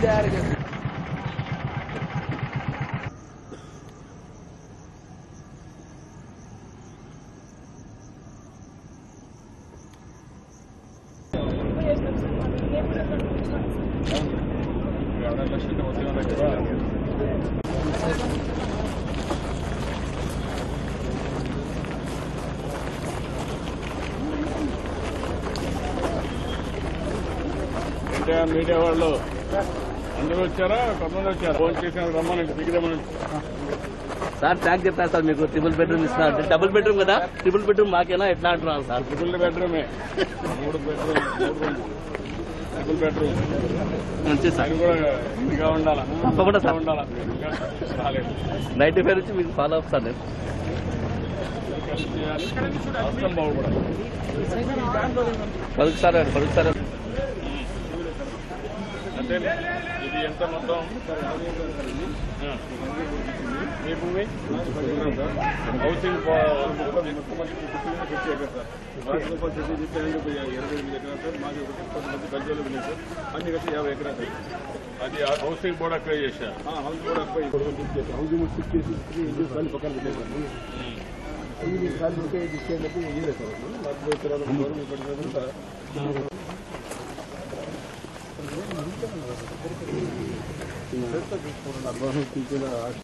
అంటే మీడియా వాళ్ళు అందరూ వచ్చారా కొంతమంది వచ్చారు ఫోన్ చేసిన రమ్మనండి దిగుదామనండి సార్ ట్యాంక్ చెప్పాను సార్ మీకు ట్రిపుల్ బెడ్రూమ్ ఇస్తున్నా అంటే డబుల్ బెడ్రూమ్ కదా ట్రిపుల్ బెడ్రూమ్ మాకేనా ఎట్లా అంటున్నారు సార్ ట్రిపుల్ బెడ్రూమే మూడు బెడ్రూమ్ మూడు రూమ్ ట్రిపుల్ బెడ్రూమ్ మంచి సార్ అది కూడా ఇదిగా ఉండాలా తప్పకుండా సార్. ఉండాలా ఇంకా రాలేదు నైన్టీ ఫైవ్ నుంచి మీకు ఫాలో అప్ సార్ నేను కలిసి చేయాలి రాష్ట్రం బాగుపడాలి పలుకు సార్ పలుకు సార్ అంటే ఇది ఎంత మొత్తం ఆ. మీ భూమి హౌసింగ్ అన్ని కలిసి యాభై ఎకరాలు అది హౌసింగ్ బోర్డ్ అప్లై చేశారు హౌస్ కూడా అబ్బాయి హౌసింగ్ షిఫ్ట్ చేసి ఇంటి సార్లు పక్కన పెట్టేసాను ఐదు సార్లు ఉంటే ఇచ్చేటప్పుడు ఇయ్యలేదు సార్ నలభై ఎకరాలు గవర్నమెంట్ పెట్టిన తర్వాత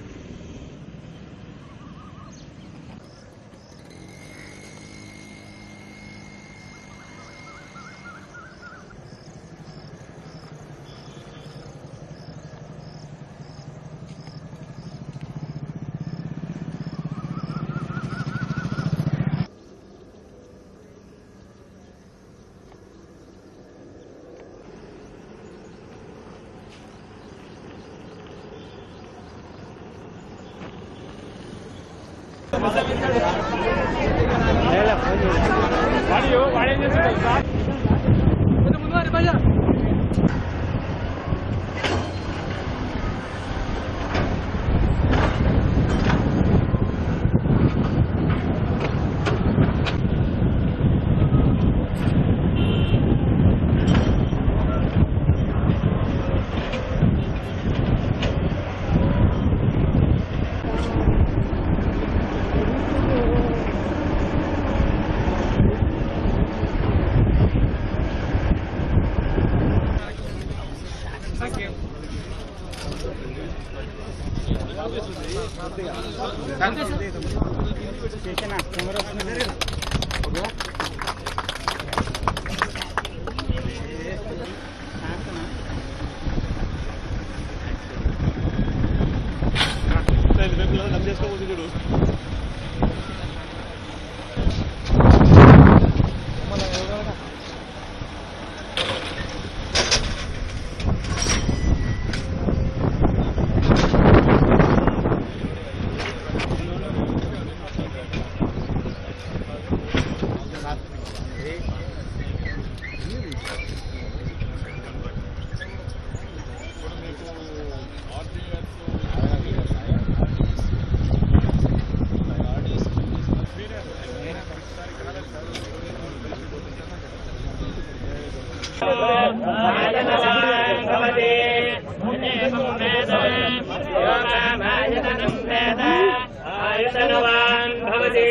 आयतनवान् भवति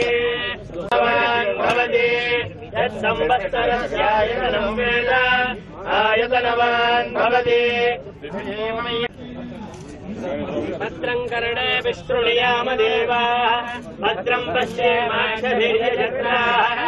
भवति यत्संवत्सरस्यायतनं वेद आयतनवान् भवति भद्रं कर्णे विस्तृणीयाम देवाः भद्रं पश्येमाक्षभिर्यजत्राः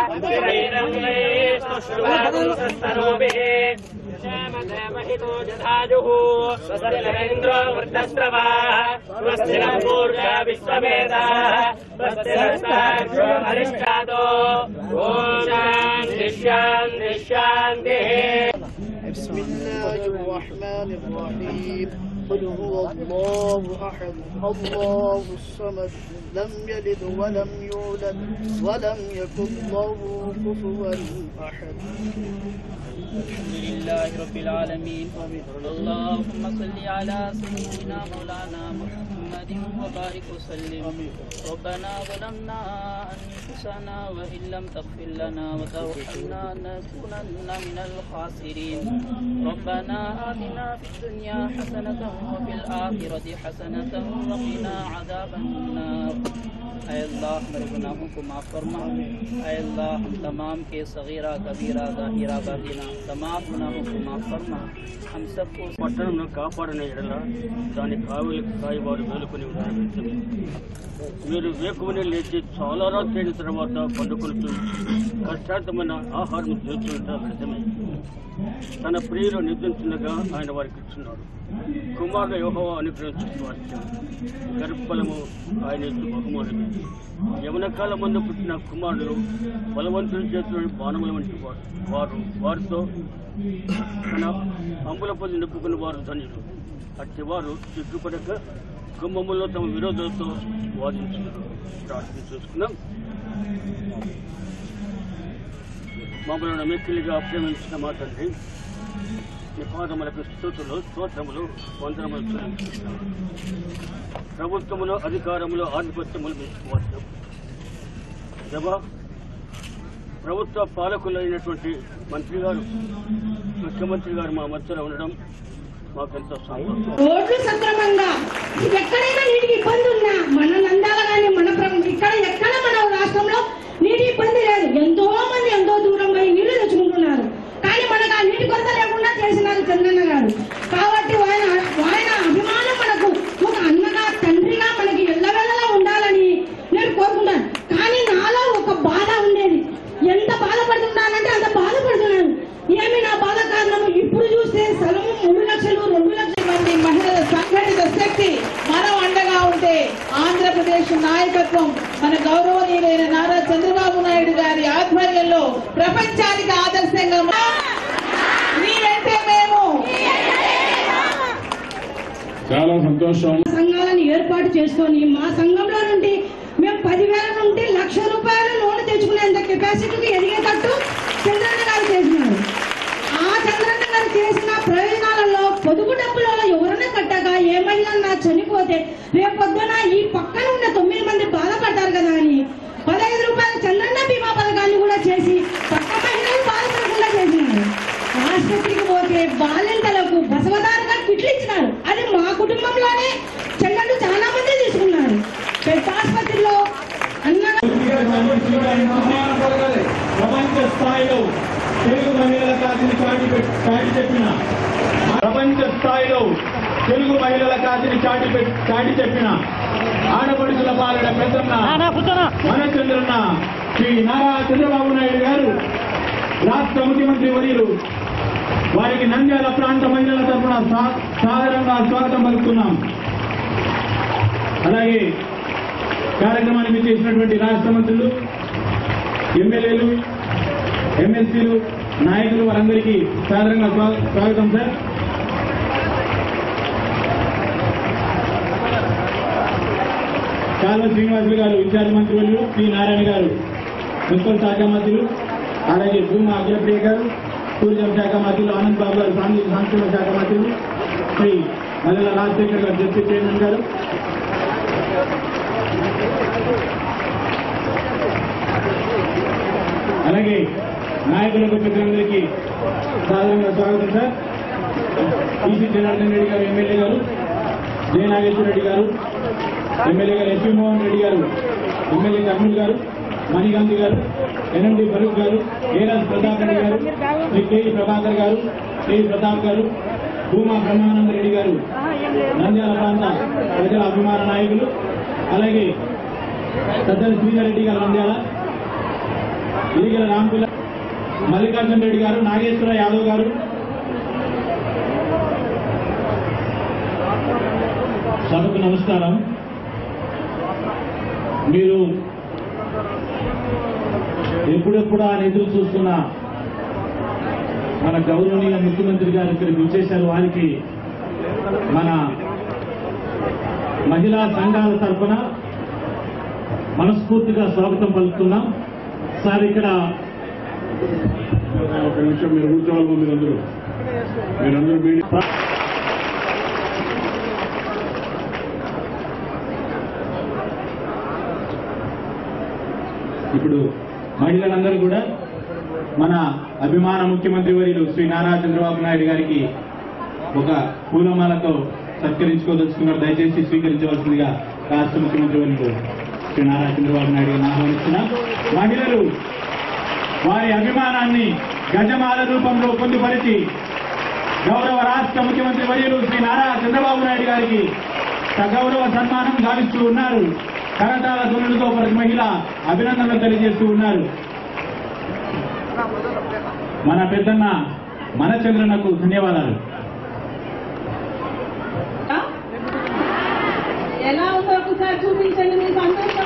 स्तनोभिः श्यामदेवहितो जधाजुः स्वस्य नरेन्द्रो वृद्धस्रवाः स्वस्य नः पूर्जा विश्ववेदाः स्वस्य हस्ताक्षो हरिष्ठातो ॐ शान्ति शान्ति शान्तिः بسم الله الرحمن الرحيم قل هو الله أحد الله الصمد لم يلد ولم يولد ولم يكن له كفوا أحد الحمد لله رب العالمين اللهم صل على سيدنا مولانا محمد محمد وبارك وسلم ربنا ظلمنا أنفسنا وإن لم تغفر لنا وترحمنا لنكونن من الخاسرين ربنا آتنا في الدنيا حسنة وفي الآخرة حسنة وقنا عذاب النار اے اللہ ہمارے گناہوں کو معاف فرما اے اللہ ہم تمام کے صغیرہ کبیرہ ظاہرہ باطنہ تمام گناہوں کو معاف فرما ہم سب کو పట్టణంను కాపాడని ఎడల దాని కావులకు కాయవారు మేలుకొని ఉన్నారు మీరు వేకువని లేచి చాలా రాత్రి తర్వాత పండుకొలుతూ కష్టార్థమైన ఆహారం చేస్తుంట నిజమే తన ప్రియులు నిద్రించుండగా ఆయన వారికి ఇచ్చున్నాడు కుమారుడు యోహో అనుగ్రహించిన వారికి గర్భఫలము ఆయన ఇచ్చు బహుమానమే యవన కాలం ముందు పుట్టిన కుమారులు బలవంతుని చేతులను బాణముల వంటి వారు వారు వారితో తన అంబుల పొంది నిప్పుకున్న వారు ధన్యులు అట్టి వారు సిగ్గుపడక కుటుంబంలో తమ విరోధులతో వాదించున్నారు ప్రార్థన చేసుకున్నాం మమ్మల్ని మెక్కిలిగా ప్రేమించిన మా తండ్రి మీ పాదములకు స్థుతులు స్తోత్రములు వందనములు చెల్లించుకుంటున్నాం ప్రభుత్వములు అధికారములు ఆధిపత్యములు మీకు జవా ప్రభుత్వ పాలకులైనటువంటి మంత్రి గారు ముఖ్యమంత్రి గారు మా మధ్యలో ఉండడం మాకెంతో సంతోషం రోడ్లు సక్రమంగా ఎక్కడైనా నీటికి ఇబ్బంది ఉన్నా మన నందాల కానీ మన ప్ర- ఇక్కడ ఎక్కడ మన రాష్ట్రంలో నీటి ఇబ్బంది లేదు ఎంతో మంది ఎంతో దూరం పోయి నీళ్లు తెచ్చుకుంటున్నారు కానీ మనకు ఆ నీటి కొరత లేకుండా చేసినారు చంద్రన్న గారు కాబట్టి ఆయన ఆయన అభిమానం మనకు ఒక అన్నగా తండ్రిగా మనకి ఎల్లవెల్లలా ఉండాలని నేను కోరుకుంటాను కానీ నాలో ఒక బాధ ఉండేది ఎంత బాధపడుతున్నానంటే అంత బాధపడుతున్నాను ఏమి నా బాధ కారణం ఇప్పుడు చూస్తే స్థలం మూడు లక్షలు రెండు లక్షల మంది మహిళల సంఘటిత శక్తి మనం అండగా ఉంటే ఆంధ్రప్రదేశ్ నాయకత్వం మన గౌరవనీయులైన నారా చంద్రబాబు నాయుడు గారి ఆధ్వర్యంలో ప్రపంచానికి ఆదర్శంగా మా- నీ వెంటే మేము చాలా సంతోషం సంఘాలను ఏర్పాటు చేసుకొని మా సంఘంలో నుండి మేము పదివేల నుండి లక్ష రూపాయల లోన్ తెచ్చుకునేంత కెపాసిటీకి ఎదిగేటట్టు చంద్రన్న గారు చేసినారు ఆ చంద్రన్న గారు చేసిన ప్రయోజనాలలో పొదుపు డబ్బులలో ఎవరైనా కట్టక ఏ మహిళ చనిపోతే రేపొద్దున ఈ పక్కన ఉన్న తొమ్మిది మంది బాధపడ్డారు కదా అని పదహైదు రూపాయల చంద్రన్న బీమా పథకాన్ని కూడా చేసి పక్క మహిళలు బాధపడకుండా చేసినారు ఆసుపత్రికి పోతే బాలింతలకు బసవదారుగా కిట్లు ఇచ్చినారు అది మా కుటుంబంలోనే చెల్లెళ్ళు చాలా మంది తీసుకున్నారు పెద్ద ఆసుపత్రిలో అన్నగా ప్రపంచ స్థాయిలో తెలుగు మహిళల కాతిని చాటి పెట్- చాటి చెప్పిన ప్రపంచ స్థాయిలో తెలుగు మహిళల కాతిని చాటి పెట్- చాటి చెప్పిన ఆడపడుచుల పాలన పెద్దన్న మన చంద్రన్న శ్రీ నారా చంద్రబాబు నాయుడు గారు రాష్ట్ర ముఖ్యమంత్రి వర్యులు వారికి నంద్యాల ప్రాంత మహిళల తరఫున సా- సాదరంగా స్వాగతం పలుకుతున్నాం అలాగే కార్యక్రమానికి చేసినటువంటి రాష్ట్ర మంత్రులు ఎమ్మెల్యేలు ఎమ్మెల్సీలు నాయకులు వారందరికీ సాధారణంగా స్వా- స్వాగతం సార్ కాల్వ శ్రీనివాసులు గారు ఇన్ఛార్జ్ మంత్రులు పి నారాయణ గారు మున్సిపల్ శాఖ మంత్రులు అలాగే భూమా అఖిలప్రియ గారు టూరిజం శాఖ మంత్రులు ఆనంద్ బాబు గారు సాంఘిక సాంస్కృతిక శాఖ మంత్రులు శ్రీ మల్లెల రాజశేఖర్ గారు డిప్యూటీ చైర్మన్ గారు అలాగే నాయకులకు ప్రజలందరికీ సాధారణంగా స్వాగతం సార్ ఈసీ జనార్దన్ రెడ్డి గారు ఎమ్మెల్యే గారు జయ నాగేశ్వర రెడ్డి గారు ఎమ్మెల్యే గారు ఎస్పీ మోహన్ రెడ్డి గారు ఎమ్మెల్యే కర్నూలు గారు మణిగాంధీ గారు ఎన్ఎండి ఫరూక్ గారు ఏరాజ్ ప్రతాప్ రెడ్డి గారు శ్రీ కేజీ ప్రభాకర్ గారు కేజీ ప్రతాప్ గారు భూమా బ్రహ్మానంద రెడ్డి గారు నంద్యాల ప్రాంత ప్రజల అభిమాన నాయకులు అలాగే సజ్జల శ్రీధర్ రెడ్డి గారు నంద్యాల ఇరిగల రాంపుల మల్లికార్జున రెడ్డి గారు నాగేశ్వర యాదవ్ గారు సభకు నమస్కారం మీరు ఎప్పుడెప్పుడు ఆయన ఎదురు చూస్తున్న మన గౌరవనీయ ముఖ్యమంత్రి గారు ఇక్కడికి వచ్చేశారు వారికి మన మహిళా సంఘాల తరఫున మనస్ఫూర్తిగా స్వాగతం పలుకుతున్నాం సార్ ఇక్కడ ఒక నిమిషం మీరు కూర్చోవాలి మీరందరూ మీరందరూ మీడియా ఇప్పుడు మహిళలందరూ కూడా మన అభిమాన ముఖ్యమంత్రి వర్యులు శ్రీ నారా చంద్రబాబు నాయుడు గారికి ఒక పూలమాలతో సత్కరించుకోదలుచుకున్నారు దయచేసి స్వీకరించవలసిందిగా రాష్ట్ర ముఖ్యమంత్రి వర్యులు శ్రీ నారా చంద్రబాబు నాయుడు గారిని ఆహ్వానిస్తున్న మహిళలు వారి అభిమానాన్ని గజమాల రూపంలో పొందుపరిచి గౌరవ రాష్ట్ర ముఖ్యమంత్రి వర్యులు శ్రీ నారా చంద్రబాబు నాయుడు గారికి సగౌరవ సన్మానం గావిస్తూ ఉన్నారు కరతాల ధ్వనులతో ప్రతి మహిళ అభినందనలు తెలియజేస్తూ ఉన్నారు మన పెద్దన్న మన చంద్రన్నకు ధన్యవాదాలు ఎలా ఉందో ఒకసారి చూపించండి మీ సంతోషం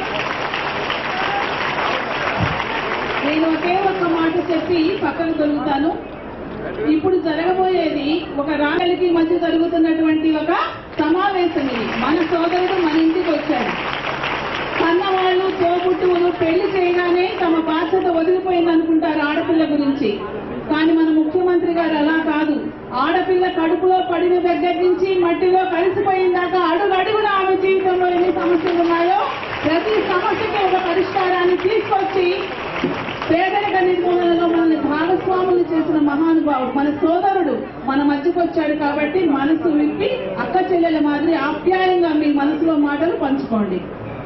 నేను ఒకే ఒక్క మాట చెప్పి పక్కన తొలుగుతాను ఇప్పుడు జరగబోయేది ఒక రాగలికి మధ్య జరుగుతున్నటువంటి ఒక సమావేశం ఇది మన సోదరుడు మన ఇంటికి వచ్చాడు కన్నవాళ్ళు తోబుట్టువులు పెళ్లి చేయగానే తమ బాధ్యత వదిలిపోయింది అనుకుంటారు ఆడపిల్ల గురించి కానీ మన ముఖ్యమంత్రి గారు అలా కాదు ఆడపిల్ల కడుపులో పడిన దగ్గర నుంచి మట్టిలో కలిసిపోయిన దాకా అడుగు అడుగున ఆమె జీవితంలో ఎన్ని సమస్యలు ఉన్నాయో ప్రతి సమస్యకి ఒక పరిష్కారాన్ని తీసుకొచ్చి పేదరిక నిర్మూలనలో మనల్ని భాగస్వాములు చేసిన మహానుభావుడు మన సోదరుడు మన మధ్యకు వచ్చాడు కాబట్టి మనసు విప్పి అక్క చెల్లెల మాదిరి ఆప్యాయంగా మీ మనసులో మాటలు పంచుకోండి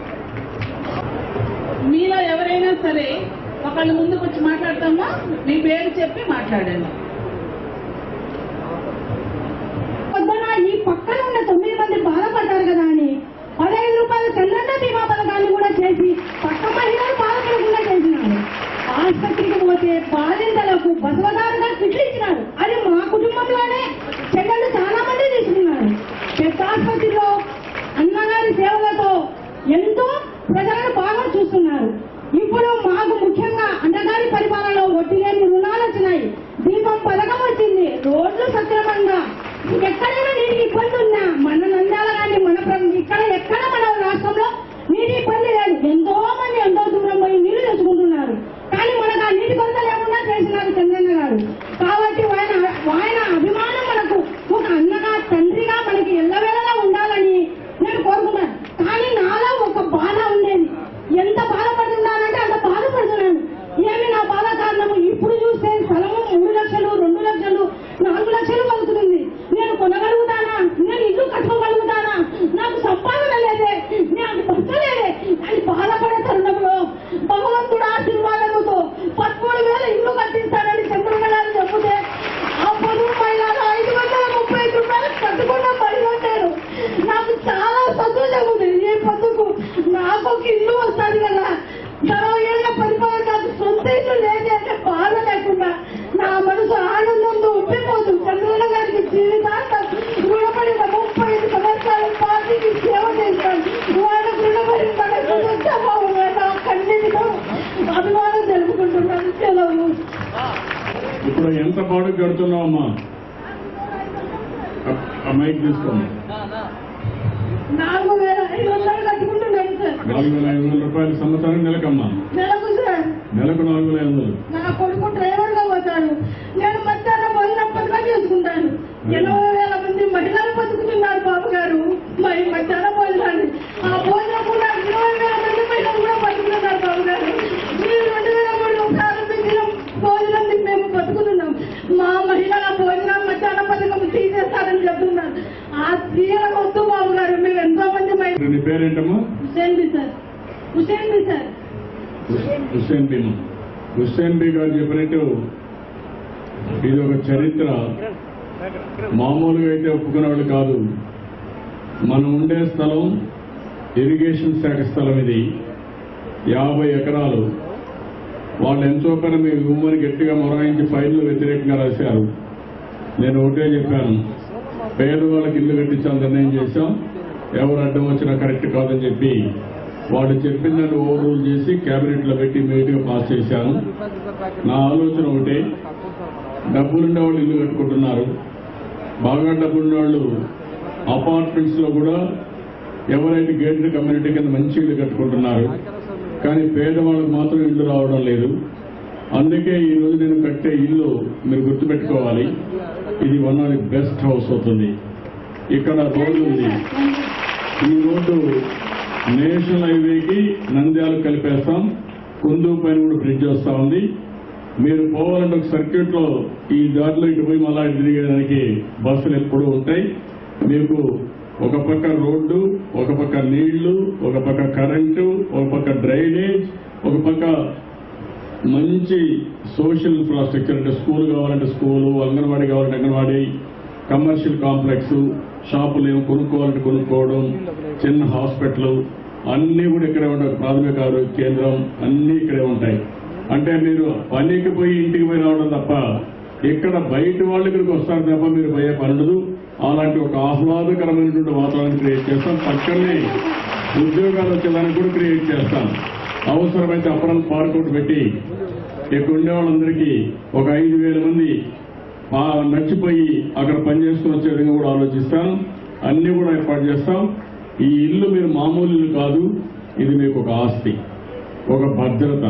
మీలో ఎవరైనా సరే ఒకళ్ళు ముందుకు వచ్చి మాట్లాడతామా మీ పేరు చెప్పి మాట్లాడండి పొద్దున ఈ పక్కన ఉన్న తొమ్మిది మంది బాధపడ్డారు కదా అని పదహైదు రూపాయల చంద్రన్న బీమా పథకాన్ని కూడా చేసి పక్క మహిళలు బాధపడకుండా చేసినారు ఆసుపత్రికి పోతే బాధితులకు బసవదారుగా కిట్లు ఇచ్చినారు అది మా కుటుంబంలోనే చెల్లెళ్ళు చాలా మంది తీసుకున్నారు పెద్ద ఆసుపత్రిలో అన్నగారి సేవలతో ఎంతో ప్రజలను బాగా చూస్తున్నారు ఇప్పుడు మాకు ముఖ్యంగా అన్నగారి పరిపాలనలో వడ్డీ లేని రుణాలు వచ్చినాయి దీపం పథకం వచ్చింది రోడ్లు సక్రమంగా ఎక్కడైనా నీటికి ఇబ్బంది ఉన్నా మన నంద్యాల కానీ మన ప్ర- ఇక్కడ ఎక్కడ మన రాష్ట్రంలో నీటి ఇబ్బంది లేదు ఎంతో మంది ఎంతో దూరం పోయి నీళ్లు తెచ్చుకుంటున్నారు కానీ మనకు ఆ నీటి కొరత లేకుండా చేసినారు చంద్రన్న గారు కాబట్టి ఆయన ఆయన అభిమానం మనకు ఒక అన్నగా తండ్రిగా మనకి ఎల్లవేళలా ఉండాలని నేను కోరుకున్నాను కానీ నాలో ఒక బాధ ఉండేది ఎంత బాధపడుతున్నానంటే అంత బాధపడుతున్నాను ఏమి నా బాధ కారణము ఇప్పుడు చూస్తే స్థలము మూడు లక్షలు రెండు లక్షలు నాలుగు లక్షలు పలుకుతుంది నేను కొనగలుగుతానా నేను ఇల్లు కట్టుకోగలుగుతానా నాకు సంపాదన లేదే నాకు భర్త లేదే అని బాధపడే తరుణంలో భగవంతుడు ఆశీర్వాదముతో పదమూడు వేల ఇల్లు కట్టిస్తానని చంద్రగడాలు చెబితే ఆ పొదుపు మహిళలు ఐదు వందల ముప్పై ఐదు రూపాయలు కట్టుకున్న పడి ఉంటారు నాకు చాలా సంతోషం ఉంది ఈ పొద్దుకు నాకు ఒక ఇల్లు వస్తుంది కదా ఇరవై ఏళ్ల పరిపాలన నాకు సొంత ఇల్లు లేదే అంటే బాధ లేకుండా నా మనసు ఆనందంతో ఉప్పిపోదు చంద్రబాబు గారికి జీవితాంతం రుణపడిన ముప్పై ఐదు సంవత్సరాల పార్టీకి సేవ చేశాను వాళ్ళకు రుణపడి మన నా కన్నీటితో అభిమానం తెలుపుకుంటున్నాను సెలవు ఇప్పుడు ఎంత బాడుగు కడుతున్నావు అమ్మా ఆ- ఆ మైక్ తీసుకోమ్మా నాలుగు వేల ఐదు వందలు కట్టుకుంటున్నాను సార్ నాలుగు వేల ఐదు వందల రూపాయలు సంవత్సరం నెలకమ్మా నెలకు సార్ నెలకు నాలుగు వేల ఐదు వందలు నా కొడుకు డ్రైవర్ గా పోతాడు నేను మధ్యాహ్నం భోజనం పథకం చేసుకుంటాను ఎనభై వేల మంది మహిళలు బతుకుతున్నారు బాబు గారు మరి మధ్యాహ్నం భోజనాన్ని ఆ భోజనం కూడా ఇరవై వేల మంది మహిళలు కూడా బతుకుతున్నారు బాబు గారు మీరు రెండు వేల మూడులో ప్రారంభించిన భోజనం మేము బతుకుతున్నాం మా మహిళల భోజనం మధ్యాహ్నం పథకం తీసేస్తారని చెప్తున్నారు ఆ తీయడం వద్దు బాబు గారు మేము ఎంతో మంది మహిళలు నీ పేరేంటమ్మా హుసేన్ బి సార్ హుసేన్ బి సార్ హుస్సేన్ బీమా హుస్సేన్ బీ గారు చెప్పినట్టు ఇది ఒక చరిత్ర మామూలుగా అయితే ఒప్పుకునే వాళ్ళు కాదు మనం ఉండే స్థలం ఇరిగేషన్ శాఖ స్థలం ఇది యాభై ఎకరాలు వాళ్ళు ఎంతో పని మీ ఉమ్మని గట్టిగా మొరాయించి ఫైల్లో వ్యతిరేకంగా రాశారు నేను ఒకటే చెప్పాను పేదవాళ్ళకి ఇల్లు కట్టించాలని నిర్ణయం చేశాం ఎవరు అడ్డం వచ్చినా కరెక్ట్ కాదని చెప్పి వాళ్ళు చెప్పిన దాన్ని ఓవర్ రూల్ చేసి కేబినెట్ లో పెట్టి ఇమీడియట్ గా పాస్ చేశాను నా ఆలోచన ఒకటే డబ్బులుండే వాళ్ళు ఇల్లు కట్టుకుంటున్నారు బాగా డబ్బులున్న వాళ్ళు అపార్ట్మెంట్స్ లో కూడా ఎవరైతే గేటెడ్ కమ్యూనిటీ కింద మంచి ఇల్లు కట్టుకుంటున్నారు కానీ పేదవాళ్ళకి మాత్రం ఇల్లు రావడం లేదు అందుకే ఈ రోజు నేను కట్టే ఇల్లు మీరు గుర్తుపెట్టుకోవాలి ఇది one of the best house అవుతుంది ఇక్కడ రోడ్డు ఉంది ఈ రోడ్డు నేషనల్ హైవేకి నంద్యాల కలిపేస్తాం కుందు పైన కూడా బ్రిడ్జ్ వస్తా ఉంది మీరు పోవాలంటే ఒక సర్క్యూట్ లో ఈ దారిలో ఇటు పోయి మళ్ళా ఇటు తిరిగేదానికి బస్సులు ఎప్పుడూ ఉంటాయి మీకు ఒక పక్క రోడ్డు ఒక పక్క నీళ్లు ఒక పక్క కరెంటు ఒక పక్క డ్రైనేజ్ ఒక పక్క మంచి సోషల్ ఇన్ఫ్రాస్ట్రక్చర్ అంటే స్కూల్ కావాలంటే స్కూలు అంగన్వాడీ కావాలంటే అంగన్వాడీ కమర్షియల్ కాంప్లెక్స్ షాపులు ఏమో కొనుక్కోవాలంటే కొనుక్కోవడం చిన్న హాస్పిటల్ అన్నీ కూడా ఇక్కడే ఉంటాయి ప్రాథమిక ఆరోగ్య కేంద్రం అన్నీ ఇక్కడే ఉంటాయి అంటే మీరు పనికి పోయి ఇంటికి పోయి రావడం తప్ప ఇక్కడ బయట వాళ్ళు ఇక్కడికి వస్తారు తప్ప మీరు పోయే పని ఉండదు అలాంటి ఒక ఆహ్లాదకరమైనటువంటి వాతావరణం క్రియేట్ చేస్తాం పక్కనే ఉద్యోగాలు వచ్చేదానికి కూడా క్రియేట్ చేస్తాం అవసరమైతే అపరం పార్క్ ఒకటి పెట్టి ఇక్కడ ఉండే వాళ్ళందరికీ ఒక ఐదు వేల మంది ఆ నచ్చిపోయి అక్కడ పనిచేసుకుని వచ్చే విధంగా కూడా ఆలోచిస్తాను అన్ని కూడా ఏర్పాటు చేస్తాం ఈ ఇల్లు మీరు మామూలు ఇల్లు కాదు ఇది మీకు ఒక ఆస్తి ఒక భద్రత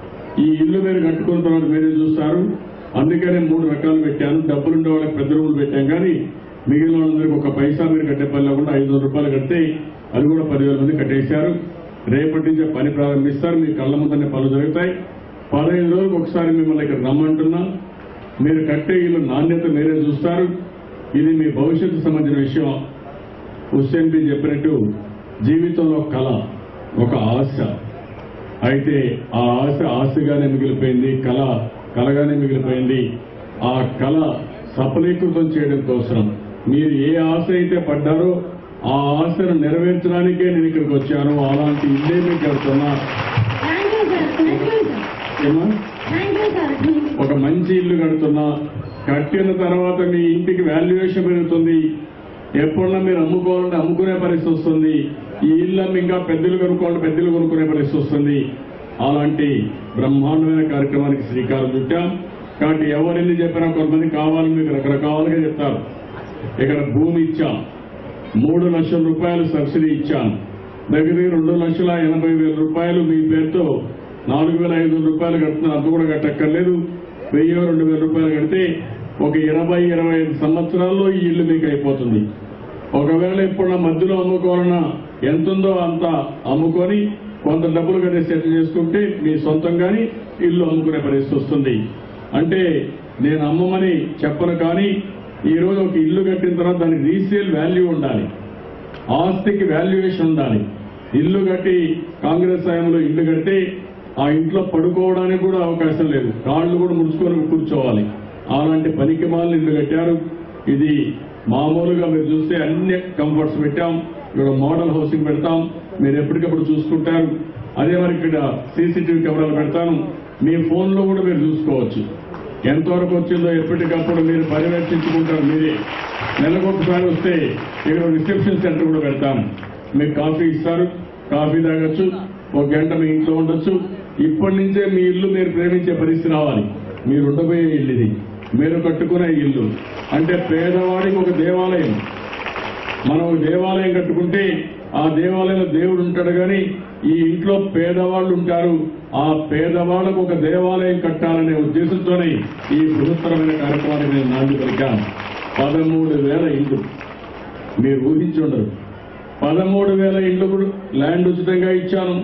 ఈ ఇల్లు మీరు కట్టుకున్న తర్వాత మీరే చూస్తారు అందుకనే మూడు రకాలు పెట్టాను డబ్బులుండే వాళ్ళకి పెద్ద రూములు పెట్టాం కానీ మిగిలిన వాళ్ళందరికీ ఒక పైసా మీరు కట్టే పని లేకుండా ఐదు వందల రూపాయలు కడితే అది కూడా పదివేల మంది కట్టేశారు రేపటి నుంచే పని ప్రారంభిస్తారు మీ కళ్ళ ముందనే పనులు జరుగుతాయి పదహైదు రోజులకు ఒకసారి మిమ్మల్ని ఇక్కడ రమ్మంటున్నా మీరు కట్టే ఇల్లు నాణ్యత మీరే చూస్తారు ఇది మీ భవిష్యత్తు సంబంధించిన విషయం హుస్సేన్ బి చెప్పినట్టు జీవితంలో కళ ఒక ఆశ అయితే ఆ ఆశ ఆశగానే మిగిలిపోయింది కళ కలగానే మిగిలిపోయింది ఆ కళ సఫలీకృతం చేయడం కోసం మీరు ఏ ఆశ అయితే పడ్డారో ఆ ఆశను నెరవేర్చడానికే నేను ఇక్కడికి వచ్చాను అలాంటి ఇల్లే మీకు కడుతున్నా thank you sir thank you sir ఏమా థ్యాంక్ యూ సార్ ఒక మంచి ఇల్లు కడుతున్నా కట్టిన తర్వాత మీ ఇంటికి వాల్యుయేషన్ పెరుగుతుంది ఎప్పుడన్నా మీరు అమ్ముకోవాలంటే అమ్ముకునే పరిస్థితి వస్తుంది ఈ ఇల్లు అమ్మి ఇంకా పెద్దలు కొనుక్కోవాలంటే పెద్దలు కొనుక్కునే పరిస్థితి వస్తుంది అలాంటి బ్రహ్మాండమైన కార్యక్రమానికి శ్రీకారం చుట్టాం కాబట్టి ఎవరెన్ని చెప్పినా కొంతమంది కావాలని మీకు రకరకాలుగా చెప్తారు ఇక్కడ భూమి ఇచ్చాం మూడు లక్షల రూపాయలు సబ్సిడీ ఇచ్చాను దగ్గర దగ్గర రెండు లక్షల ఎనభై వేల రూపాయలు మీ పేరుతో నాలుగు వేల ఐదు వందల రూపాయలు కడుతున్నారు అంత కూడా కట్టక్కర్లేదు వెయ్యి రెండు వేల రూపాయలు కడితే ఒక ఇరవై ఇరవై ఐదు సంవత్సరాల్లో ఈ ఇల్లు మీకు అయిపోతుంది ఒకవేళ ఇప్పుడు నా మధ్యలో అమ్ముకోవాలన్నా ఎంత ఉందో అంత అమ్ముకొని కొంత డబ్బులు కట్టే సెట్ చేసుకుంటే మీ సొంతంగాని ఇల్లు అమ్ముకునే పరిస్థితి వస్తుంది అంటే నేను అమ్మమని చెప్పను కానీ ఈ రోజు ఒక ఇల్లు కట్టిన తర్వాత దానికి రీసేల్ వాల్యూ ఉండాలి ఆస్తికి వాల్యుయేషన్ ఉండాలి ఇల్లు కట్టి కాంగ్రెస్ హయాంలో ఇల్లు కడితే ఆ ఇంట్లో పడుకోవడానికి కూడా అవకాశం లేదు కాళ్ళు కూడా ముడుచుకొని కూర్చోవాలి అలాంటి పనికి మాలిన ఇల్లు కట్టారు ఇది మామూలుగా మీరు చూస్తే అన్ని కంఫర్ట్స్ పెట్టాం ఇక్కడ మోడల్ హౌసింగ్ పెడతాం మీరు ఎప్పటికప్పుడు చూసుకుంటారు అదే మరి ఇక్కడ సీసీటీవీ కెమెరాలు పెడతాను మీ ఫోన్లో కూడా మీరు చూసుకోవచ్చు ఎంతవరకు వచ్చిందో ఎప్పటికప్పుడు మీరు పర్యవేక్షించుకుంటారు మీరే నెలకొకసారి వస్తే ఇక్కడ రిసెప్షన్ సెంటర్ కూడా పెడతాను మీకు కాఫీ ఇస్తారు కాఫీ తాగొచ్చు ఒక గంట మీ ఇంట్లో ఉండొచ్చు ఇప్పటి నుంచే మీ ఇల్లు మీరు ప్రేమించే పరిస్థితి రావాలి మీరు ఉండబోయే ఇల్లు ఇది మీరు కట్టుకునే ఇల్లు అంటే పేదవాడికి ఒక దేవాలయం మనం ఒక దేవాలయం కట్టుకుంటే ఆ దేవాలయంలో దేవుడు ఉంటాడు కానీ ఈ ఇంట్లో పేదవాళ్ళు ఉంటారు ఆ పేదవాళ్ళకు ఒక దేవాలయం కట్టాలనే ఉద్దేశంతోనే ఈ బృహత్తరమైన కార్యక్రమాన్ని నేను నాంది పలికాను పదమూడు వేల ఇల్లు మీరు ఊహించుండరు పదమూడు వేల ఇల్లు కూడా ల్యాండ్ ఉచితంగా ఇచ్చాను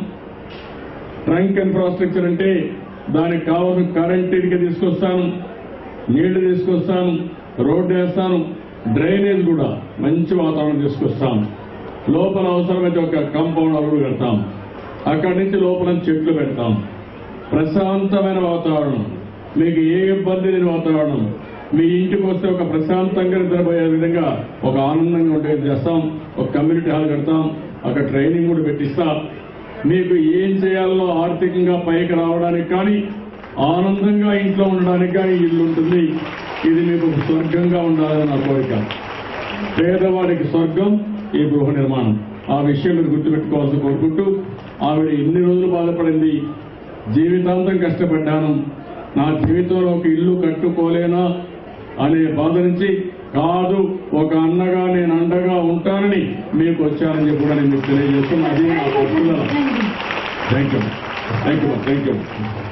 ట్రంక్ ఇన్ఫ్రాస్ట్రక్చర్ అంటే దానికి కావాల్సిన కరెంట్ ఇటుక తీసుకొస్తాను నీళ్లు తీసుకొస్తాను రోడ్డు వేస్తాను డ్రైనేజ్ కూడా మంచి వాతావరణం తీసుకొస్తాం లోపల అవసరమైతే ఒక కాంపౌండ్ అడుగు పెడతాం అక్కడి నుంచి లోపల చెట్లు పెడతాం ప్రశాంతమైన వాతావరణం మీకు ఏ ఇబ్బంది లేని వాతావరణం మీ ఇంటికి వస్తే ఒక ప్రశాంతంగా నిద్రపోయే విధంగా ఒక ఆనందంగా ఉండేది చేస్తాం ఒక కమ్యూనిటీ హాల్ కడతాం అక్కడ ట్రైనింగ్ కూడా పెట్టిస్తాం మీకు ఏం చేయాలో ఆర్థికంగా పైకి రావడానికి కానీ ఆనందంగా ఇంట్లో ఉండడానికి కానీ ఇల్లు ఉంటుంది ఇది మీకు స్వర్గంగా ఉండాలని నా కోరిక పేదవాడికి స్వర్గం ఈ గృహ నిర్మాణం ఆ విషయం మీరు గుర్తుపెట్టుకోవాల్సి కోరుకుంటూ ఆవిడ ఎన్ని రోజులు బాధపడింది జీవితాంతం కష్టపడ్డాను నా జీవితంలో ఒక ఇల్లు కట్టుకోలేనా అనే బాధ నుంచి కాదు ఒక అన్నగా నేను అండగా ఉంటానని మీకు వచ్చానని చెప్పి కూడా నేను మీకు తెలియజేస్తున్నా అది నా పట్టుదల thank you thank you thank you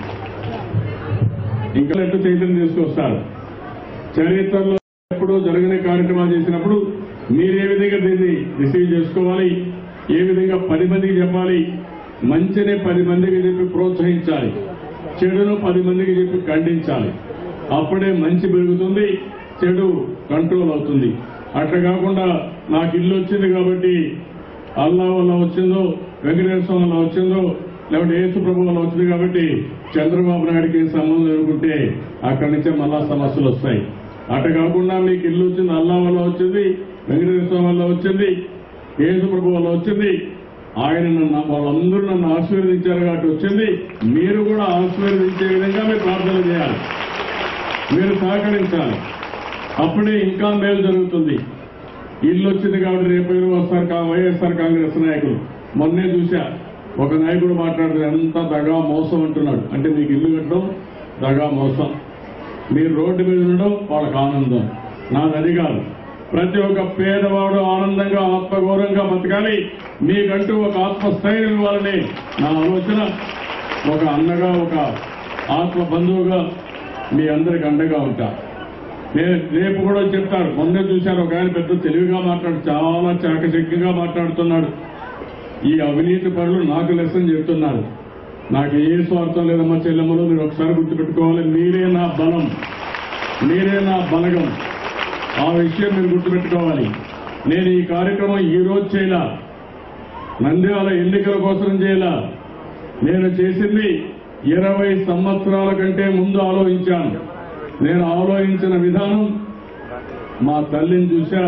ఇంకా ఎట్టు చైతన్యం తీసుకొస్తారు చరిత్రలో ఎప్పుడూ జరిగిన కార్యక్రమాలు చేసినప్పుడు మీరు ఏ విధంగా దీన్ని రిసీవ్ చేసుకోవాలి ఏ విధంగా పది మందికి చెప్పాలి మంచిని పది మందికి చెప్పి ప్రోత్సహించాలి చెడును పది మందికి చెప్పి ఖండించాలి అప్పుడే మంచి పెరుగుతుంది చెడు కంట్రోల్ అవుతుంది అట్లా కాకుండా నాకు ఇల్లు వచ్చింది కాబట్టి అల్లా వల్ల వచ్చిందో వెంకటేశ్వర స్వామి వల్ల వచ్చిందో లేకపోతే యేసు ప్రభు వల్ల వచ్చింది కాబట్టి చంద్రబాబు నాయుడికి ఏం సంబంధం అనుకుంటే అక్కడి నుంచే మళ్ళా సమస్యలు వస్తాయి అట కాకుండా మీకు ఇల్లు వచ్చింది అల్లా వల్ల వచ్చింది వెంకటేశ్వర స్వామి వల్ల వచ్చింది యేసు ప్రభు వల్ల వచ్చింది ఆయన నన్ను వాళ్ళందరూ నన్ను ఆశీర్వదించారు కాబట్టి వచ్చింది మీరు కూడా ఆశీర్వదించే విధంగా మీరు ప్రార్థన చేయాలి మీరు సహకరించాలి అప్పుడే ఇంకా మేలు జరుగుతుంది ఇల్లు వచ్చింది కాబట్టి రేపు ఎవరు వస్తారు కా- వైఎస్ఆర్ కాంగ్రెస్ నాయకులు మొన్నే చూశా ఒక నాయకుడు మాట్లాడుతూ ఎంత దగా మోసం అంటున్నాడు అంటే మీకు ఇల్లు కట్టడం దగా మోసం మీరు రోడ్డు మీద ఉండడం వాళ్ళకి ఆనందం నాది అది కాదు ప్రతి ఒక్క పేదవాడు ఆనందంగా ఆత్మగౌరవంగా బతకాలి మీకంటూ ఒక ఆత్మస్థైర్యం ఇవ్వాలని నా ఆలోచన ఒక అన్నగా ఒక ఆత్మ బంధువుగా మీ అందరికి అండగా ఉంటా నేను రేపు కూడా చెప్తారు మొన్నే చూశారు ఒక ఆయన పెద్ద తెలివిగా మాట్లాడు చాలా చాకచక్యంగా మాట్లాడుతున్నాడు ఈ అవినీతి పనులు నాకు లెసన్ చెప్తున్నారు నాకు ఏ స్వార్థం లేదమ్మా చెల్లెమ్మలు మీరు ఒకసారి గుర్తుపెట్టుకోవాలి మీరే నా బలం మీరే నా బలగం ఆ విషయం మీరు గుర్తుపెట్టుకోవాలి నేను ఈ కార్యక్రమం ఈ రోజు చేయలా నంద్యాల ఎన్నికల కోసం చేయలా నేను చేసింది ఇరవై సంవత్సరాల కంటే ముందు ఆలోచించాను నేను ఆలోచించిన విధానం మా తల్లిని చూశా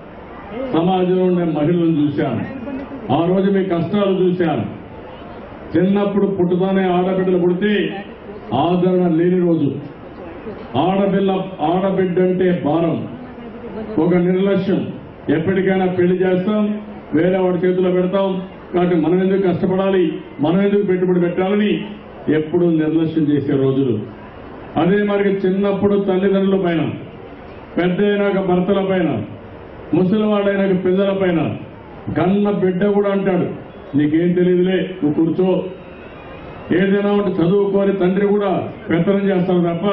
సమాజంలో ఉండే మహిళలను చూశాను ఆ రోజు మీ కష్టాలు చూశాను చిన్నప్పుడు పుట్టుతానే ఆడబిడ్డలు పుడితే ఆదరణ లేని రోజు ఆడపిల్ల ఆడబిడ్డ అంటే భారం ఒక నిర్లక్ష్యం ఎప్పటికైనా పెళ్లి చేస్తాం వేరే వాడి చేతిలో పెడతాం కాబట్టి మనం ఎందుకు కష్టపడాలి మనం ఎందుకు పెట్టుబడి పెట్టాలని ఎప్పుడు నిర్లక్ష్యం చేసే రోజులు అదే మరి చిన్నప్పుడు తల్లిదండ్రుల పైన పెద్ద అయినాక భర్తల పైన ముసలివాడైనాక పిల్లల పైన కన్న బిడ్డ కూడా అంటాడు నీకేం తెలియదులే నువ్వు కూర్చో ఏదైనా ఉంటే చదువుకోని తండ్రి కూడా పెత్తనం చేస్తాడు తప్ప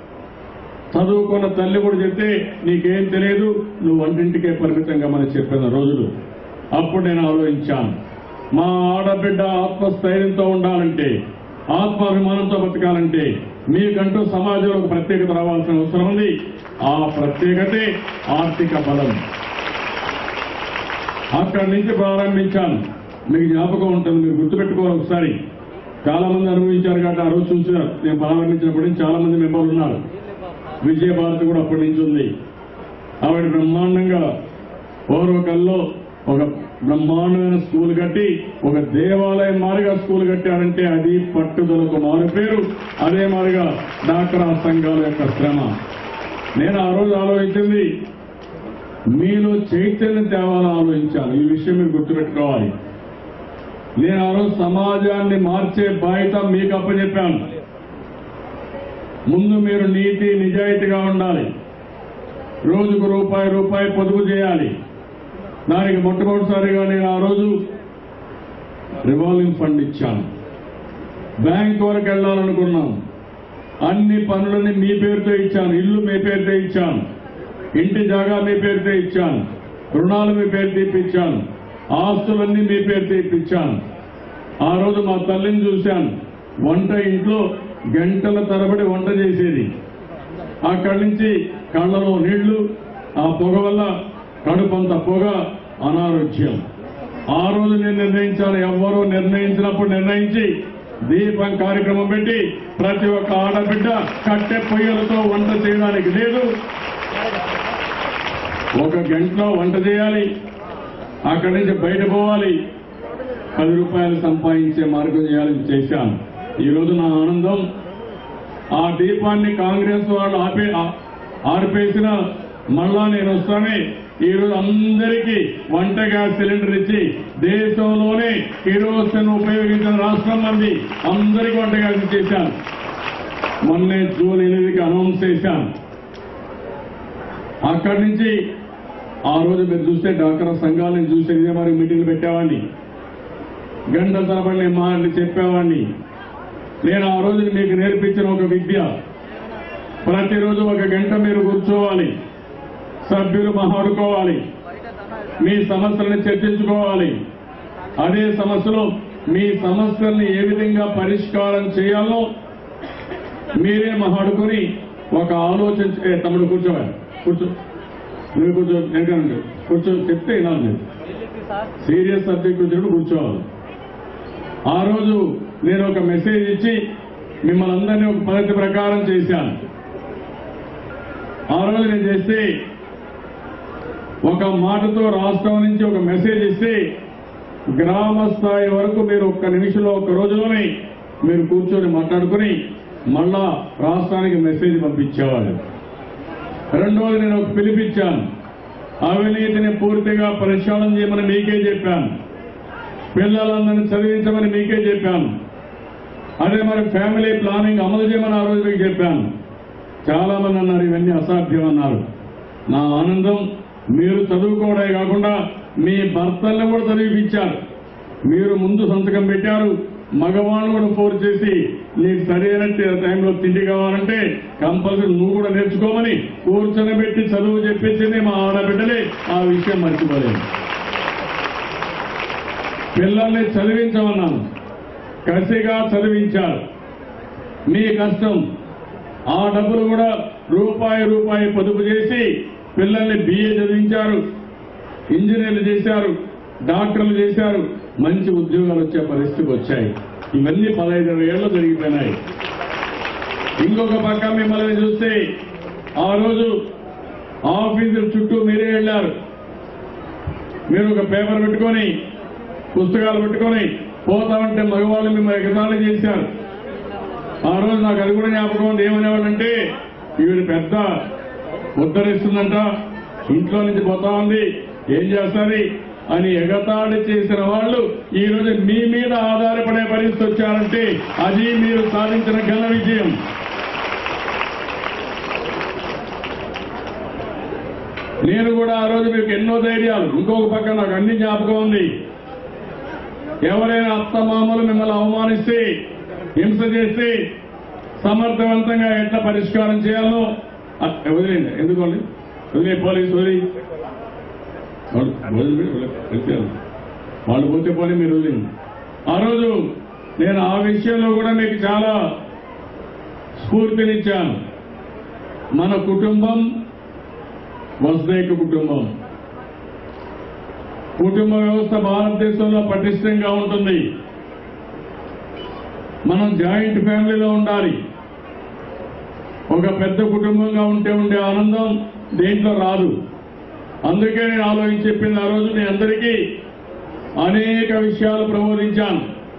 చదువుకున్న తల్లి కూడా చెప్తే నీకేం తెలియదు నువ్వు వంటింటికే పరిమితంగా మనం చెప్పిన రోజులు అప్పుడు నేను ఆలోచించాను మా ఆడబిడ్డ ఆత్మస్థైర్యంతో ఉండాలంటే ఆత్మాభిమానంతో బతకాలంటే మీకంటూ సమాజంలో ఒక ప్రత్యేకత రావాల్సిన అవసరం ఉంది ఆ ప్రత్యేకతే ఆర్థిక బలం అక్కడి నుంచి ప్రారంభించాను మీకు జ్ఞాపకం ఉంటుంది మీరు గుర్తుపెట్టుకోవాలి ఒకసారి చాలా మంది అనుభవించారు కాబట్టి ఆ రోజు చూసినారు నేను ప్రారంభించినప్పటి నుంచి చాలా మంది మెంబర్లు ఉన్నారు విజయభారతి కూడా అప్పటి నుంచి ఉంది ఆవిడ బ్రహ్మాండంగా ఓర్వకల్లో ఒక బ్రహ్మాండమైన స్కూల్ కట్టి ఒక దేవాలయం మారిగా స్కూల్ కట్టారంటే అది పట్టుదలకు మారు పేరు అదే మారిగా డాక్రా సంఘాల యొక్క శ్రమ నేను ఆ రోజు ఆలోచించింది మీలో చైతన్యం తేవాలని ఆలోచించాను ఈ విషయం మీరు గుర్తుపెట్టుకోవాలి నేను ఆ రోజు సమాజాన్ని మార్చే బాధ్యత మీకు అప్పచెప్పాను ముందు మీరు నీతి నిజాయితీగా ఉండాలి రోజుకు రూపాయి రూపాయి పొదుపు చేయాలి దానికి మొట్టమొదటిసారిగా నేను ఆ రోజు రివాల్వింగ్ ఫండ్ ఇచ్చాను బ్యాంక్ వరకు వెళ్ళాలనుకున్నాం అన్ని పనులని మీ పేరుతో ఇచ్చాను ఇల్లు మీ పేరుతో ఇచ్చాను ఇంటి జాగా మీ పేరుతో ఇచ్చాను రుణాలు మీ పేరుతో ఇప్పించాను ఆస్తులన్నీ మీ పేరుతో ఇప్పించాను ఆ రోజు మా తల్లిని చూశాను వంట ఇంట్లో గంటల తరబడి వంట చేసేది అక్కడి నుంచి కళ్ళలో నీళ్లు ఆ పొగ వల్ల కడుపంత పొగ అనారోగ్యం ఆ రోజు నేను నిర్ణయించాను ఎవ్వరూ నిర్ణయించినప్పుడు నిర్ణయించి దీపం కార్యక్రమం పెట్టి ప్రతి ఒక్క ఆడబిడ్డ కట్టె పొయ్యలతో వంట చేయడానికి లేదు ఒక గంటలో వంట చేయాలి అక్కడి నుంచి బయట పోవాలి పది రూపాయలు సంపాదించే మార్గం చేయాలని చేశాను ఈ రోజు నా ఆనందం ఆ దీపాన్ని కాంగ్రెస్ వాళ్ళు ఆపే ఆ- ఆర్పేసిన మళ్ళా నేను వస్తానే ఈ రోజు అందరికీ వంట గ్యాస్ సిలిండర్ ఇచ్చి దేశంలోనే కిరోసిన్ ఉపయోగించిన రాష్ట్రం మంది అందరికీ వంట గ్యాస్ ఇచ్చేశాను మొన్నే జూన్ ఎనిమిదికి అనౌన్స్ చేశాను అక్కడి నుంచి ఆ రోజు మీరు చూస్తే డాక్టర్ సంఘాలను చూస్తే ఇదే మరి మీటింగ్లు పెట్టేవాడిని గంటల తరబడి నేను మాటలు చెప్పేవాడిని నేను ఆ రోజు మీకు నేర్పించిన ఒక విద్య ప్రతిరోజు ఒక గంట మీరు కూర్చోవాలి సభ్యులు మహాడుకోవాలి మీ సమస్యలను చర్చించుకోవాలి అదే సమస్యలో మీ సమస్యల్ని ఏ విధంగా పరిష్కారం చేయాలో మీరే మహాడుకొని ఒక ఆలోచన చే- ఏ, తమ్ముడు కూర్చోవాలి కూర్చో నువ్వు కూర్చో వెనకాలండి కూర్చో చెప్తే వినాలి నేను సీరియస్ సబ్జెక్ట్ వచ్చినప్పుడు కూర్చోవాలి ఆ రోజు నేను ఒక మెసేజ్ ఇచ్చి మిమ్మల్ని అందరినీ ఒక పద్ధతి ప్రకారం చేశాను ఆ రోజు నేను చేస్తే ఒక మాటతో రాష్ట్రం నుంచి ఒక మెసేజ్ ఇస్తే గ్రామ స్థాయి వరకు మీరు ఒక్క నిమిషంలో ఒక్క రోజులోనే మీరు కూర్చొని మాట్లాడుకుని మళ్ళా రాష్ట్రానికి మెసేజ్ పంపించేవాళ్ళు రెండోది నేను ఒక పిలిపించాను అవినీతిని పూర్తిగా పరిశీలన చేయమని మీకే చెప్పాను పిల్లలందరినీ చదివించమని మీకే చెప్పాను అదే మరి ఫ్యామిలీ ప్లానింగ్ అమలు చేయమని ఆ రోజు మీకు చెప్పాను చాలా మంది అన్నారు ఇవన్నీ అసాధ్యం అన్నారు నా ఆనందం మీరు చదువుకోవడమే కాకుండా మీ భర్తల్ని కూడా చదివిపించారు మీరు ముందు సంతకం పెట్టారు మగవాళ్ళు కూడా ఫోర్స్ చేసి నీకు సరైన టైంలో తిండి కావాలంటే కంపల్సరీ నువ్వు కూడా నేర్చుకోమని కూర్చొని పెట్టి చదువు చెప్పించింది మా ఆడబిడ్డలే ఆ విషయం మర్చిపోలేదు పిల్లల్ని చదివించమన్నాను కసిగా చదివించారు మీ కష్టం ఆ డబ్బులు కూడా రూపాయి రూపాయి పొదుపు చేసి పిల్లల్ని బిఏ చదివించారు ఇంజనీర్లు చేశారు డాక్టర్లు చేశారు మంచి ఉద్యోగాలు వచ్చే పరిస్థితికి వచ్చాయి ఇవన్నీ పదహైదు ఏళ్ళు జరిగిపోయినాయి ఇంకొక పక్క మిమ్మల్ని చూస్తే ఆ రోజు ఆఫీసుల చుట్టూ మీరే వెళ్ళారు మీరు ఒక పేపర్ పెట్టుకొని పుస్తకాలు పెట్టుకొని పోతామంటే మగవాళ్ళు మిమ్మల్ని ఎగతాళి చేశారు ఆ రోజు నాకు అది కూడా జ్ఞాపకం ఉంది ఏమనేవాళ్ళంటే ఈవిడ పెద్ద ఉద్ధరిస్తుందంట ఇంట్లో నుంచి పోతా ఉంది ఏం చేస్తుంది అని ఎగతాళి చేసిన వాళ్ళు ఈ రోజు మీ మీద ఆధారపడే పరిస్థితి వచ్చారంటే అది మీరు సాధించిన ఘన విజయం నేను కూడా ఆ రోజు మీకు ఎన్నో ధైర్యాలు ఇంకొక పక్క నాకు అన్ని జ్ఞాపకం ఉంది ఎవరైనా అత్తమామలు మిమ్మల్ని అవమానిస్తే హింస చేస్తే సమర్థవంతంగా ఎట్లా పరిష్కారం చేయాలో అ- వదిలేండి ఎందుకోండి వదిలే పోలీసు వదిలి వాళ్ళు వదిలి వెళ్ళిపోయారు. వాళ్ళు పోతే పోనీ మీరు వదిలేండి ఆ రోజు నేను ఆ విషయంలో కూడా మీకు చాలా స్ఫూర్తినిచ్చాను మన కుటుంబం వసుదైక కుటుంబం కుటుంబ వ్యవస్థ భారతదేశంలో పటిష్టంగా ఉంటుంది మనం జాయింట్ ఫ్యామిలీలో ఉండాలి ఒక పెద్ద కుటుంబంగా ఉంటే ఉండే ఆనందం దేంట్లో రాదు అందుకే నేను ఆలోచించి చెప్పింది ఆ రోజు మీ అందరికీ అనేక విషయాలు ప్రబోధించాను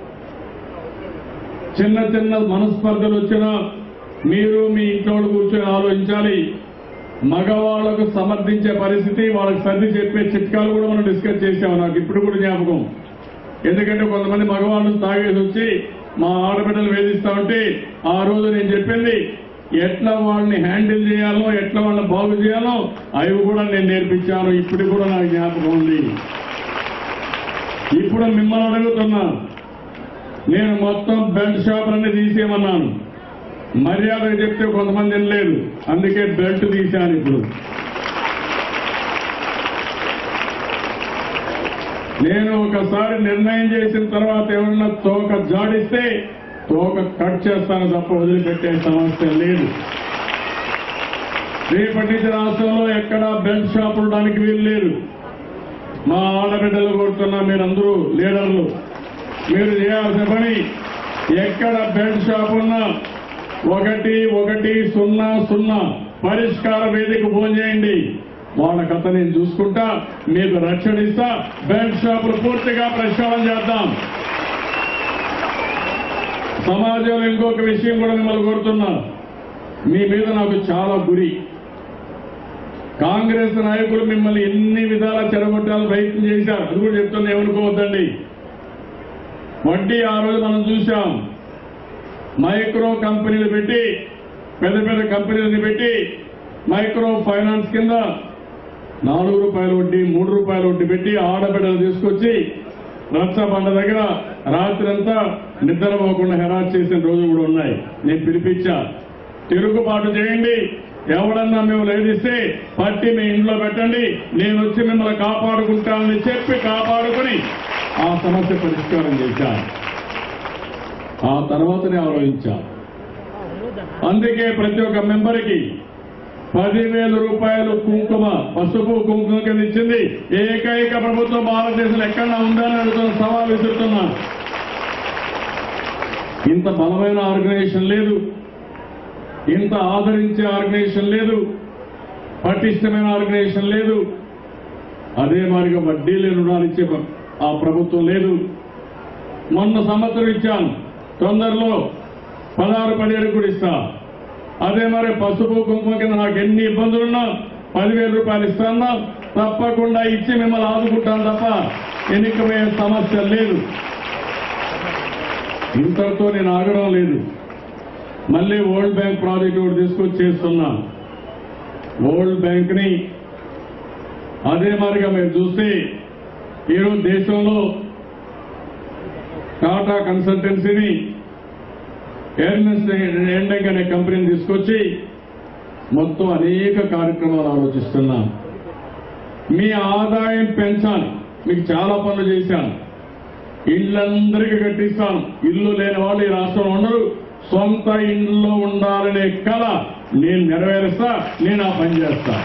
చిన్న చిన్న మనస్పర్ధలు వచ్చినా మీరు మీ ఇంట్లో వాళ్ళు కూర్చొని ఆలోచించాలి మగవాళ్లకు సమర్థించే పరిస్థితి వాళ్ళకి సర్ది చెప్పే చిట్కాలు కూడా మనం డిస్కస్ చేసాము నాకు ఇప్పుడు కూడా జ్ఞాపకం ఎందుకంటే కొంతమంది మగవాళ్ళు తాగేసి వచ్చి మా ఆడబిడ్డలు వేధిస్తా ఉంటే ఆ రోజు నేను చెప్పింది ఎట్లా వాళ్ళని హ్యాండిల్ చేయాలో ఎట్లా వాళ్ళని బాగు చేయాలో అవి కూడా నేను నేర్పించాను ఇప్పుడు కూడా నాకు జ్ఞాపకం ఉంది ఇప్పుడు మిమ్మల్ని అడుగుతున్నా నేను మొత్తం బెల్ట్ షాపులన్నీ తీసేయమన్నాను మర్యాద చెప్తే కొంతమంది వినలేదు అందుకే బెల్ట్ తీశాను ఇప్పుడు నేను ఒకసారి నిర్ణయం చేసిన తర్వాత ఎవరన్నా తోక జాడిస్తే తోక కట్ చేస్తాను తప్ప వదిలిపెట్టే సమస్య లేదు రేపటి నుంచి రాష్ట్రంలో ఎక్కడా బెల్ట్ షాప్ ఉండడానికి వీలు లేదు మా ఆడబిడ్డలు కోరుతున్నా మీరందరూ లీడర్లు మీరు చేయాల్సిన పని ఎక్కడ బెల్ట్ షాప్ ఉన్నా ఒకటి ఒకటి సున్నా సున్నా పరిష్కార వేదిక ఫోన్ చేయండి వాళ్ళ కథ నేను చూసుకుంటా మీకు రక్షణ ఇస్తా బెల్ట్ షాపులు పూర్తిగా ప్రక్షాళన చేద్దాం సమాజంలో ఇంకొక విషయం కూడా మిమ్మల్ని కోరుతున్నా మీ మీద నాకు చాలా గురి కాంగ్రెస్ నాయకులు మిమ్మల్ని ఎన్ని విధాల చెడగొట్టాలని ప్రయత్నం చేశారు అది కూడా చెప్తున్నా ఏమనుకోవద్దండి వడ్డీ ఆ రోజు మనం చూశాం మైక్రో కంపెనీలు పెట్టి పెద్ద పెద్ద కంపెనీలను పెట్టి మైక్రో ఫైనాన్స్ కింద నాలుగు రూపాయల వడ్డీ మూడు రూపాయల వడ్డీ పెట్టి ఆడబిడ్డలు తీసుకొచ్చి రచ్చబండ దగ్గర రాత్రంతా నిద్రపోకుండా హెరాస్ చేసిన రోజులు కూడా ఉన్నాయి నేను పిలిపించా తిరుగుబాటు చేయండి ఎవడన్నా మేము లేదిస్తే పట్టి మీ ఇంట్లో పెట్టండి నేను వచ్చి మిమ్మల్ని కాపాడుకుంటానని చెప్పి కాపాడుకుని ఆ సమస్య పరిష్కారం చేశారు ఆ తర్వాతనే ఆలోచించారు అందుకే ప్రతి ఒక్క మెంబర్కి పదివేల రూపాయలు కుంకుమ పసుపు కుంకుమ కింద ఇచ్చింది ఏకైక ప్రభుత్వం భారతదేశంలో ఎక్కడన్నా ఉందని అడుగుతున్న సవాల్ విసురుతున్నా ఇంత బలమైన ఆర్గనైజేషన్ లేదు ఇంత ఆదరించే ఆర్గనైజేషన్ లేదు పటిష్టమైన ఆర్గనైజేషన్ లేదు అదే మాదిరిగా వడ్డీ లేని రుణాలు ఇచ్చే ప్ర- ఆ ప్రభుత్వం లేదు మొన్న సంవత్సరం ఇచ్చాను తొందరలో పదహారు పదిహేడు కూడా ఇస్తా అదే మరి పసుపు కుంకుమ కింద నాకు ఎన్ని ఇబ్బందులున్నా పదివేల రూపాయలు ఇస్తాను తప్పకుండా ఇచ్చి మిమ్మల్ని ఆదుకుంటాను తప్ప ఎన్నికమయ్యే సమస్య లేదు ఇంతటితో నేను ఆగడం లేదు మళ్ళీ వరల్డ్ బ్యాంక్ ప్రాజెక్ట్ ఒకటి తీసుకొచ్చి చేస్తున్నా వరల్డ్ బ్యాంక్ ని అదే మాదిరిగా మీరు చూస్తే ఈరోజు దేశంలో టాటా కన్సల్టెన్సీని ఎర్నెస్ ఎండింగ్ అనే కంపెనీని తీసుకొచ్చి మొత్తం అనేక కార్యక్రమాలు ఆలోచిస్తున్నాం మీ ఆదాయం పెంచాలి మీకు చాలా పనులు చేశాను ఇళ్ళందరికీ కట్టిస్తాను ఇల్లు లేని వాళ్ళు ఈ రాష్ట్రంలో ఉండరు సొంత ఇంట్లో ఉండాలనే కళ నేను నెరవేరుస్తా నేను ఆ పని చేస్తా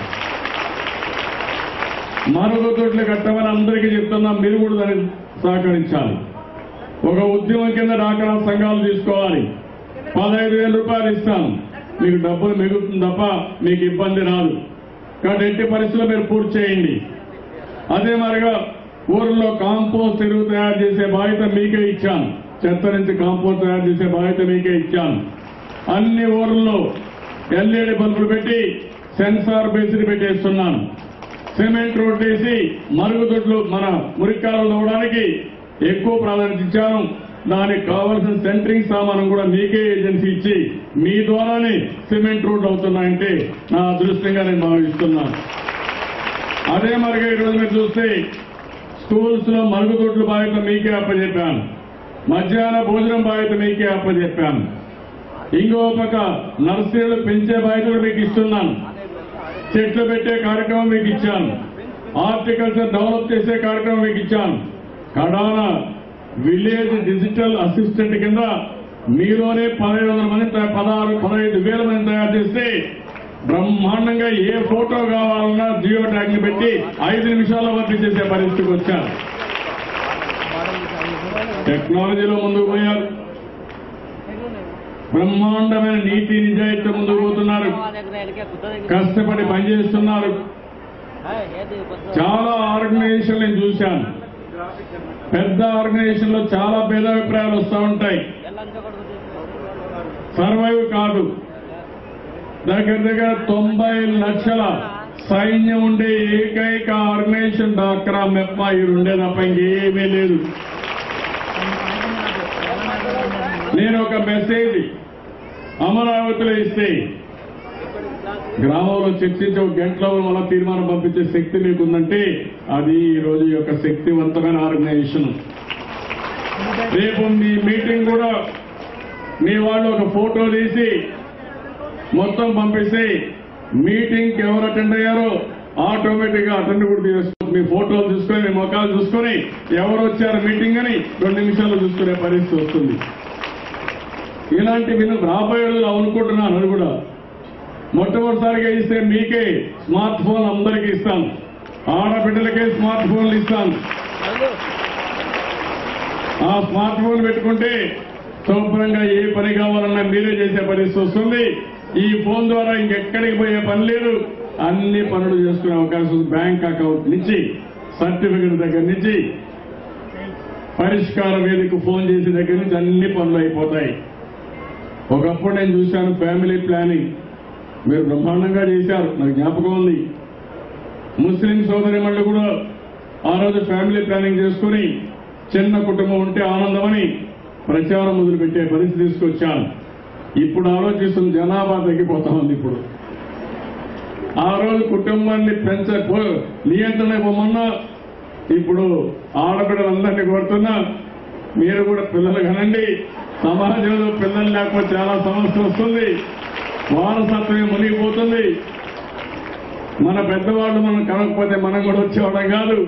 మరుగుదొడ్లు కట్టమని అందరికీ చెప్తున్నా మీరు కూడా దానికి సహకరించాలి ఒక ఉద్యమం కింద డాక్రా సంఘాలు తీసుకోవాలి పదహైదు వేల రూపాయలు ఇస్తాను మీకు డబ్బులు మిగులుతుంది తప్ప మీకు ఇబ్బంది రాదు కాబట్టి ఎట్టి పరిస్థితుల్లో మీరు పూర్తి చేయండి అదే మరిగా ఊర్లో కాంపోస్ట్ ఎరువు తయారు చేసే బాధ్యత మీకే ఇచ్చాను చెత్త నుంచి కాంపోస్ట్ తయారు చేసే బాధ్యత మీకే ఇచ్చాను అన్ని ఊర్లలో ఎల్ఈడి బల్బులు పెట్టి సెన్సార్ బేసిన్ పెట్టేస్తున్నాను సిమెంట్ రోడ్ వేసి మరుగుదొడ్లు మన మురికాలు తవ్వడానికి ఎక్కువ ప్రాధాన్యత ఇచ్చాను దానికి కావలసిన సెంటరింగ్ సామానం కూడా మీకే ఏజెన్సీ ఇచ్చి మీ ద్వారానే సిమెంట్ రోడ్లు అవుతున్నాయంటే నా అదృష్టంగా నేను భావిస్తున్నాను అదే మరిగా ఈరోజు మీరు చూస్తే స్కూల్స్ లో మరుగుదొడ్లు బాధ్యత మీకే అప్పచెప్పాను మధ్యాహ్న భోజనం బాధ్యత మీకే అప్పచెప్పాను ఇంకో పక్క నర్సరీలు పెంచే బాధ్యత కూడా మీకు ఇస్తున్నాను చెట్లు పెట్టే కార్యక్రమం మీకు ఇచ్చాను హార్టికల్చర్ డెవలప్ చేసే కార్యక్రమం మీకు ఇచ్చాను కడాన విలేజ్ డిజిటల్ అసిస్టెంట్ కింద మీలోనే పదహైదు వందల మంది తయా- పదహారు పదహైదు వేల మంది తయారు చేస్తే బ్రహ్మాండంగా ఏ ఫోటో కావాలన్నా జియో ట్యాగ్ ని పెట్టి ఐదు నిమిషాల్లో భర్తీ చేసే పరిస్థితికి వచ్చారు టెక్నాలజీలో ముందుకు పోయారు బ్రహ్మాండమైన నీతి నిజాయితీ ముందుకు పోతున్నారు కష్టపడి పనిచేస్తున్నారు చాలా ఆర్గనైజేషన్ నేను చూశాను పెద్ద ఆర్గనైజేషన్ లో చాలా భేదాభిప్రాయాలు వస్తూ ఉంటాయి సర్వైవ్ కాదు దగ్గర దగ్గర తొంభై లక్షల సైన్యం ఉండే ఏకైక ఆర్గనైజేషన్ డాక్రా మెప్ప ఇది ఉండే తప్ప ఇంకేమీ లేదు నేను ఒక మెసేజ్ అమరావతిలో ఇస్తే గ్రామంలో చర్చించి ఒక గంటలో మళ్ళా తీర్మానం పంపించే శక్తి మీకుందంటే అది ఈ రోజు యొక్క శక్తివంతమైన ఆర్గనైజేషన్ రేపు మీ మీటింగ్ కూడా మీ వాళ్ళు ఒక ఫోటో తీసి మొత్తం పంపిస్తే మీటింగ్ కి ఎవరు అటెండ్ అయ్యారో ఆటోమేటిక్ గా అటెండ్ కూడా చేసుకోవచ్చు మీ ఫోటోలు చూసుకొని మీ ముఖాలు చూసుకొని ఎవరు వచ్చారు మీటింగ్ అని రెండు నిమిషాలు చూసుకునే పరిస్థితి వస్తుంది ఇలాంటి నేను రాబోయే రోజులు అనుకుంటున్నాను అది కూడా మొట్టమొదటిసారిగా ఇస్తే మీకే స్మార్ట్ ఫోన్ అందరికీ ఇస్తాను ఆడబిడ్డలకే స్మార్ట్ ఫోన్లు ఇస్తాను ఆ స్మార్ట్ ఫోన్ పెట్టుకుంటే శుభ్రంగా ఏ పని కావాలన్నా మీరే చేసే పరిస్థితి వస్తుంది ఈ ఫోన్ ద్వారా ఇంకెక్కడికి పోయే పని లేదు అన్ని పనులు చేసుకునే అవకాశం ఉంది. బ్యాంక్ అకౌంట్ నుంచి సర్టిఫికెట్ దగ్గర నుంచి పరిష్కార వేదిక ఫోన్ చేసే దగ్గర నుంచి అన్ని పనులు అయిపోతాయి ఒకప్పుడు నేను చూశాను ఫ్యామిలీ ప్లానింగ్ మీరు బ్రహ్మాండంగా చేశారు నాకు జ్ఞాపకం ఉంది ముస్లిం సోదరిమణులు కూడా ఆ రోజు ఫ్యామిలీ ప్లానింగ్ చేసుకుని చిన్న కుటుంబం ఉంటే ఆనందమని ప్రచారం మొదలుపెట్టే పరిస్థితి తీసుకొచ్చాను ఇప్పుడు ఆలోచిస్తున్న జనాభా తగ్గిపోతా ఉంది ఇప్పుడు ఆ రోజు కుటుంబాన్ని పెంచ నియంత్రణ ఇవ్వమన్నా ఇప్పుడు ఆడబిడ్డలందరినీ కోరుతున్నా మీరు కూడా పిల్లలు కనండి సమాజంలో పిల్లలు లేకపోతే చాలా సమస్య వస్తుంది వారసత్వమే మునిగిపోతుంది మన పెద్దవాళ్ళు మనం కనకపోతే మనం కూడా వచ్చేవాళ్ళం కాదు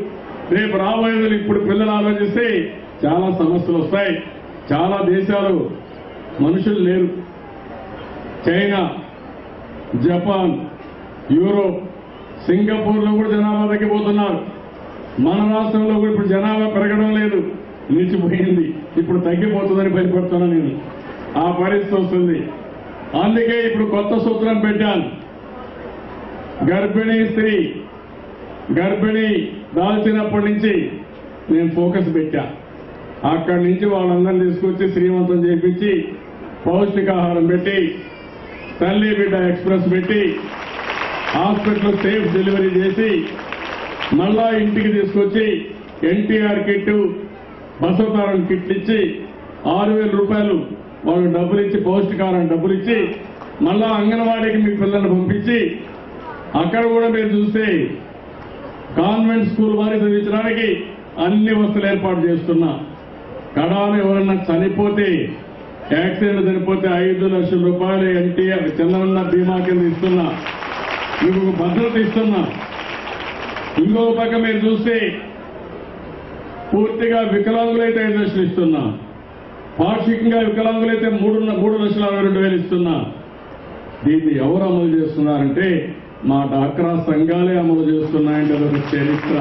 రేపు రాబోయేది ఇప్పుడు పిల్లలు ఆలోచిస్తే చాలా సమస్యలు వస్తాయి చాలా దేశాలు మనుషులు లేరు చైనా జపాన్ యూరోప్ సింగపూర్ లో కూడా జనాభా తగ్గిపోతున్నారు మన రాష్ట్రంలో కూడా ఇప్పుడు జనాభా పెరగడం లేదు నిలిచిపోయింది ఇప్పుడు తగ్గిపోతుందని భయపడుతున్నా నేను ఆ పరిస్థితి వస్తుంది అందుకే ఇప్పుడు కొత్త సూత్రం పెట్టాను గర్భిణీ స్త్రీ గర్భిణీ దాల్చినప్పటి నుంచి నేను ఫోకస్ పెట్టా అక్కడి నుంచి వాళ్ళందరినీ తీసుకొచ్చి శ్రీమంతం చేపించి పౌష్టికాహారం పెట్టి తల్లి బిడ్డ ఎక్స్ప్రెస్ పెట్టి హాస్పిటల్ సేఫ్ డెలివరీ చేసి మళ్ళా ఇంటికి తీసుకొచ్చి ఎన్టీఆర్ కిట్ బసవతారం కిట్లు ఇచ్చి ఆరు వేల రూపాయలు వాళ్ళు డబ్బులు ఇచ్చి పౌష్టికాహారం డబ్బులు ఇచ్చి మళ్ళా అంగన్వాడీకి మీ పిల్లల్ని పంపించి అక్కడ కూడా మీరు చూస్తే కాన్వెంట్ స్కూల్ వారి చదివించడానికి అన్ని వస్తువులు ఏర్పాటు చేస్తున్నా కడాన ఎవరన్నా చనిపోతే యాక్సిడెంట్ చనిపోతే ఐదు లక్షల రూపాయలు ఎన్టీఆర్ చంద్రన్న బీమా కింద ఇస్తున్నా మీకు ఒక భద్రత ఇస్తున్నా ఇంకొక పక్క మీరు చూస్తే పూర్తిగా వికలాంగులైతే ఐదు లక్షలు ఇస్తున్నా పాక్షికంగా వికలాంగులైతే మూడు మూడు లక్షల అరవై రెండు వేలు ఇస్తున్నా దీన్ని ఎవరు అమలు చేస్తున్నారంటే మా డాక్రా సంఘాలే అమలు చేస్తున్నాయంటే అదొక చరిత్ర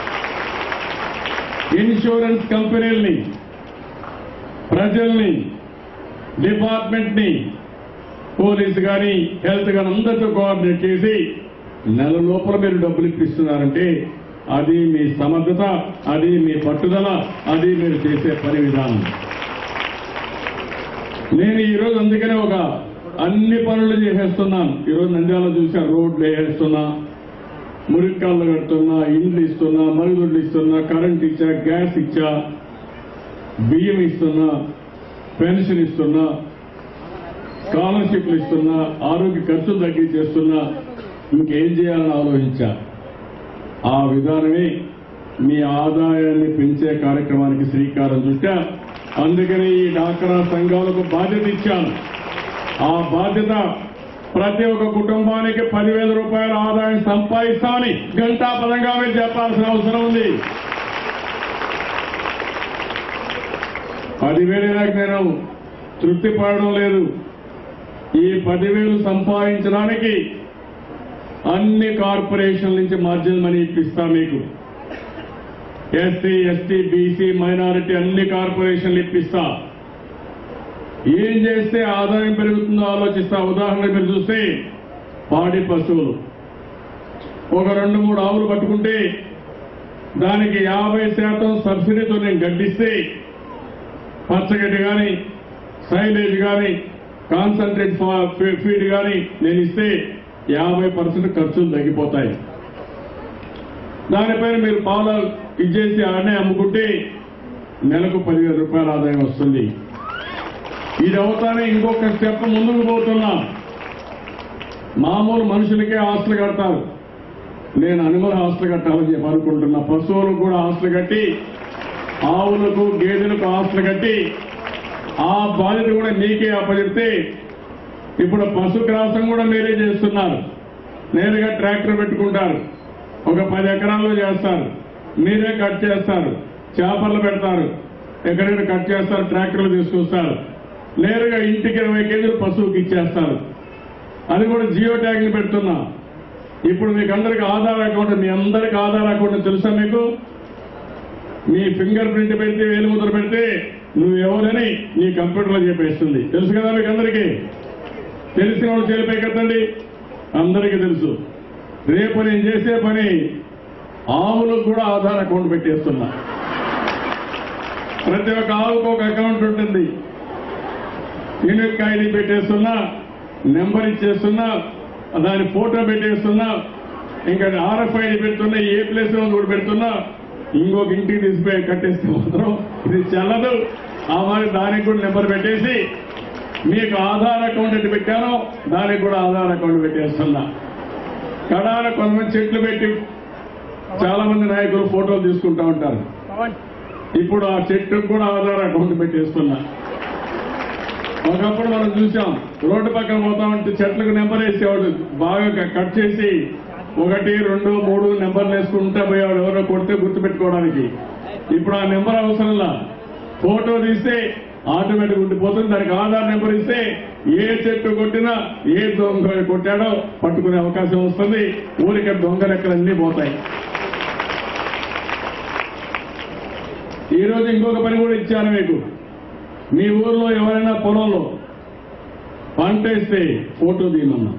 ఇన్సూరెన్స్ కంపెనీల్ని ప్రజల్ని డిపార్ట్మెంట్ ని పోలీసు కానీ హెల్త్ కానీ అందరితో కోఆర్డినేట్ చేసి నెల లోపల మీరు డబ్బులు ఇప్పిస్తున్నారంటే అది మీ సమర్థత అది మీ పట్టుదల అది మీరు చేసే పని విధానం నేను ఈరోజు అందుకనే ఒక అన్ని పనులు చేసేస్తున్నాను ఈరోజు నంద్యాల చూసా రోడ్లు వేసేస్తున్నా మురికాళ్ళు కడుతున్నా ఇండ్లు ఇస్తున్నా మరుగుదొడ్లు ఇస్తున్నా కరెంట్ ఇచ్చా గ్యాస్ ఇచ్చా బియ్యం ఇస్తున్నా పెన్షన్ ఇస్తున్నా స్కాలర్షిప్లు ఇస్తున్నా ఆరోగ్య ఖర్చులు తగ్గించేస్తున్నా ఇంకేం చేయాలని ఆలోచించా ఆ విధానమే మీ ఆదాయాన్ని పెంచే కార్యక్రమానికి శ్రీకారం చుట్టా అందుకని ఈ డాక్రా సంఘాలకు బాధ్యత ఇచ్చాను ఆ బాధ్యత ప్రతి ఒక్క కుటుంబానికి పదివేల రూపాయల ఆదాయం సంపాదిస్తామని గంటాపదంగా మీరు చెప్పాల్సిన అవసరం ఉంది పదివేలకు నేను తృప్తి పడడం లేదు ఈ పదివేలు సంపాదించడానికి అన్ని కార్పొరేషన్ల నుంచి మార్జిన్ మనీ ఇప్పిస్తా మీకు ఎస్సీ ఎస్టీ బీసీ మైనారిటీ అన్ని కార్పొరేషన్లు ఇప్పిస్తా ఏం చేస్తే ఆదాయం పెరుగుతుందో ఆలోచిస్తా ఉదాహరణ మీరు చూస్తే పాడి పశువులు ఒక రెండు మూడు ఆవులు పట్టుకుంటే దానికి యాభై శాతం సబ్సిడీతో నేను గడ్డిస్తే పచ్చగడ్డి కానీ సైలేజ్ కానీ కాన్సన్ట్రేట్ ఫీడ్ కానీ నేను ఇస్తే యాభై పర్సెంట్ ఖర్చులు తగ్గిపోతాయి దానిపైన మీరు పాలు ఇచ్చేసి ఆడనే అమ్ముకుంటే నెలకు పదివేల రూపాయల ఆదాయం వస్తుంది ఇది అవుతానే ఇంకొక స్టెప్ ముందుకు పోతున్నాం మామూలు మనుషులకే హాస్టల్ కడతారు నేను అనిమల్ హాస్టల్ కట్టాలని చెప్పి అనుకుంటున్నా పశువులకు కూడా హాస్టల్ కట్టి ఆవులకు గేదెలకు హాస్టల్ కట్టి ఆ బాధ్యత కూడా మీకే అప్పచెప్తే ఇప్పుడు పశుగ్రాసం కూడా మీరే చేస్తున్నారు నేరుగా ట్రాక్టర్ పెట్టుకుంటారు ఒక పది ఎకరాల్లో చేస్తారు మీరే కట్ చేస్తారు చేపలు పెడతారు ఎక్కడైనా కట్ చేస్తారు ట్రాక్టర్లు తీసుకొస్తారు నేరుగా ఇంటికి ఇరవై కేజీలు పశువుకి ఇచ్చేస్తారు అది కూడా జియో ట్యాగ్ని పెడుతున్నా ఇప్పుడు మీకు అందరికి ఆధార్ అకౌంట్ మీ అందరికి ఆధార్ అకౌంట్ తెలుసా మీకు మీ ఫింగర్ ప్రింట్ పెడితే వేలుముద్ర పెడితే నువ్వు ఎవరని నీ కంప్యూటర్లో చెప్పేస్తుంది తెలుసు కదా మీకు అందరికీ తెలిసిన వాళ్ళు చేలిపై కదండి అందరికీ తెలుసు రేపు నేను చేసే పని ఆవులకు కూడా ఆధార్ అకౌంట్ పెట్టేస్తున్నా ప్రతి ఒక్క ఆవుకు ఒక అకౌంట్ ఉంటుంది యూనిట్ ఐడి పెట్టేస్తున్నా నెంబర్ ఇచ్చేస్తున్నా దాని ఫోటో పెట్టేస్తున్నా ఇంకా ఆర్ఎఫ్ఐడి పెడుతున్నా ఏ ప్లేస్ లో కూడా పెడుతున్నా ఇంకొక ఇంటికి తీసిపోయి కట్టేస్తే మాత్రం ఇది చెల్లదు ఆ మరి దానికి కూడా నెంబర్ పెట్టేసి మీకు ఆధార్ అకౌంట్ ఎటు పెట్టానో దానికి కూడా ఆధార్ అకౌంట్ పెట్టేస్తున్నా కడాన కొంతమంది చెట్లు పెట్టి చాలా మంది నాయకులు ఫోటోలు తీసుకుంటా ఉంటారు ఇప్పుడు ఆ చెట్టుకు కూడా ఆధార్ అకౌంట్ పెట్టేస్తున్నా ఒకప్పుడు మనం చూసాం రోడ్డు పక్కన పోతా ఉంటే చెట్లకు నెంబర్ వేసేవాడు బాగా క- కట్ చేసి ఒకటి రెండు మూడు నెంబర్లు వేసుకుంటా పోయేవాడు ఎవరో కొడితే గుర్తుపెట్టుకోవడానికి ఇప్పుడు ఆ నెంబర్ అవసరంలా ఫోటో తీస్తే ఆటోమేటిక్ ఉండిపోతుంది దానికి ఆధార్ నెంబర్ ఇస్తే ఏ చెట్టు కొట్టినా ఏ దొంగ కొట్టాడో పట్టుకునే అవకాశం వస్తుంది ఊరికే దొంగ లెక్కలన్నీ పోతాయి ఈ రోజు ఇంకొక పని కూడా ఇచ్చాను మీకు మీ ఊర్లో ఎవరైనా పొలంలో పంట వేస్తే ఫోటో తీయమన్నా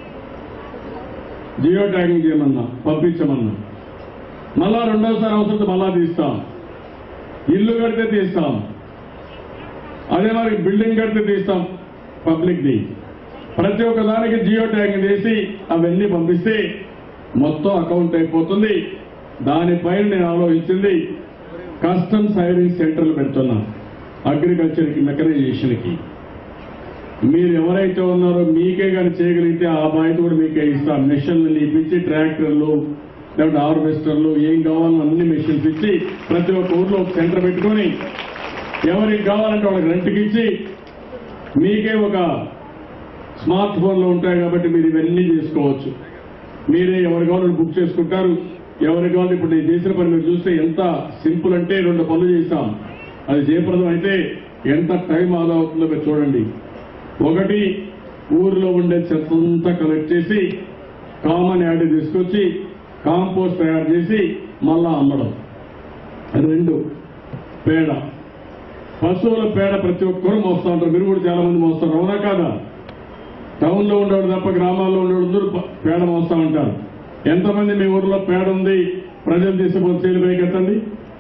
జియో ట్యాగింగ్ చేయమన్నా పంపించమన్నా మళ్ళా రెండోసారి అవసరం మళ్ళా తీస్తాం ఇల్లు కడితే తీస్తాం అదే మరి బిల్డింగ్ కడితే తీస్తాం పబ్లిక్ ది ప్రతి ఒక్క దానికి జియో ట్యాగింగ్ చేసి అవన్నీ పంపిస్తే మొత్తం అకౌంట్ అయిపోతుంది దానిపైన నేను ఆలోచించింది కస్టమ్స్ హైరింగ్ సెంటర్లు పెడుతున్నా అగ్రికల్చర్కి మెకనైజేషన్కి మీరు ఎవరైతే ఉన్నారో మీకే కానీ చేయగలిగితే ఆ బాధ్యత కూడా మీకే ఇస్తాం మిషన్లు ఇప్పించి ట్రాక్టర్లు లేకపోతే హార్వెస్టర్లు ఏం కావాలో అన్ని మిషన్స్ ఇచ్చి ప్రతి ఒక్క ఊర్లో ఒక సెంటర్ పెట్టుకొని ఎవరికి కావాలంటే వాళ్ళకి రెంట్కి ఇచ్చి మీకే ఒక స్మార్ట్ ఫోన్లు ఉంటాయి కాబట్టి మీరు ఇవన్నీ చేసుకోవచ్చు మీరే ఎవరి కావాలని బుక్ చేసుకుంటారు ఎవరి కావాలి ఇప్పుడు నేను చేసిన పని మీరు చూస్తే ఎంత సింపుల్ అంటే రెండు పనులు చేస్తాం అది జయప్రదం అయితే ఎంత టైం ఆదా అవుతుందో మీరు చూడండి ఒకటి ఊర్లో ఉండే చెత్త అంతా కలెక్ట్ చేసి కామన్ యాడ్ తీసుకొచ్చి కాంపోస్ట్ తయారు చేసి మళ్ళా అమ్మడం రెండు పేడ పశువుల పేడ ప్రతి ఒక్కరూ మోస్తూ ఉంటారు మీరు కూడా చాలా మంది మోస్తారు అవునా కాదా టౌన్ లో ఉండేవాడు తప్ప గ్రామాల్లో ఉండేవాడు ప- పేడ మోస్తా ఉంటారు ఎంతమంది మీ ఊర్లో పేడ ఉంది ప్రజలు తీసుకుపోతే చేలు పైకెత్తండి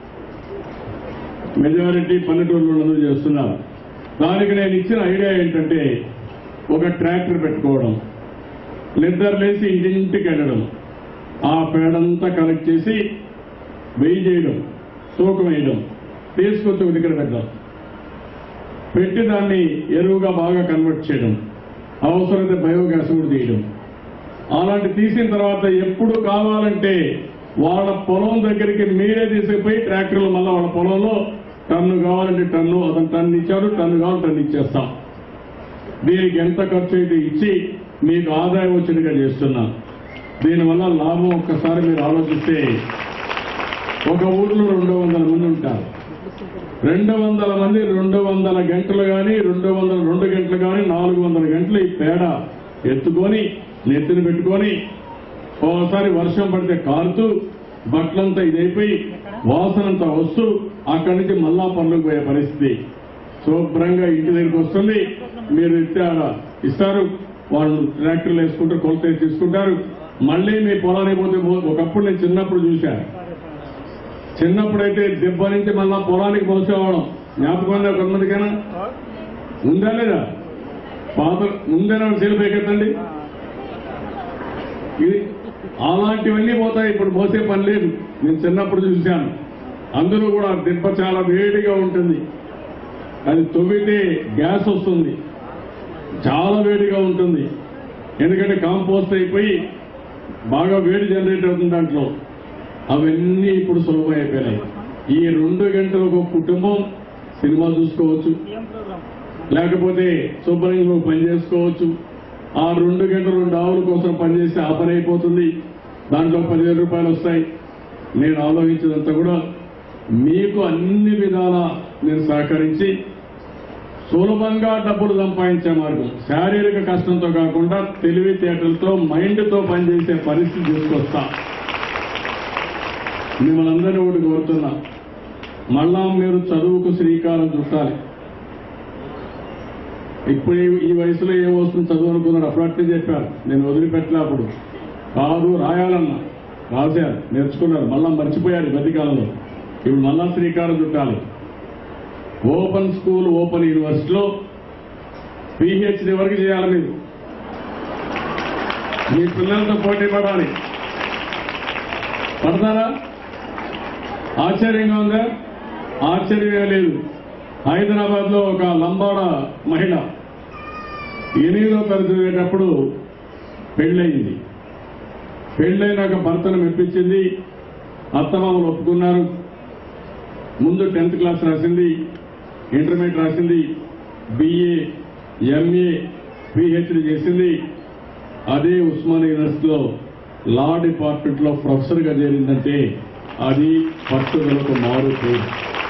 మెజారిటీ పల్లెటూరులో అందరూ చేస్తున్నారు దానికి నేను ఇచ్చిన ఐడియా ఏంటంటే ఒక ట్రాక్టర్ పెట్టుకోవడం నిద్రలేసి ఇంటింటికి వెళ్ళడం ఆ పేడంతా కలెక్ట్ చేసి వెయ్యి చేయడం తూకం వేయడం తీసుకొచ్చి ఒక దగ్గర పెట్టడం పెట్టి దాన్ని ఎరువుగా బాగా కన్వర్ట్ చేయడం అవసరమైతే బయోగ్యాస్ కూడా తీయడం అలాంటి తీసిన తర్వాత ఎప్పుడు కావాలంటే వాళ్ళ పొలం దగ్గరికి మీరే తీసుకుపోయి ట్రాక్టర్లు మళ్ళీ వాళ్ళ పొలంలో టన్ను కావాలంటే టన్ను అతను టన్ను ఇచ్చాడు టన్ను కావాలి టన్ను ఇచ్చేస్తాం దీనికి ఎంత ఖర్చు అయితే ఇచ్చి మీకు ఆదాయం వచ్చినట్టుగా చేస్తున్నాం దీనివల్ల లాభం ఒక్కసారి మీరు ఆలోచిస్తే ఒక ఊర్లో రెండు వందల మంది ఉంటారు రెండు వందల మంది రెండు వందల గంటలు కానీ రెండు వందల రెండు గంటలు కానీ నాలుగు వందల గంటలు ఈ పేడ ఎత్తుకొని నెత్తిన పెట్టుకొని ఓసారి వర్షం పడితే కారుతూ బట్టలంతా ఇదైపోయి వాసనంతా వస్తూ అక్కడి నుంచి మళ్ళా పనులకు పోయే పరిస్థితి శుభ్రంగా ఇంటి దగ్గరికి వస్తుంది మీరు ఇస్తే ఆడ ఇస్తారు వాళ్ళు ట్రాక్టర్లు వేసుకుంటారు కొలత వేసి తీసుకుంటారు మళ్ళీ మీ పొలానికి పోతే మో- ఒకప్పుడు నేను చిన్నప్పుడు చూశాను చిన్నప్పుడైతే దెబ్బ నుంచి మళ్ళా పొలానికి మోసేవాళ్ళం జ్ఞాపకం ఉందా కొంతమందికైనా ఉందా లేదా పాత ముందేనా చేలు పైకెత్తండి ఇది అలాంటివన్నీ పోతాయి ఇప్పుడు మోసే పని లేదు నేను చిన్నప్పుడు చూశాను అందులో కూడా దెబ్బ చాలా వేడిగా ఉంటుంది అది తవ్వితే గ్యాస్ వస్తుంది చాలా వేడిగా ఉంటుంది ఎందుకంటే కాంపోస్ట్ అయిపోయి బాగా వేడి జనరేట్ అవుతుంది దాంట్లో అవన్నీ ఇప్పుడు సులభం అయిపోయినాయి ఈ రెండు గంటలు ఒక కుటుంబం సినిమా చూసుకోవచ్చు లేకపోతే శుభ్రంగా పని చేసుకోవచ్చు ఆ రెండు గంటలు రెండు ఆవుల కోసం పనిచేస్తే ఆ పని అయిపోతుంది దాంట్లో పదివేల రూపాయలు వస్తాయి నేను ఆలోచించినంత కూడా మీకు అన్ని విధాల నేను సహకరించి సులభంగా డబ్బులు సంపాదించే మార్గం శారీరక కష్టంతో కాకుండా తెలివితేటలతో మైండ్తో పనిచేసే పరిస్థితి తీసుకొస్తా మిమ్మల్ని అందరినీ ఒకటి కోరుతున్నా మళ్ళా మీరు చదువుకు శ్రీకారం చుట్టాలి ఇప్పుడు ఈ- ఈ వయసులో ఏం వస్తుంది చదువు అనుకున్నాడు అప్పుడట్లే చెప్పారు నేను వదిలిపెట్టలే అప్పుడు కాదు రాయాలన్నా రాశారు నేర్చుకున్నారు మళ్ళా మర్చిపోయారు ఈ మధ్యకాలంలో ఇప్పుడు మళ్ళా శ్రీకారం చుట్టాలి ఓపెన్ స్కూల్ ఓపెన్ యూనివర్సిటీలో పిహెచ్డి వరకు చేయాలి మీరు మీ పిల్లలతో పోటీ పడాలి పడతారా ఆశ్చర్యంగా ఉందా ఆశ్చర్యమే లేదు హైదరాబాద్ లో ఒక లంబాడ మహిళ ఎనిమిదో తరగతి చదివేటప్పుడు పెళ్ళయింది పెళ్ళైనాక భర్తను మెప్పించింది అత్తమామలు ఒప్పుకున్నారు ముందు టెన్త్ క్లాస్ రాసింది ఇంటర్మీడియట్ రాసింది బిఏ ఎంఏ పిహెచ్డి చేసింది అదే ఉస్మానియా యూనివర్సిటీలో లా డిపార్ట్మెంట్లో ప్రొఫెసర్గా చేరిందంటే అది పట్టుదలకు మారు పేరు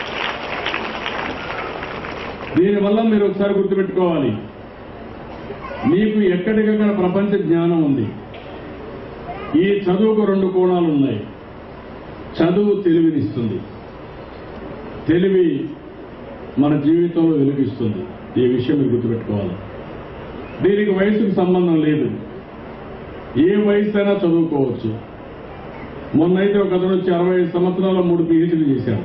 దీనివల్ల మీరు ఒకసారి గుర్తుపెట్టుకోవాలి మీకు ఎక్కడికక్కడ ప్రపంచ జ్ఞానం ఉంది ఈ చదువుకు రెండు కోణాలు ఉన్నాయి చదువు తెలివినిస్తుంది తెలివి మన జీవితంలో వెలిగిస్తుంది ఈ విషయం మీరు గుర్తుపెట్టుకోవాలి దీనికి వయసుకు సంబంధం లేదు ఏ వయసు అయినా చదువుకోవచ్చు మొన్నైతే ఒక అతను వచ్చి అరవై ఐదు సంవత్సరాల మూడు పీహెచ్డీ చేశారు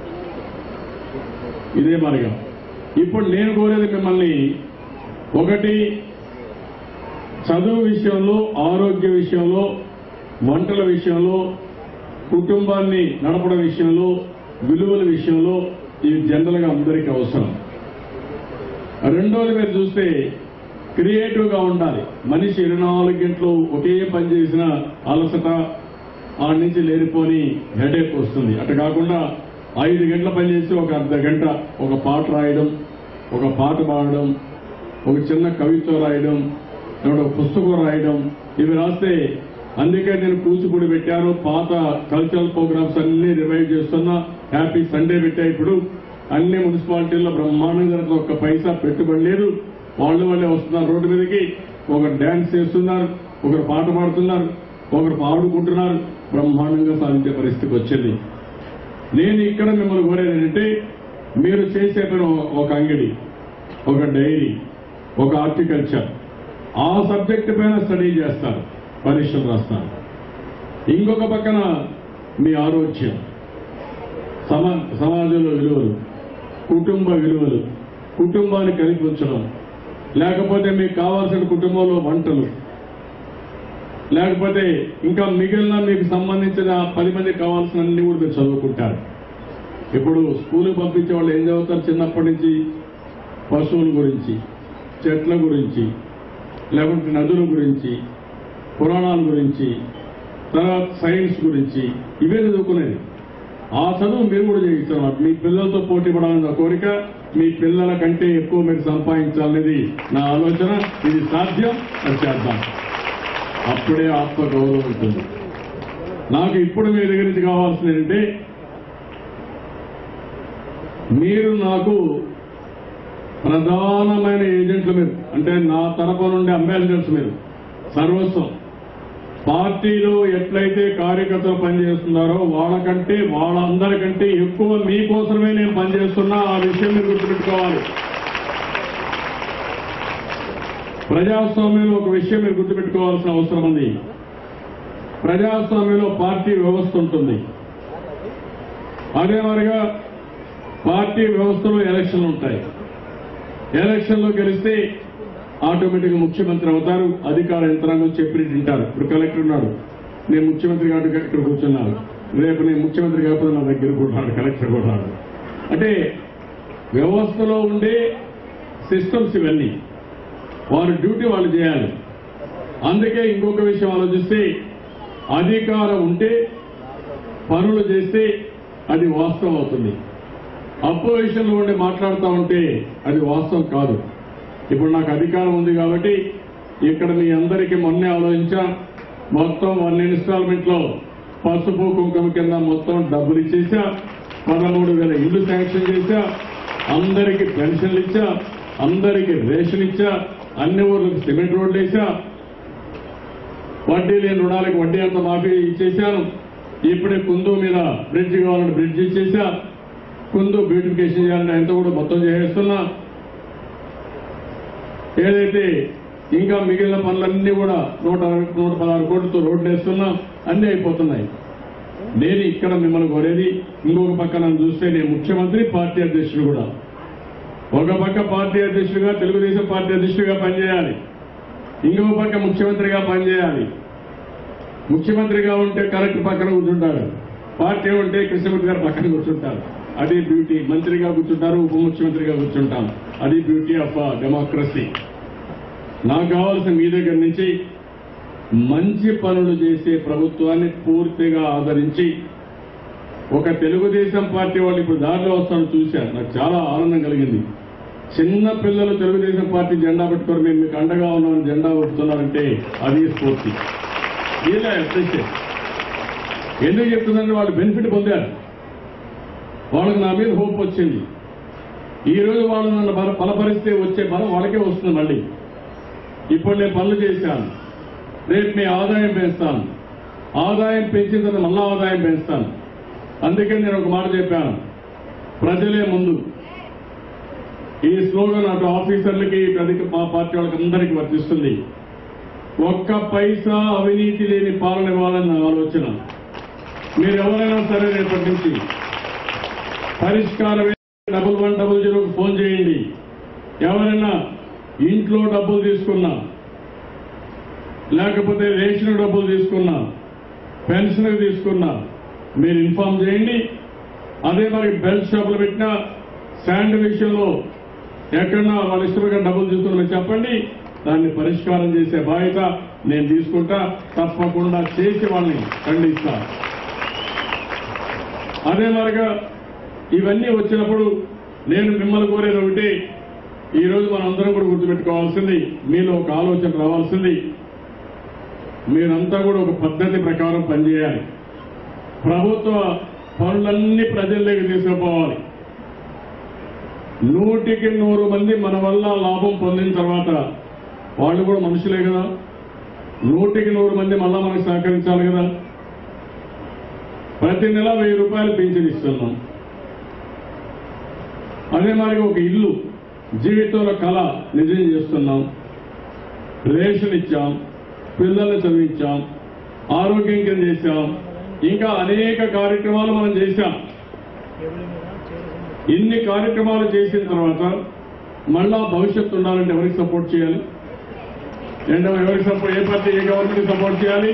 ఇదే మరిగా ఇప్పుడు నేను కోరేది మిమ్మల్ని ఒకటి చదువు విషయంలో ఆరోగ్య విషయంలో వంటల విషయంలో కుటుంబాన్ని నడపడం విషయంలో విలువల విషయంలో ఇది జనరల్ గా అందరికీ అవసరం రెండోది మీరు చూస్తే క్రియేటివ్ గా ఉండాలి మనిషి ఇరవై నాలుగు గంటలు ఒకే పని చేసిన అలసట ఆ నుంచి లేనిపోని హెడేక్ వస్తుంది అటు కాకుండా ఐదు గంటల పని చేసి ఒక అర్ధ గంట ఒక పాట రాయడం ఒక పాట పాడడం ఒక చిన్న కవిత్వం రాయడం లేకపోతే ఒక పుస్తకం రాయడం ఇవి రాస్తే అందుకే నేను కూచిపూడి పెట్టాను పాత కల్చరల్ ప్రోగ్రామ్స్ అన్ని రివైవ్ చేస్తున్నా హ్యాపీ సండే పెట్టా ఇప్పుడు అన్ని మున్సిపాలిటీల్లో బ్రహ్మాండంగా ఒక్క పైసా పెట్టుబడి లేదు వాళ్ళు వాళ్ళే వస్తున్నారు రోడ్డు మీదకి ఒకరు డ్యాన్స్ చేస్తున్నారు ఒకరు పాట పాడుతున్నారు ఒకరు పాడుకుంటున్నారు బ్రహ్మాండంగా సాధించే పరిస్థితికి వచ్చింది నేను ఇక్కడ మిమ్మల్ని కోరేది ఏంటంటే మీరు చేసే పని ఒక అంగడి ఒక డైరీ ఒక హార్టికల్చర్ ఆ సబ్జెక్ట్ పైన స్టడీ చేస్తారు పరీక్షలు రాస్తారు ఇంకొక పక్కన మీ ఆరోగ్యం సమా సమాజంలో విలువలు కుటుంబ విలువలు కుటుంబాన్ని కలిపి ఉంచడం లేకపోతే మీకు కావాల్సిన కుటుంబంలో వంటలు లేకపోతే ఇంకా మిగిలిన మీకు సంబంధించిన పది మందికి కావాల్సిన అన్ని కూడా మీరు చదువుకుంటారు ఇప్పుడు స్కూల్కి పంపించే వాళ్ళు ఏం చదువుతారు చిన్నప్పటి నుంచి పశువుల గురించి చెట్ల గురించి లేకుంటే నదుల గురించి పురాణాల గురించి తర్వాత సైన్స్ గురించి ఇవే చదువుకునేది ఆ చదువు మీరు కూడా చేయిస్తున్నారు మీ పిల్లలతో పోటీ పడాలని నా కోరిక మీ పిల్లల కంటే ఎక్కువ మీరు సంపాదించాలనేది నా ఆలోచన ఇది సాధ్యం అది చేద్దాం అప్పుడే ఆత్మ గౌరవం ఉంటుంది నాకు ఇప్పుడు మీ దగ్గర నుంచి కావాల్సింది ఏంటంటే మీరు నాకు ప్రధానమైన ఏజెంట్లు మీరు అంటే నా తరపు నుండి అంబాసిడర్స్ మీరు సర్వస్వం పార్టీలో ఎట్లయితే కార్యకర్తలు పనిచేస్తున్నారో వాళ్ళకంటే వాళ్ళందరికంటే ఎక్కువ మీకోసమే నేను పనిచేస్తున్నా ఆ విషయం మీరు గుర్తుపెట్టుకోవాలి ప్రజాస్వామ్యంలో ఒక విషయం మీరు గుర్తుపెట్టుకోవాల్సిన అవసరం ఉంది ప్రజాస్వామ్యంలో పార్టీ వ్యవస్థ ఉంటుంది అదే మరిగా పార్టీ వ్యవస్థలో ఎలక్షన్లు ఉంటాయి ఎలక్షన్లో గెలిస్తే ఆటోమేటిక్ గా ముఖ్యమంత్రి అవుతారు అధికార యంత్రాంగం చెప్పి తింటారు ఇప్పుడు కలెక్టర్ ఉన్నాడు నేను ముఖ్యమంత్రి కాబట్టి ఇక్కడ కూర్చున్నాను రేపు నేను ముఖ్యమంత్రి కాకపోతే నా దగ్గర కూర్చున్నాడు కలెక్టర్ కూర్చున్నాడు అంటే వ్యవస్థలో ఉండే సిస్టమ్స్ ఇవన్నీ వారి డ్యూటీ వాళ్ళు చేయాలి అందుకే ఇంకొక విషయం ఆలోచిస్తే అధికారం ఉంటే పనులు చేస్తే అది వాస్తవం అవుతుంది అపోజిషన్ లో ఉండి మాట్లాడుతూ ఉంటే అది వాస్తవం కాదు ఇప్పుడు నాకు అధికారం ఉంది కాబట్టి ఇక్కడ మీ అందరికీ మొన్నే ఆలోచించా మొత్తం వన్ ఇన్స్టాల్మెంట్ లో పసుపు కుంకుమ కింద మొత్తం డబ్బులు ఇచ్చేసా పదమూడు వేల ఇల్లు శాంక్షన్ చేశా అందరికీ పెన్షన్లు ఇచ్చా అందరికీ రేషన్ ఇచ్చా అన్ని ఊర్లకు సిమెంట్ రోడ్లు వేసా వడ్డీ లేని రుణాలకు వడ్డీ అంత మాఫీ ఇచ్చేశాను ఇప్పుడే కుందు మీద బ్రిడ్జ్ కావాలంటే బ్రిడ్జ్ ఇచ్చేసా కుందు బ్యూటిఫికేషన్ చేయాలని ఆయనతో కూడా మొత్తం చేసేస్తున్నా ఏదైతే ఇంకా మిగిలిన పనులన్నీ కూడా నూట అరవై- నూట పదహారు కోట్లతో రోడ్లు వేస్తున్నా అన్నీ అయిపోతున్నాయి నేను ఇక్కడ మిమ్మల్ని కోరేది ఇంకొక పక్క నన్ను చూస్తే నేను ముఖ్యమంత్రి పార్టీ అధ్యక్షుడు కూడా ఒక పక్క పార్టీ అధ్యక్షుడిగా తెలుగుదేశం పార్టీ అధ్యక్షుడిగా పనిచేయాలి ఇంకొక పక్క ముఖ్యమంత్రిగా పనిచేయాలి ముఖ్యమంత్రిగా ఉంటే కలెక్టర్ పక్కన కూర్చుంటారు పార్టీ ఉంటే కృష్ణమూర్తి గారు పక్కన కూర్చుంటారు అది బ్యూటీ మంత్రిగా కూర్చుంటారు ఉప ముఖ్యమంత్రిగా కూర్చుంటాం అది బ్యూటీ ఆఫ్ డెమోక్రసీ నాకు కావాల్సిన మీ దగ్గర నుంచి మంచి పనులు చేసే ప్రభుత్వాన్ని పూర్తిగా ఆదరించి ఒక తెలుగుదేశం పార్టీ వాళ్ళు ఇప్పుడు దారిలో వస్తాను చూశాను నాకు చాలా ఆనందం కలిగింది చిన్న పిల్లలు తెలుగుదేశం పార్టీ జెండా పెట్టుకొని మేము మీకు అండగా ఉన్నామని జెండా పెడుతున్నారంటే అది స్ఫూర్తి వీళ్ళే అప్రిషియేట్ ఎందుకు చెప్తుందంటే వాళ్ళు బెనిఫిట్ పొందారు వాళ్ళకి నా మీద హోప్ వచ్చింది ఈ రోజు వాళ్ళు నన్ను బల- బలపరిస్తే వచ్చే బలం వాళ్ళకే వస్తుంది మళ్ళీ ఇప్పుడు నేను పనులు చేశాను రేపు మీ ఆదాయం పెంచుతాను ఆదాయం పెంచిన తర్వాత మళ్ళా ఆదాయం పెంచుతాను అందుకే నేను ఒక మాట చెప్పాను ప్రజలే ముందు ఈ స్లోగన్ అటు ఆఫీసర్లకి ఇటు అధిక పా- పార్టీ వాళ్ళకి అందరికీ వర్తిస్తుంది ఒక్క పైసా అవినీతి లేని పాలన ఇవ్వాలని నా ఆలోచన మీరు ఎవరైనా సరే రేపటి నుంచి పరిష్కారం డబుల్ వన్ డబుల్ జీరోకి ఫోన్ చేయండి ఎవరైనా ఇంట్లో డబ్బులు తీసుకున్నా లేకపోతే రేషన్ డబ్బులు తీసుకున్నా పెన్షన్ తీసుకున్నా మీరు ఇన్ఫార్మ్ చేయండి అదే మరి బెల్ట్ షాపులు పెట్టినా శాండ్ విషయంలో ఎక్కడన్నా వాళ్ళ ఇష్టమైన డబ్బులు తీసుకున్నా మీరు చెప్పండి దాన్ని పరిష్కారం చేసే బాధ్యత నేను తీసుకుంటా తప్పకుండా చేసి వాళ్ళని ఖండిస్తా అదే మరిగా ఇవన్నీ వచ్చినప్పుడు నేను మిమ్మల్ని కోరేది ఒకటి ఈ రోజు మనందరం కూడా గుర్తుపెట్టుకోవాల్సింది మీలో ఒక ఆలోచన రావాల్సింది మీరంతా కూడా ఒక పద్ధతి ప్రకారం పనిచేయాలి ప్రభుత్వ పనులన్నీ ప్రజల్లోకి తీసుకుపోవాలి నూటికి నూరు మంది మన వల్ల లాభం పొందిన తర్వాత వాళ్ళు కూడా మనుషులే కదా నూటికి నూరు మంది మళ్ళా మనకు సహకరించాలి కదా ప్రతి నెల వెయ్యి రూపాయలు పింఛన్ ఇస్తున్నాం అదే మరి ఒక ఇల్లు జీవితంలో కళ నిజం చేస్తున్నాం రేషన్ ఇచ్చాం పిల్లల్ని చదివించాం ఆరోగ్యం కింద చేశాం ఇంకా అనేక కార్యక్రమాలు మనం చేశాం ఇన్ని కార్యక్రమాలు చేసిన తర్వాత మళ్ళా భవిష్యత్తు ఉండాలంటే ఎవరికి సపోర్ట్ చేయాలి ఏంటో ఎవరికి సపోర్ట్ ఏ పార్టీ ఏ గవర్నమెంట్ సపోర్ట్ చేయాలి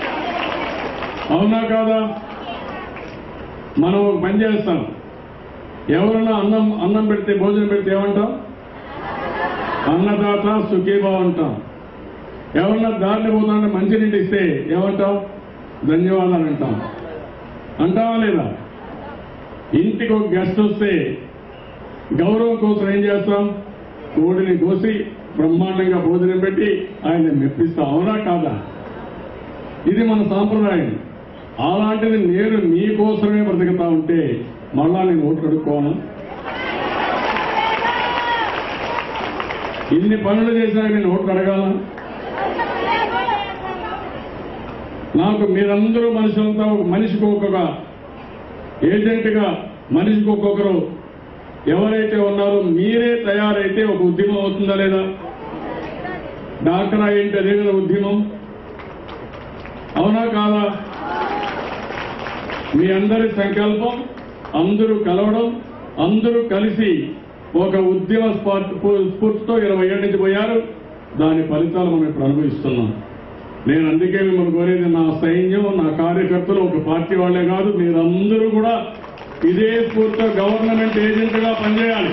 అవునా కాదా మనం ఒక పని చేస్తాం ఎవరన్నా అన్నం అన్నం పెడితే భోజనం పెడితే ఏమంటాం అన్నదాత సుఖీభావ అంటాం ఎవరన్నా దారిని పోతుంటే మంచినీళ్ళు ఇస్తే ఏమంటాం ధన్యవాదాలు అంటాం అంటావా లేదా ఇంటికి ఒక గెస్ట్ వస్తే గౌరవం కోసం ఏం చేస్తాం కోడిని కోసి బ్రహ్మాండంగా భోజనం పెట్టి ఆయన మెప్పిస్తాం అవునా కాదా ఇది మన సాంప్రదాయం అలాంటిది నేను మీకోసమే బ్రతుకుతా ఉంటే మళ్ళా నేను ఓట్లు అడుక్కోను ఇన్ని పనులు చేశాక నేను ఓట్లు అడగాల నాకు మీరందరూ మనుషులంతా ఒక మనిషికి ఒక్కొక్క ఏజెంట్గా మనిషికి ఒక్కొక్కరు ఎవరైతే ఉన్నారో మీరే తయారైతే ఒక ఉద్యమం అవుతుందా లేదా డాక్టర్ ఏంటి అదే కదా ఉద్యమం అవునా కాదా మీ అందరి సంకల్పం అందరూ కలవడం అందరూ కలిసి ఒక ఉద్యమ స్పాట్- స్ఫూర్తితో ఇరవై ఏళ్ళ నుంచి పోయారు దాని ఫలితాలు మనం ఇప్పుడు అనుభవిస్తున్నాం నేను అందుకే మిమ్మల్ని కోరేది నా సైన్యం నా కార్యకర్తలు ఒక పార్టీ వాళ్లే కాదు మీరందరూ కూడా ఇదే స్ఫూర్తితో గవర్నమెంట్ ఏజెంట్గా పనిచేయాలి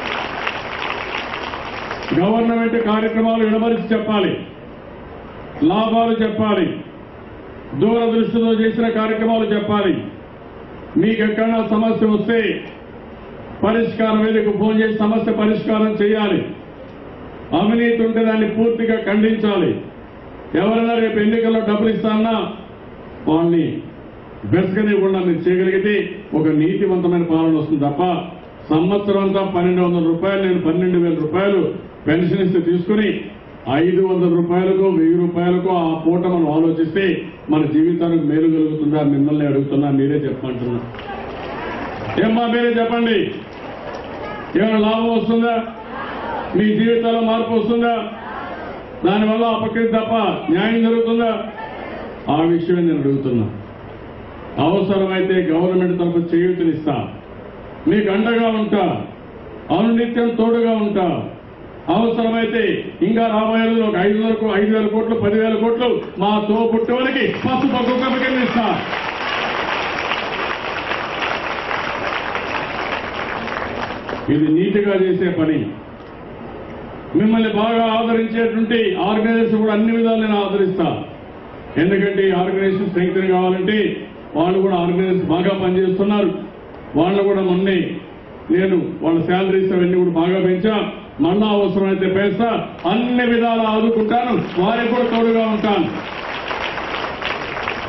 గవర్నమెంట్ కార్యక్రమాలు విడమరిచి చెప్పాలి లాభాలు చెప్పాలి దూరదృష్టితో చేసిన కార్యక్రమాలు చెప్పాలి మీకు ఎక్కడన్నా సమస్య వస్తే పరిష్కారం వేదిక ఫోన్ చేసి సమస్య పరిష్కారం చేయాలి అవినీతి ఉంటే దాన్ని పూర్తిగా ఖండించాలి ఎవరైనా రేపు ఎన్నికల్లో డబ్బులు ఇస్తానా వాళ్ళని బెసకనివ్వకుండా మీరు చేయగలిగితే ఒక నీతివంతమైన పాలన వస్తుంది తప్ప సంవత్సరం అంతా పన్నెండు వందల రూపాయలు నేను పన్నెండు వేల రూపాయలు పెన్షన్ ఇస్తే తీసుకుని ఐదు వందల రూపాయలకు వెయ్యి రూపాయలకు ఆ పూట మనం ఆలోచిస్తే మన జీవితానికి మేలు కలుగుతుందా మిమ్మల్ని అడుగుతున్నా మీరే చెప్పమంటున్నా ఏమ్మా మీరే చెప్పండి ఏమైనా లాభం వస్తుందా మీ జీవితాల్లో మార్పు వస్తుందా దానివల్ల అపకృతి తప్ప న్యాయం జరుగుతుందా ఆ విషయమే నేను అడుగుతున్నా అవసరమైతే గవర్నమెంట్ తరఫు చేయూతనిస్తా మీకు అండగా ఉంటా అనునిత్యం తోడుగా ఉంటా అవసరమైతే ఇంకా రాబోయే రోజుల్లో ఒక ఐదు వరకు ఐదు వేల కోట్లు పదివేల కోట్లు మా తో పుట్టేవారికి పసుపు ఒక్కొక్క కింద ఇస్తా ఇది నీటిగా చేసే పని మిమ్మల్ని బాగా ఆదరించేటువంటి ఆర్గనైజేషన్ కూడా అన్ని విధాలు నేను ఆదరిస్తా ఎందుకంటే ఈ ఆర్గనైజేషన్ స్ట్రెంగ్త్ కావాలంటే వాళ్ళు కూడా ఆర్గనైజేషన్ బాగా పనిచేస్తున్నారు వాళ్ళు కూడా మొన్నే నేను వాళ్ళ శాలరీస్ అవన్నీ కూడా బాగా పెంచా మళ్ళా అవసరమైతే పెంచా అన్ని విధాలు ఆదుకుంటాను వారికి కూడా తోడుగా ఉంటాను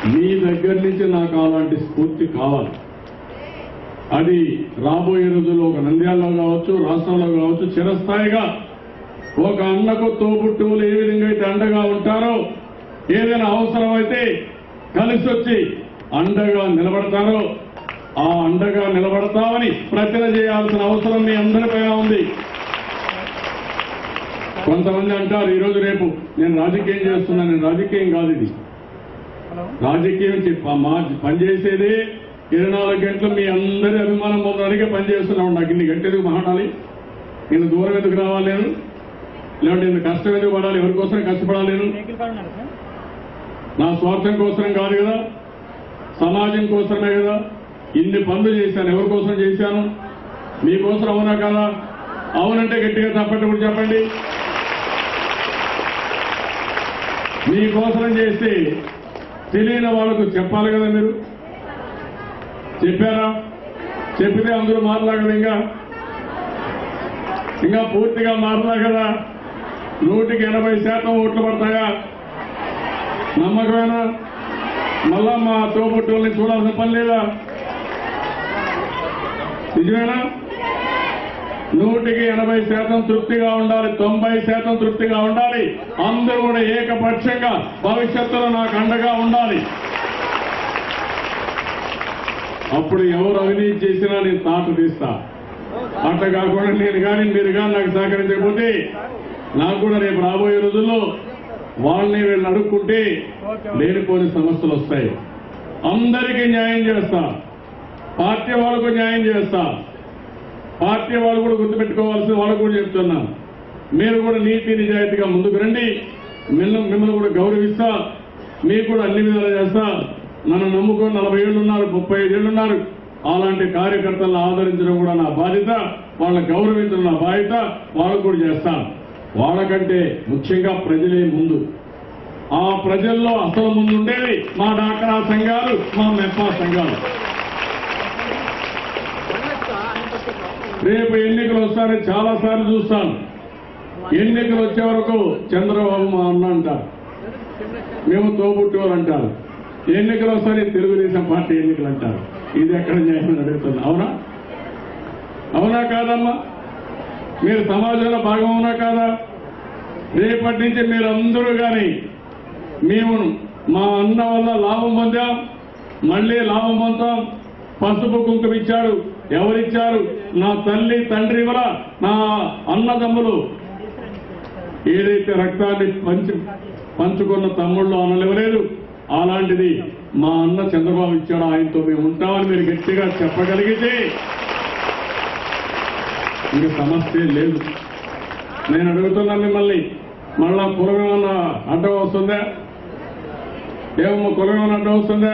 మీ దగ్గర నుంచి నాకు అలాంటి స్ఫూర్తి కావాలి అది రాబోయే రోజుల్లో ఒక నంద్యాలలో కావచ్చు రాష్ట్రంలో కావచ్చు చిరస్థాయిగా ఒక అన్నకు తోబుట్టువులు ఏ విధంగా అయితే అండగా ఉంటారో ఏదైనా అవసరమైతే కలిసి వచ్చి అండగా నిలబడతారో ఆ అండగా నిలబడతామని ప్రతిన చేయాల్సిన అవసరం మీ అందరిపైన ఉంది కొంతమంది అంటారు ఈరోజు రేపు నేను రాజకీయం చేస్తున్నాను నేను రాజకీయం కాదు ఇది రాజకీయం చెప్ప- మా పనిచేసేదే ఇరవై నాలుగు గంటలు మీ అందరి అభిమానం పొందడానికే పనిచేస్తున్నాం నాకు ఇన్ని గంటలు ఎందుకు మాట్లాడాలి నేను దూరం ఎందుకు రావాలి నేను లేదంటే ఇంత కష్టం ఎందుకు పడాలి ఎవరి కోసం కష్టపడాలి నేను నా స్వార్థం కోసం కాదు కదా సమాజం కోసమే కదా ఇన్ని పనులు చేశాను ఎవరి కోసం చేశాను మీకోసం అవునా కదా అవునంటే గట్టిగా తప్పట్లు చెప్పండి మీకోసం చేస్తే తెలియని వాళ్ళకు చెప్పాలి కదా మీరు చెప్పారా చెప్పితే అందరూ మాట్లాడదు ఇంకా ఇంకా పూర్తిగా మారలా కదా నూటికి ఎనభై శాతం ఓట్లు పడతాయా నమ్మకమేనా మళ్ళా మా తోబుట్టుల్ని చూడాల్సిన పని లేదా నిజమేనా నూటికి ఎనభై శాతం తృప్తిగా ఉండాలి తొంభై శాతం తృప్తిగా ఉండాలి అందరూ కూడా ఏకపక్షంగా భవిష్యత్తులో నాకు అండగా ఉండాలి అప్పుడు ఎవరు అవినీతి చేసినా నేను తాట తీస్తా అట్లా కాకుండా నేను కానీ మీరు కానీ నాకు సహకరించకపోతే నాకు కూడా రేపు రాబోయే రోజుల్లో వాళ్ళని వీళ్ళని అడుక్కుంటే లేనిపోని సమస్యలు వస్తాయి అందరికీ న్యాయం చేస్తా పార్టీ వాళ్ళకు న్యాయం చేస్తా పార్టీ వాళ్ళు కూడా గుర్తుపెట్టుకోవాల్సిన వాళ్ళు కూడా చెప్తున్నా మీరు కూడా నీతి నిజాయితీగా ముందుకు రండి మిమ్మల్ని మిమ్మల్ని కూడా గౌరవిస్తా మీకు కూడా అన్ని విధాలు చేస్తా నన్ను నమ్ముకొని నలభై ఏళ్ళు ఉన్నారు ముప్పై ఐదు ఏళ్ళు ఉన్నారు అలాంటి కార్యకర్తలను ఆదరించడం కూడా నా బాధ్యత వాళ్ళని గౌరవించడం నా బాధ్యత వాళ్ళకు కూడా చేస్తా వాళ్ళకంటే ముఖ్యంగా ప్రజలే ముందు ఆ ప్రజల్లో అసలు ముందు ఉండేది మా డాక్రా సంఘాలు మా మెప్పా సంఘాలు రేపు ఎన్నికలు వస్తారని చాలా సార్లు చూస్తాను ఎన్నికలు వచ్చే వరకు చంద్రబాబు మా అన్న అంటారు మేము తోబుట్టేవారు అంటారు ఎన్నికలు వస్తారని తెలుగుదేశం పార్టీ ఎన్నికలు అంటారు ఇది ఎక్కడ న్యాయం అడుగుతుంది అవునా అవునా కాదమ్మా మీరు సమాజంలో భాగం అవునా కాదా రేపటి నుంచి మీరందరూ కానీ మేము మా అన్న వల్ల లాభం పొందాం మళ్ళీ లాభం పొందాం పసుపు కుంకుమ ఇచ్చాడు ఎవరిచ్చారు నా తల్లి తండ్రి వల్ల నా అన్నదమ్ములు ఏదైతే రక్తాన్ని పంచి పంచుకున్న తమ్ముళ్ళు అన్నలు ఇవ్వలేదు అలాంటిది మా అన్న చంద్రబాబు ఇచ్చాడు ఆయనతో మేము ఉంటామని మీరు గట్టిగా చెప్పగలిగితే ఇంక సమస్య లేదు నేను అడుగుతున్నా మిమ్మల్ని మళ్ళా కులం ఏమన్నా అడ్డం వస్తుందా ఏమమ్మా కులం ఏమన్నా అడ్డం వస్తుందా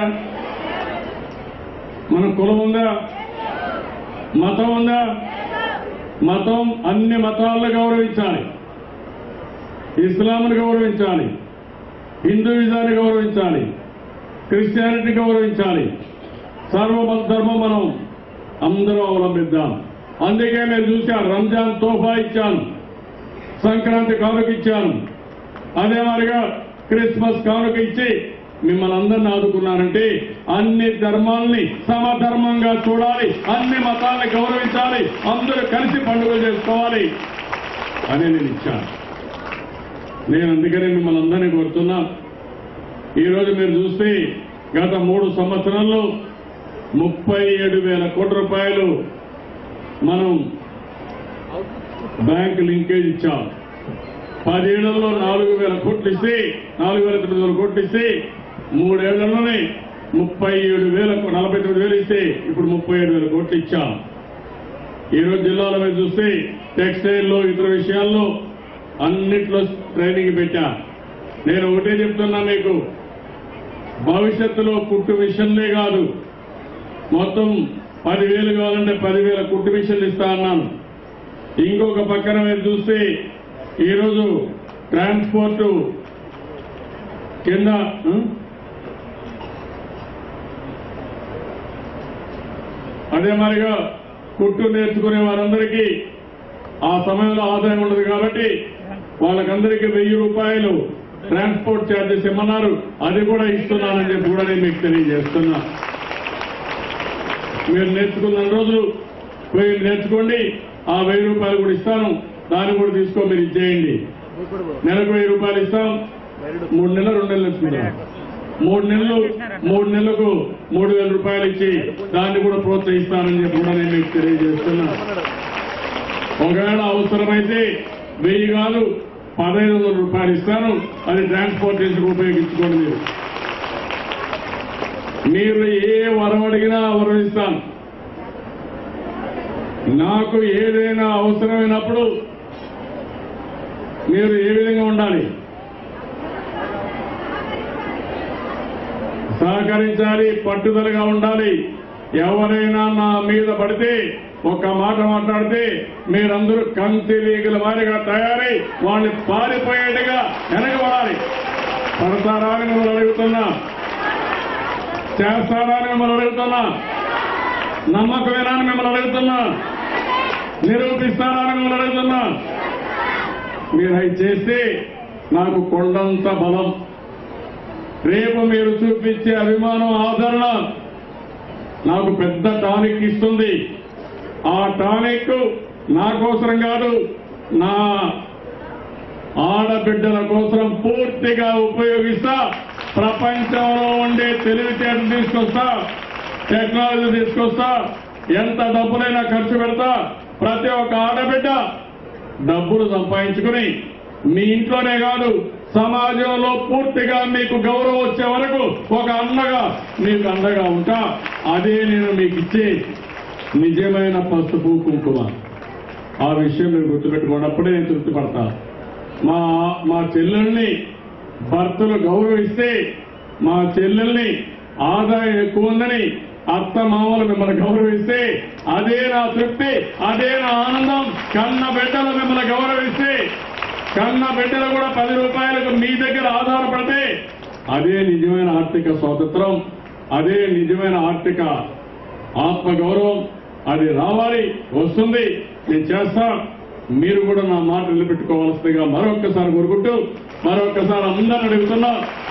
మన కులం ఉందా మతం ఉందా మతం అన్ని మతాలను గౌరవించాలి ఇస్లాంను గౌరవించాలి హిందూయిజాన్ని గౌరవించాలి క్రిస్టియానిటీ గౌరవించాలి సర్వమత ధర్మం మనం అందరూ అవలంబిద్దాం అందుకే మీరు చూశారు రంజాన్ తోఫా ఇచ్చాను సంక్రాంతి కానుక ఇచ్చాను అదే మాదిరిగా క్రిస్మస్ కానుక ఇచ్చి మిమ్మల్ని అందరిని ఆదుకున్నారంటే అన్ని ధర్మాల్ని సమధర్మంగా చూడాలి అన్ని మతాల్ని గౌరవించాలి అందరూ కలిసి పండుగలు చేసుకోవాలి అని నేను ఇచ్చాను నేను అందుకనే మిమ్మల్ని అందరినీ కోరుతున్నా ఈరోజు మీరు చూస్తే గత మూడు సంవత్సరాల్లో ముప్పై ఏడు వేల కోట్ల రూపాయలు మనం బ్యాంక్ లింకేజ్ ఇచ్చాం పదేళ్లలో నాలుగు వేల కోట్లు ఇస్తే నాలుగు వేల తొమ్మిది వందల కోట్లు ఇస్తే మూడేళ్లలోనే ముప్పై ఏడు వేల నలభై తొమ్మిది వేలు ఇస్తే ఇప్పుడు ముప్పై ఏడు వేల కోట్లు ఇచ్చాం ఈ రోజు జిల్లాలో మీరు చూస్తే టెక్స్టైల్లో ఇతర విషయాల్లో అన్నిట్లో ట్రైనింగ్ పెట్టా నేను ఒకటే చెప్తున్నా మీకు భవిష్యత్తులో కుట్టు మిషన్లే కాదు మొత్తం పదివేలు కావాలంటే పదివేల కుట్టు మిషన్లు ఇస్తా అన్నాను ఇంకొక పక్కన మీరు చూస్తే ఈరోజు ట్రాన్స్పోర్ట్ కింద ఆ? అదే మరిగా కుట్టు నేర్చుకునే వారందరికీ ఆ సమయంలో ఆదాయం ఉండదు కాబట్టి వాళ్ళకందరికీ వెయ్యి రూపాయలు ట్రాన్స్పోర్ట్ ఛార్జెస్ ఇమ్మన్నారు అది కూడా ఇస్తున్నానని చెప్పి కూడా నేను మీకు తెలియజేస్తున్నా మీరు నేర్చుకున్న రోజులు పోయి నేర్చుకోండి ఆ వెయ్యి రూపాయలు కూడా ఇస్తాను దాన్ని కూడా తీసుకో మీరు ఇచ్చేయండి నెలకు వెయ్యి రూపాయలు ఇస్తాం మూడు నెలలు రెండు నెలలు ఇచ్చుకుంటాం మూడు నెలలు మూడు నెలలకు మూడు వేల రూపాయలు ఇచ్చి దాన్ని కూడా ప్రోత్సహిస్తానని చెప్పి కూడా నేను మీకు తెలియజేస్తున్నా ఒకవేళ అవసరమైతే వెయ్యి కాదు పదహైదు వందల రూపాయలు ఇస్తాను అది ట్రాన్స్పోర్టేషన్ ఉపయోగించుకోండి మీరు మీరు ఏ వరం అడిగినా ఆ వరం ఇస్తాను నాకు ఏదైనా అవసరమైనప్పుడు మీరు ఏ విధంగా ఉండాలి సహకరించాలి పట్టుదలగా ఉండాలి ఎవరైనా నా మీద పడితే ఒక మాట మాట్లాడితే మీరందరూ కంటి లీగల వారిగా తయారై వాళ్ళని పారిపోయేట్టుగా వెనకబడాలి పడతారా అని మిమ్మల్ని అడుగుతున్నా చేస్తారా అని మిమ్మల్ని అడుగుతున్నా నమ్మకమేనా అని మిమ్మల్ని అడుగుతున్నా నిరూపిస్తారా అని మిమ్మల్ని అడుగుతున్నా మీరు అవి చేస్తే నాకు కొండంత బలం రేపు మీరు చూపించే అభిమానం ఆదరణ నాకు పెద్ద టానిక్ ఇస్తుంది ఆ టానిక్ నా కోసం కాదు నా ఆడబిడ్డల కోసం పూర్తిగా ఉపయోగిస్తా ప్రపంచంలో ఉండే తెలివితేటలు తీసుకొస్తా టెక్నాలజీ తీసుకొస్తా ఎంత డబ్బులైనా ఖర్చు పెడతా ప్రతి ఒక్క ఆడబిడ్డ డబ్బులు సంపాదించుకుని మీ ఇంట్లోనే కాదు సమాజంలో పూర్తిగా మీకు గౌరవం వచ్చే వరకు ఒక అన్నగా మీకు అండగా ఉంటా అదే నేను మీకు ఇచ్చే నిజమైన పసుపు కుంకుమ ఆ విషయం మీరు గుర్తుపెట్టుకోండి అప్పుడే నేను తృప్తి పడతా మా మా చెల్లెల్ని భర్తలు గౌరవిస్తే మా చెల్లెల్ని ఆదాయం ఎక్కువ ఉందని అత్త మామలు మిమ్మల్ని గౌరవిస్తే అదే నా తృప్తి అదే నా ఆనందం కన్న బిడ్డలు మిమ్మల్ని గౌరవిస్తే కన్న బిడ్డలు కూడా పది రూపాయలకు మీ దగ్గర ఆధారపడితే అదే నిజమైన ఆర్థిక స్వాతంత్రం అదే నిజమైన ఆర్థిక ఆత్మ గౌరవం అది రావాలి వస్తుంది నేను చేస్తా మీరు కూడా నా మాట నిలబెట్టుకోవాల్సిందిగా మరొక్కసారి కోరుకుంటూ మరొక్కసారి అందరిని అడుగుతున్నా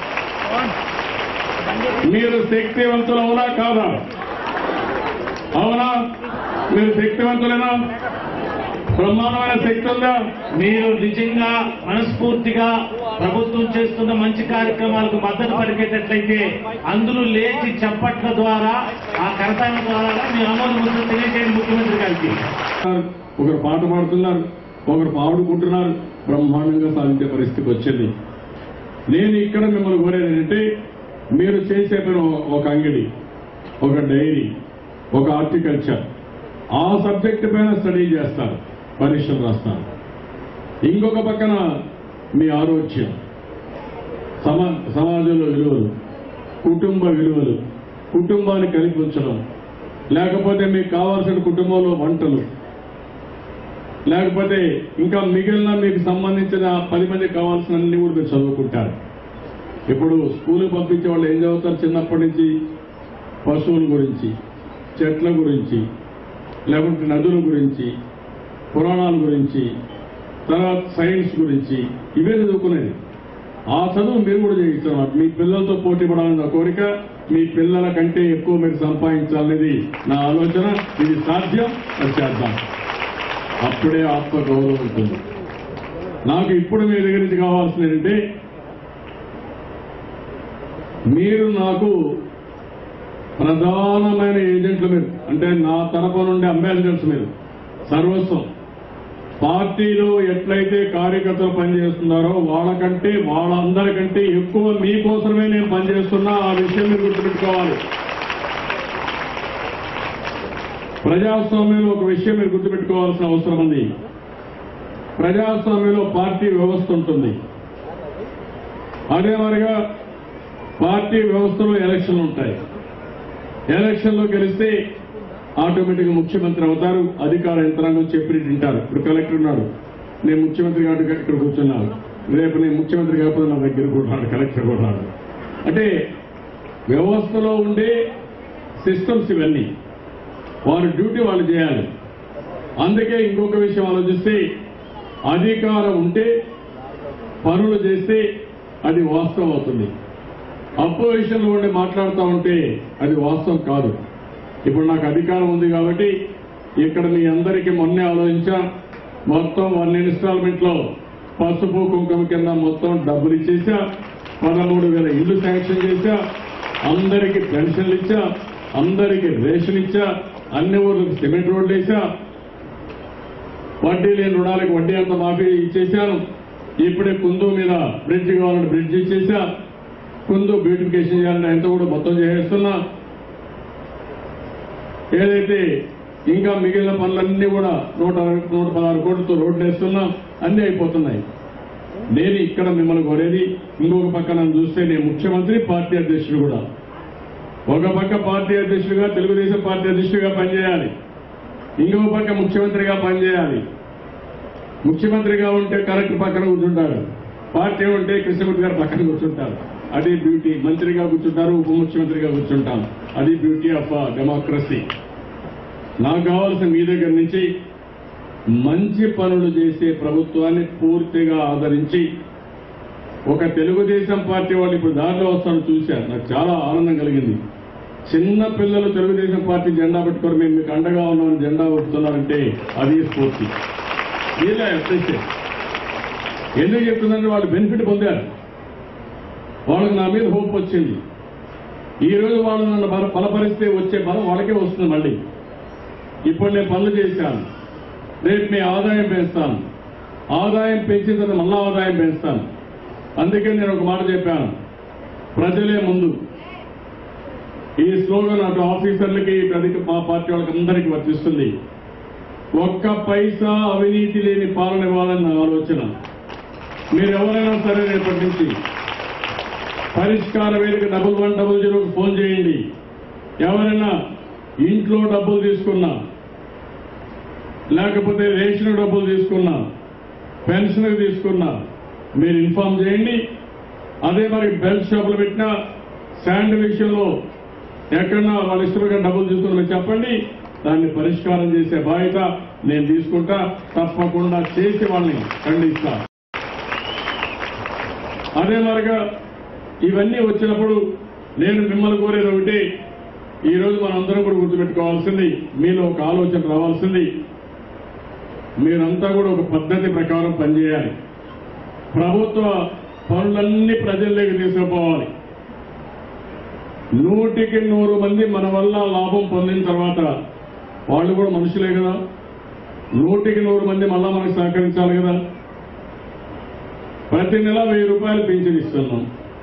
మీరు శక్తివంతులు అవునా కాదా అవునా మీరు శక్తివంతులేనా బ్రహ్మాండమైన శక్తి ఉందా మీరు నిజంగా మనస్ఫూర్తిగా ప్రభుత్వం చేస్తున్న మంచి కార్యక్రమాలకు మద్దతు పలికేటట్లయితే అందులో లేచి చప్పట్ల ద్వారా ఆ కరతాల ద్వారా మీ ఆమోద ముద్ర తెలియజేయండి ముఖ్యమంత్రి గారికి ఒకరు పాట పాడుతున్నారు ఒకరు పాడుకుంటున్నారు బ్రహ్మాండంగా సాధించే పరిస్థితికి వచ్చింది నేను ఇక్కడ మిమ్మల్ని కోరేది ఏంటంటే మీరు చేసే పని ఒక అంగడి ఒక డైరీ ఒక హార్టికల్చర్ ఆ సబ్జెక్ట్ పైన స్టడీ చేస్తారు పరీక్షలు రాస్తారు ఇంకొక పక్కన మీ ఆరోగ్యం సమా సమాజంలో విలువలు కుటుంబ విలువలు కుటుంబాన్ని కలిపి ఉంచడం లేకపోతే మీకు కావాల్సిన కుటుంబంలో వంటలు లేకపోతే ఇంకా మిగిలిన మీకు సంబంధించిన పది మందికి కావాల్సిన అన్ని కూడా మీరు చదువుకుంటారు ఇప్పుడు స్కూల్కి పంపించే వాళ్ళు ఏం చదువుతారు చిన్నప్పటి నుంచి పశువుల గురించి చెట్ల గురించి లేకుంటే నదుల గురించి పురాణాల గురించి తర్వాత సైన్స్ గురించి ఇవే చదువుకునేది ఆ చదువు మీరు కూడా చేయిస్తున్నారు మీ పిల్లలతో పోటీ పడాలని నా కోరిక మీ పిల్లల కంటే ఎక్కువ మీరు సంపాదించాలనేది నా ఆలోచన ఇది సాధ్యం అది చేద్దాం అప్పుడే ఆత్మ గౌరవం ఉంటుంది నాకు ఇప్పుడు మీ దగ్గర నుంచి కావాల్సింది ఏంటంటే మీరు నాకు ప్రధానమైన ఏజెంట్లు మీరు అంటే నా తరపు నుండి అంబాసిడర్స్ మీరు సర్వస్వం పార్టీలో ఎట్లయితే కార్యకర్తలు పనిచేస్తున్నారో వాళ్ళకంటే వాళ్ళందరికంటే ఎక్కువ మీకోసమే నేను పనిచేస్తున్నా ఆ విషయం మీరు గుర్తుపెట్టుకోవాలి ప్రజాస్వామ్యంలో ఒక విషయం మీరు గుర్తుపెట్టుకోవాల్సిన అవసరం ఉంది ప్రజాస్వామ్యంలో పార్టీ వ్యవస్థ ఉంటుంది అదే మరిగా పార్టీ వ్యవస్థలో ఎలక్షన్లు ఉంటాయి ఎలక్షన్లో గెలిస్తే ఆటోమేటిక్ ముఖ్యమంత్రి అవుతారు అధికార యంత్రాంగం చెప్పి తింటారు ఇప్పుడు కలెక్టర్ ఉన్నాడు నేను ముఖ్యమంత్రి కాబట్టి ఇక్కడ కూర్చున్నాను రేపు నేను ముఖ్యమంత్రి కాకపోతే నా దగ్గర కూడా రాడు కలెక్టర్ కూడా రాడు అంటే వ్యవస్థలో ఉండే సిస్టమ్స్ ఇవన్నీ వారి డ్యూటీ వాళ్ళు చేయాలి అందుకే ఇంకొక విషయం ఆలోచిస్తే అధికారం ఉంటే పనులు చేస్తే అది వాస్తవం అవుతుంది అపోజిషన్లో ఉండి మాట్లాడుతూ ఉంటే అది వాస్తవం కాదు ఇప్పుడు నాకు అధికారం ఉంది కాబట్టి ఇక్కడ మీ అందరికీ మొన్నే ఆలోచించా మొత్తం వన్ ఇన్స్టాల్మెంట్ లో పసుపు కుంకుమ కింద మొత్తం డబ్బులు ఇచ్చేసా పదమూడు వేల ఇళ్లు శాంక్షన్ చేశా అందరికీ పెన్షన్లు ఇచ్చా అందరికీ రేషన్ ఇచ్చా అన్ని ఊర్లకు సిమెంట్ రోడ్లు వేసా వడ్డీ లేని రుణాలకు వడ్డీ అంత మాఫీ ఇచ్చేశాను ఇప్పుడే కుందు మీద బ్రిడ్జ్ కావాలంటే బ్రిడ్జ్ ఇచ్చేసా కుందు బ్యూటిఫికేషన్ చేయాలంటే ఎంత కూడా మొత్తం చేసేస్తున్నా ఏదైతే ఇంకా మిగిలిన పనులన్నీ కూడా నూట అరవై- నూట పదహారు కోట్లతో రోడ్లు వేస్తున్నాం అన్నీ అయిపోతున్నాయి నేను ఇక్కడ మిమ్మల్ని కోరేది ఇంకొక పక్క నన్ను చూస్తే నేను ముఖ్యమంత్రి పార్టీ అధ్యక్షుడు కూడా ఒక పక్క పార్టీ అధ్యక్షుడిగా తెలుగుదేశం పార్టీ అధ్యక్షుడిగా పనిచేయాలి ఇంకొక పక్క ముఖ్యమంత్రిగా పనిచేయాలి ముఖ్యమంత్రిగా ఉంటే కరెక్ట్ పక్కన కూర్చుంటారు పార్టీ ఉంటే కృష్ణమూర్తి గారు పక్కన కూర్చుంటారు అది బ్యూటీ మంత్రిగా కూర్చుంటారు ఉప ముఖ్యమంత్రిగా కూర్చుంటాం అది బ్యూటీ ఆఫ్ డెమోక్రసీ నాకు కావాల్సిన మీ దగ్గర నుంచి మంచి పనులు చేసే ప్రభుత్వాన్ని పూర్తిగా ఆదరించి ఒక తెలుగుదేశం పార్టీ వాళ్ళు ఇప్పుడు దారిలో వస్తాను చూశారు నాకు చాలా ఆనందం కలిగింది చిన్న పిల్లలు తెలుగుదేశం పార్టీ జెండా పెట్టుకొని మేము మీకు అండగా ఉన్నామని జెండా ఊపుతున్నారంటే అది స్ఫూర్తి వీళ్ళే అప్రిషియేట్ ఎందుకు చెప్తుందంటే వాళ్ళు బెనిఫిట్ పొందారు వాళ్ళకి నా మీద హోప్ వచ్చింది ఈ రోజు వాళ్ళు నన్ను బల బలపరిస్తే వచ్చే బలం వాళ్ళకే వస్తుంది మళ్ళీ ఇప్పుడు నేను పనులు చేశాను రేపు మీ ఆదాయం పెంచుతాను ఆదాయం పెంచిన తర్వాత మళ్ళా ఆదాయం పెంచుతాను అందుకే నేను ఒక మాట చెప్పాను ప్రజలే ముందు ఈ స్లోగన్ అటు ఆఫీసర్లకి ఇటు అధిక మా పార్టీ వాళ్ళకి అందరికీ వర్తిస్తుంది ఒక్క పైసా అవినీతి లేని పాలన ఇవ్వాలని నా ఆలోచన మీరు ఎవరైనా సరే రేపటి నుంచి పరిష్కార వేదిక డబుల్ వన్ డబుల్ జీరోకి ఫోన్ చేయండి ఎవరైనా ఇంట్లో డబ్బులు తీసుకున్నా లేకపోతే రేషన్ డబ్బులు తీసుకున్నా పెన్షన్ తీసుకున్నా మీరు ఇన్ఫార్మ్ చేయండి అదే మరి బెల్ట్ షాపులు పెట్టినా శాండ్ విషయంలో ఎక్కడన్నా వాళ్ళ ఇష్టంగా డబ్బులు తీసుకుని మీరు చెప్పండి దాన్ని పరిష్కారం చేసే బాధ్యత నేను తీసుకుంటా తప్పకుండా చేసి వాళ్ళని ఖండిస్తా అదే మరిగా ఇవన్నీ వచ్చినప్పుడు నేను మిమ్మల్ని కోరేది ఒకటి ఈ రోజు మనందరం కూడా గుర్తుపెట్టుకోవాల్సింది మీలో ఒక ఆలోచన రావాల్సింది మీరంతా కూడా ఒక పద్ధతి ప్రకారం పనిచేయాలి ప్రభుత్వ పనులన్నీ ప్రజల్లోకి తీసుకుపోవాలి నూటికి నూరు మంది మన వల్ల లాభం పొందిన తర్వాత వాళ్ళు కూడా మనుషులే కదా నూటికి నూరు మంది మళ్ళా మనకు సహకరించాలి కదా ప్రతి నెల వెయ్యి రూపాయలు పెన్షన్ ఇస్తున్నాం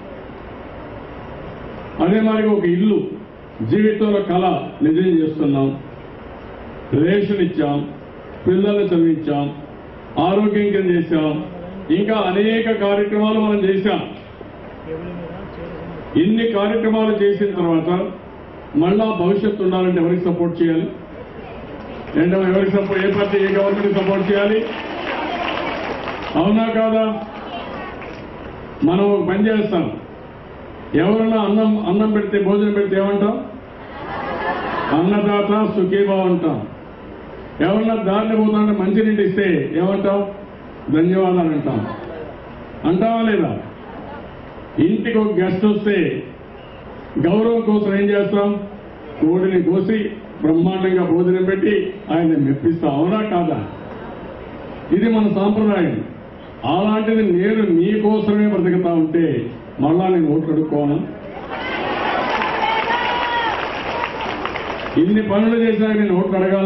అదే మరి ఒక ఇల్లు జీవితంలో కళ నిజం చేస్తున్నాం రేషన్ ఇచ్చాం పిల్లల్ని చదివించాం ఆరోగ్యం కింద చేశాం ఇంకా అనేక కార్యక్రమాలు మనం చేశాం ఇన్ని కార్యక్రమాలు చేసిన తర్వాత మళ్ళా భవిష్యత్తు ఉండాలంటే ఎవరికి సపోర్ట్ చేయాలి ఏంటో ఎవరికి సపోర్ట్ ఏ పార్టీ ఏ గవర్నమెంట్ సపోర్ట్ చేయాలి అవునా కాదా మనం ఒక పని చేస్తాం ఎవరన్నా అన్నం అన్నం పెడితే భోజనం పెడితే ఏమంటాం అన్నదాత సుఖీభావ అంటాం ఎవరన్నా దారిని పోతుంటే మంచినీళ్ళు ఇస్తే ఏమంటాం ధన్యవాదాలు అంటాం అంటావా లేదా ఇంటికి ఒక గెస్ట్ వస్తే గౌరవం కోసం ఏం చేస్తాం కోడిని కోసి బ్రహ్మాండంగా భోజనం పెట్టి ఆయన మెప్పిస్తాం అవునా కాదా ఇది మన సాంప్రదాయం అలాంటిది నేను మీకోసమే బ్రతుకుతా ఉంటే మళ్ళా నేను ఓట్లు అడుక్కోను ఇన్ని పనులు చేశాక నేను ఓట్లు అడగాల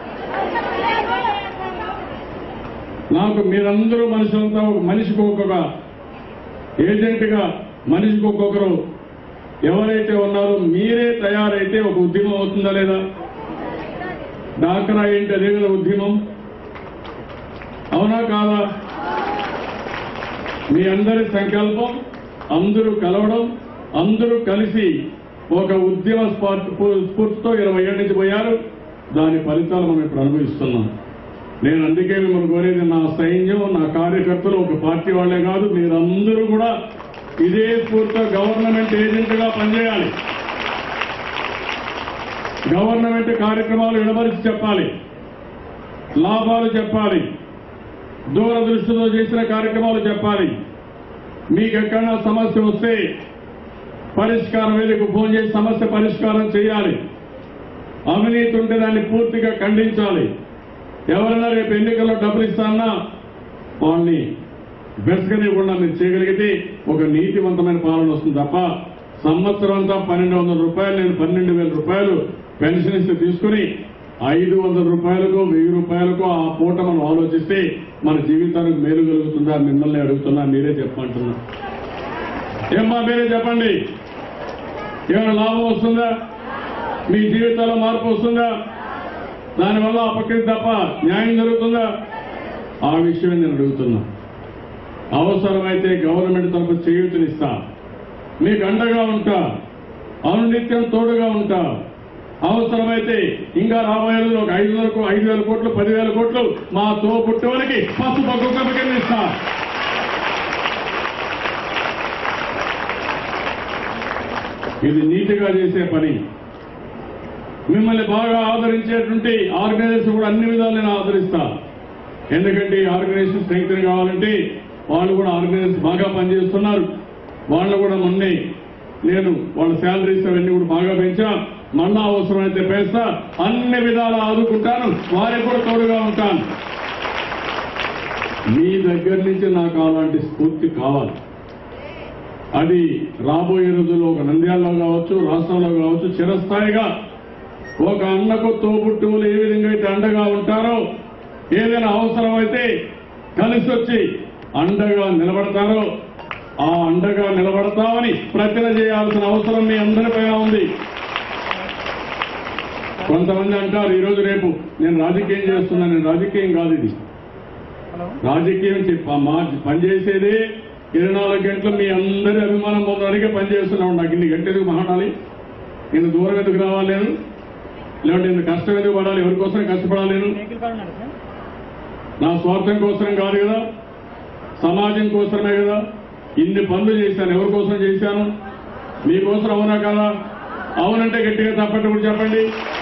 నాకు మీరందరూ మనుషులంతా ఒక మనిషికి ఒక్కొక్క ఏజెంట్గా మనిషికి ఒక్కొక్కరు ఎవరైతే ఉన్నారో మీరే తయారైతే ఒక ఉద్యమం అవుతుందా లేదా డాక్రా ఏంటి అదే కదా ఉద్యమం అవునా కాదా మీ అందరి సంకల్పం అందరూ కలవడం అందరూ కలిసి ఒక ఉద్యమ స్ఫూర్తి- స్ఫూర్తితో ఇరవై ఏళ్ళ నుంచి పోయారు దాని ఫలితాలు మనం ఇప్పుడు అనుభవిస్తున్నాం నేను అందుకే మిమ్మల్ని కోరేది నా సైన్యం నా కార్యకర్తలు ఒక పార్టీ వాళ్ళే కాదు మీరందరూ కూడా ఇదే స్ఫూర్తితో గవర్నమెంట్ ఏజెంట్గా పనిచేయాలి గవర్నమెంట్ కార్యక్రమాలు విడమరిచి చెప్పాలి లాభాలు చెప్పాలి దూరదృష్టితో చేసిన కార్యక్రమాలు చెప్పాలి మీకు ఎక్కడన్నా సమస్య వస్తే పరిష్కారం వేదిక ఫోన్ చేసి సమస్య పరిష్కారం చేయాలి అవినీతి ఉంటే దాన్ని పూర్తిగా ఖండించాలి ఎవరైనా రేపు ఎన్నికల్లో డబ్బులు ఇస్తానా వాళ్ళని బెసకనివ్వకుండా మీరు చేయగలిగితే ఒక నీతివంతమైన పాలన వస్తుంది తప్ప సంవత్సరం అంతా పన్నెండు వందల రూపాయలు నేను పన్నెండు వేల రూపాయలు పెన్షన్ ఇస్తే తీసుకుని ఐదు వందల రూపాయలకు వెయ్యి రూపాయలకు ఆ పూట మనం ఆలోచిస్తే మన జీవితానికి మేలు కలుగుతుందా మిమ్మల్ని అడుగుతున్నా మీరే చెప్పమంటున్నా ఏమ్మా మీరే చెప్పండి ఏమైనా లాభం వస్తుందా మీ జీవితాల్లో మార్పు వస్తుందా దానివల్ల అపకృతి తప్ప న్యాయం జరుగుతుందా ఆ విషయమే నేను అడుగుతున్నా అవసరమైతే గవర్నమెంట్ తరఫు చేయూతనిస్తా మీకు అండగా ఉంటా అనునిత్యం తోడుగా ఉంటా అవసరమైతే ఇంకా రాబోయే రోజుల్లో ఒక ఐదు వందలకు ఐదు వేల కోట్లు పదివేల కోట్లు మా తో పుట్టేవారికి పసుపు కుక్కపు కింద ఇస్తా ఇది నీతిగా చేసే పని మిమ్మల్ని బాగా ఆదరించేటువంటి ఆర్గనైజేషన్ కూడా అన్ని విధాలు నేను ఆదరిస్తా ఎందుకంటే ఈ ఆర్గనైజేషన్ స్ట్రెంగ్త్ కావాలంటే వాళ్ళు కూడా ఆర్గనైజేషన్ బాగా పనిచేస్తున్నారు వాళ్ళు కూడా మొన్నే నేను వాళ్ళ శాలరీస్ అవన్నీ కూడా బాగా పెంచా మళ్ళా అవసరమైతే పెంచుతా అన్ని విధాలు ఆదుకుంటాను వారికి కూడా తోడుగా ఉంటాను మీ దగ్గర నుంచి నాకు అలాంటి స్ఫూర్తి కావాలి అది రాబోయే రోజుల్లో ఒక నంద్యాలలో కావచ్చు రాష్ట్రంలో కావచ్చు చిరస్థాయిగా ఒక అన్నకు తోబుట్టువులు ఏ విధంగా అయితే అండగా ఉంటారో ఏదైనా అవసరమైతే కలిసి వచ్చి అండగా నిలబడతారో ఆ అండగా నిలబడతామని ప్రతిన చేయాల్సిన అవసరం మీ అందరిపైన ఉంది కొంతమంది అంటారు ఈ రోజు రేపు నేను రాజకీయం చేస్తున్నా నేను రాజకీయం కాదు ఇది రాజకీయం చెప్ప- మా పనిచేసేదే ఇరవై నాలుగు గంటలు మీ అందరి అభిమానం పొందడానికే పనిచేస్తున్నాం నాకు ఇన్ని గంటలు ఎందుకు మాట్లాడాలి ఇంత దూరం ఎందుకు రావాలి నేను లేదంటే ఇంత కష్టం ఎందుకు పడాలి ఎవరి కోసం కష్టపడాలి నేను నా స్వార్థం కోసం కాదు కదా సమాజం కోసమే కదా ఇన్ని పనులు చేశాను ఎవరి కోసం చేశాను మీకోసం అవునా కదా అవునంటే గట్టిగా తప్పట్టు చెప్పండి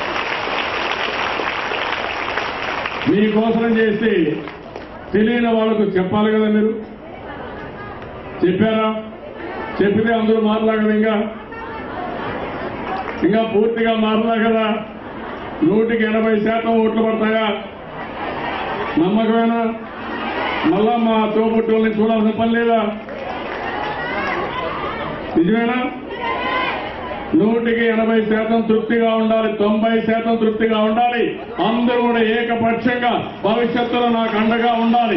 మీకోసం చేస్తే తెలియని వాళ్ళకు చెప్పాలి కదా మీరు చెప్పారా చెప్పితే అందరూ మారలా కదా ఇంకా ఇంకా పూర్తిగా మారలా కదా నూటికి ఎనభై శాతం ఓట్లు పడతాయా నమ్మకమేనా మళ్ళా మా తోబుట్టుల్ని చూడాల్సిన పని లేదా నిజమేనా నూటికి ఎనభై శాతం తృప్తిగా ఉండాలి తొంభై శాతం తృప్తిగా ఉండాలి అందరూ కూడా ఏకపక్షంగా భవిష్యత్తులో నాకు అండగా ఉండాలి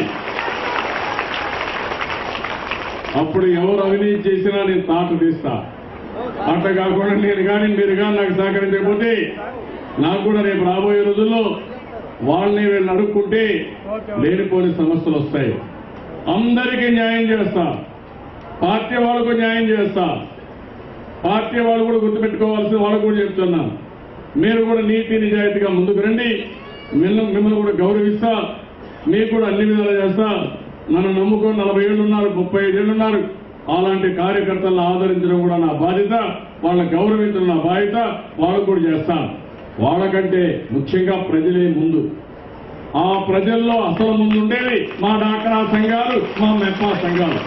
అప్పుడు ఎవరు అవినీతి చేసినా నేను తాట తీస్తా అట్లా కాకుండా నేను కానీ మీరు కానీ నాకు సహకరించకపోతే నాకు కూడా రేపు రాబోయే రోజుల్లో వాళ్ళని వీళ్ళని అడుక్కుంటే లేనిపోని సమస్యలు వస్తాయి అందరికీ న్యాయం చేస్తా పార్టీ వాళ్ళకు న్యాయం చేస్తా పార్టీ వాళ్ళు కూడా గుర్తుపెట్టుకోవాల్సిన వాళ్ళు కూడా చెప్తున్నా మీరు కూడా నీతి నిజాయితీగా ముందుకు రండి మిమ్మల్ని మిమ్మల్ని కూడా గౌరవిస్తా మీకు కూడా అన్ని విధాలు చేస్తా నన్ను నమ్ముకొని నలభై ఏళ్ళు ఉన్నారు ముప్పై ఐదేళ్ళు ఉన్నారు అలాంటి కార్యకర్తలను ఆదరించడం కూడా నా బాధ్యత వాళ్ళని గౌరవించడం నా బాధ్యత వాళ్ళకు కూడా చేస్తా వాళ్ళకంటే ముఖ్యంగా ప్రజలే ముందు ఆ ప్రజల్లో అసలు ముందు ఉండేది మా డాక్రా సంఘాలు మా మెప్పా సంఘాలు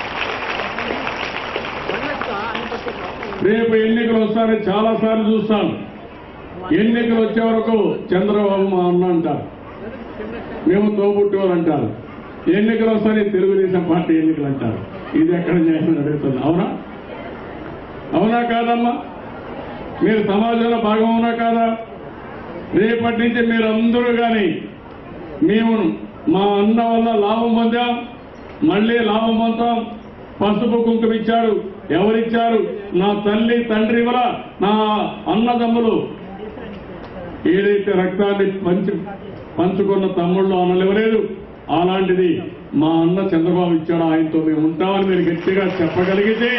రేపు ఎన్నికలు వస్తారని చాలా సార్లు చూస్తాను ఎన్నికలు వచ్చే వరకు చంద్రబాబు మా అన్న అంటారు మేము తోబుట్టేవారు అంటారు ఎన్నికలు వస్తారని తెలుగుదేశం పార్టీ ఎన్నికలు అంటారు ఇది ఎక్కడ న్యాయం అడుగుతున్నా అవునా అవునా కాదమ్మా మీరు సమాజంలో భాగం అవునా కాదా రేపటి నుంచి మీరందరూ కానీ మేము మా అన్న వల్ల లాభం పొందాం మళ్ళీ లాభం పొందాం పసుపు కుంకుమ ఇచ్చాడు ఎవరిచ్చారు నా తల్లి తండ్రి వల్ల నా అన్నదమ్ములు ఏదైతే రక్తాన్ని పంచి పంచుకున్న తమ్ముళ్ళు అన్నలు ఇవ్వలేదు అలాంటిది మా అన్న చంద్రబాబు ఇచ్చాడు ఆయనతో మేము ఉంటామని మీరు గట్టిగా చెప్పగలిగితే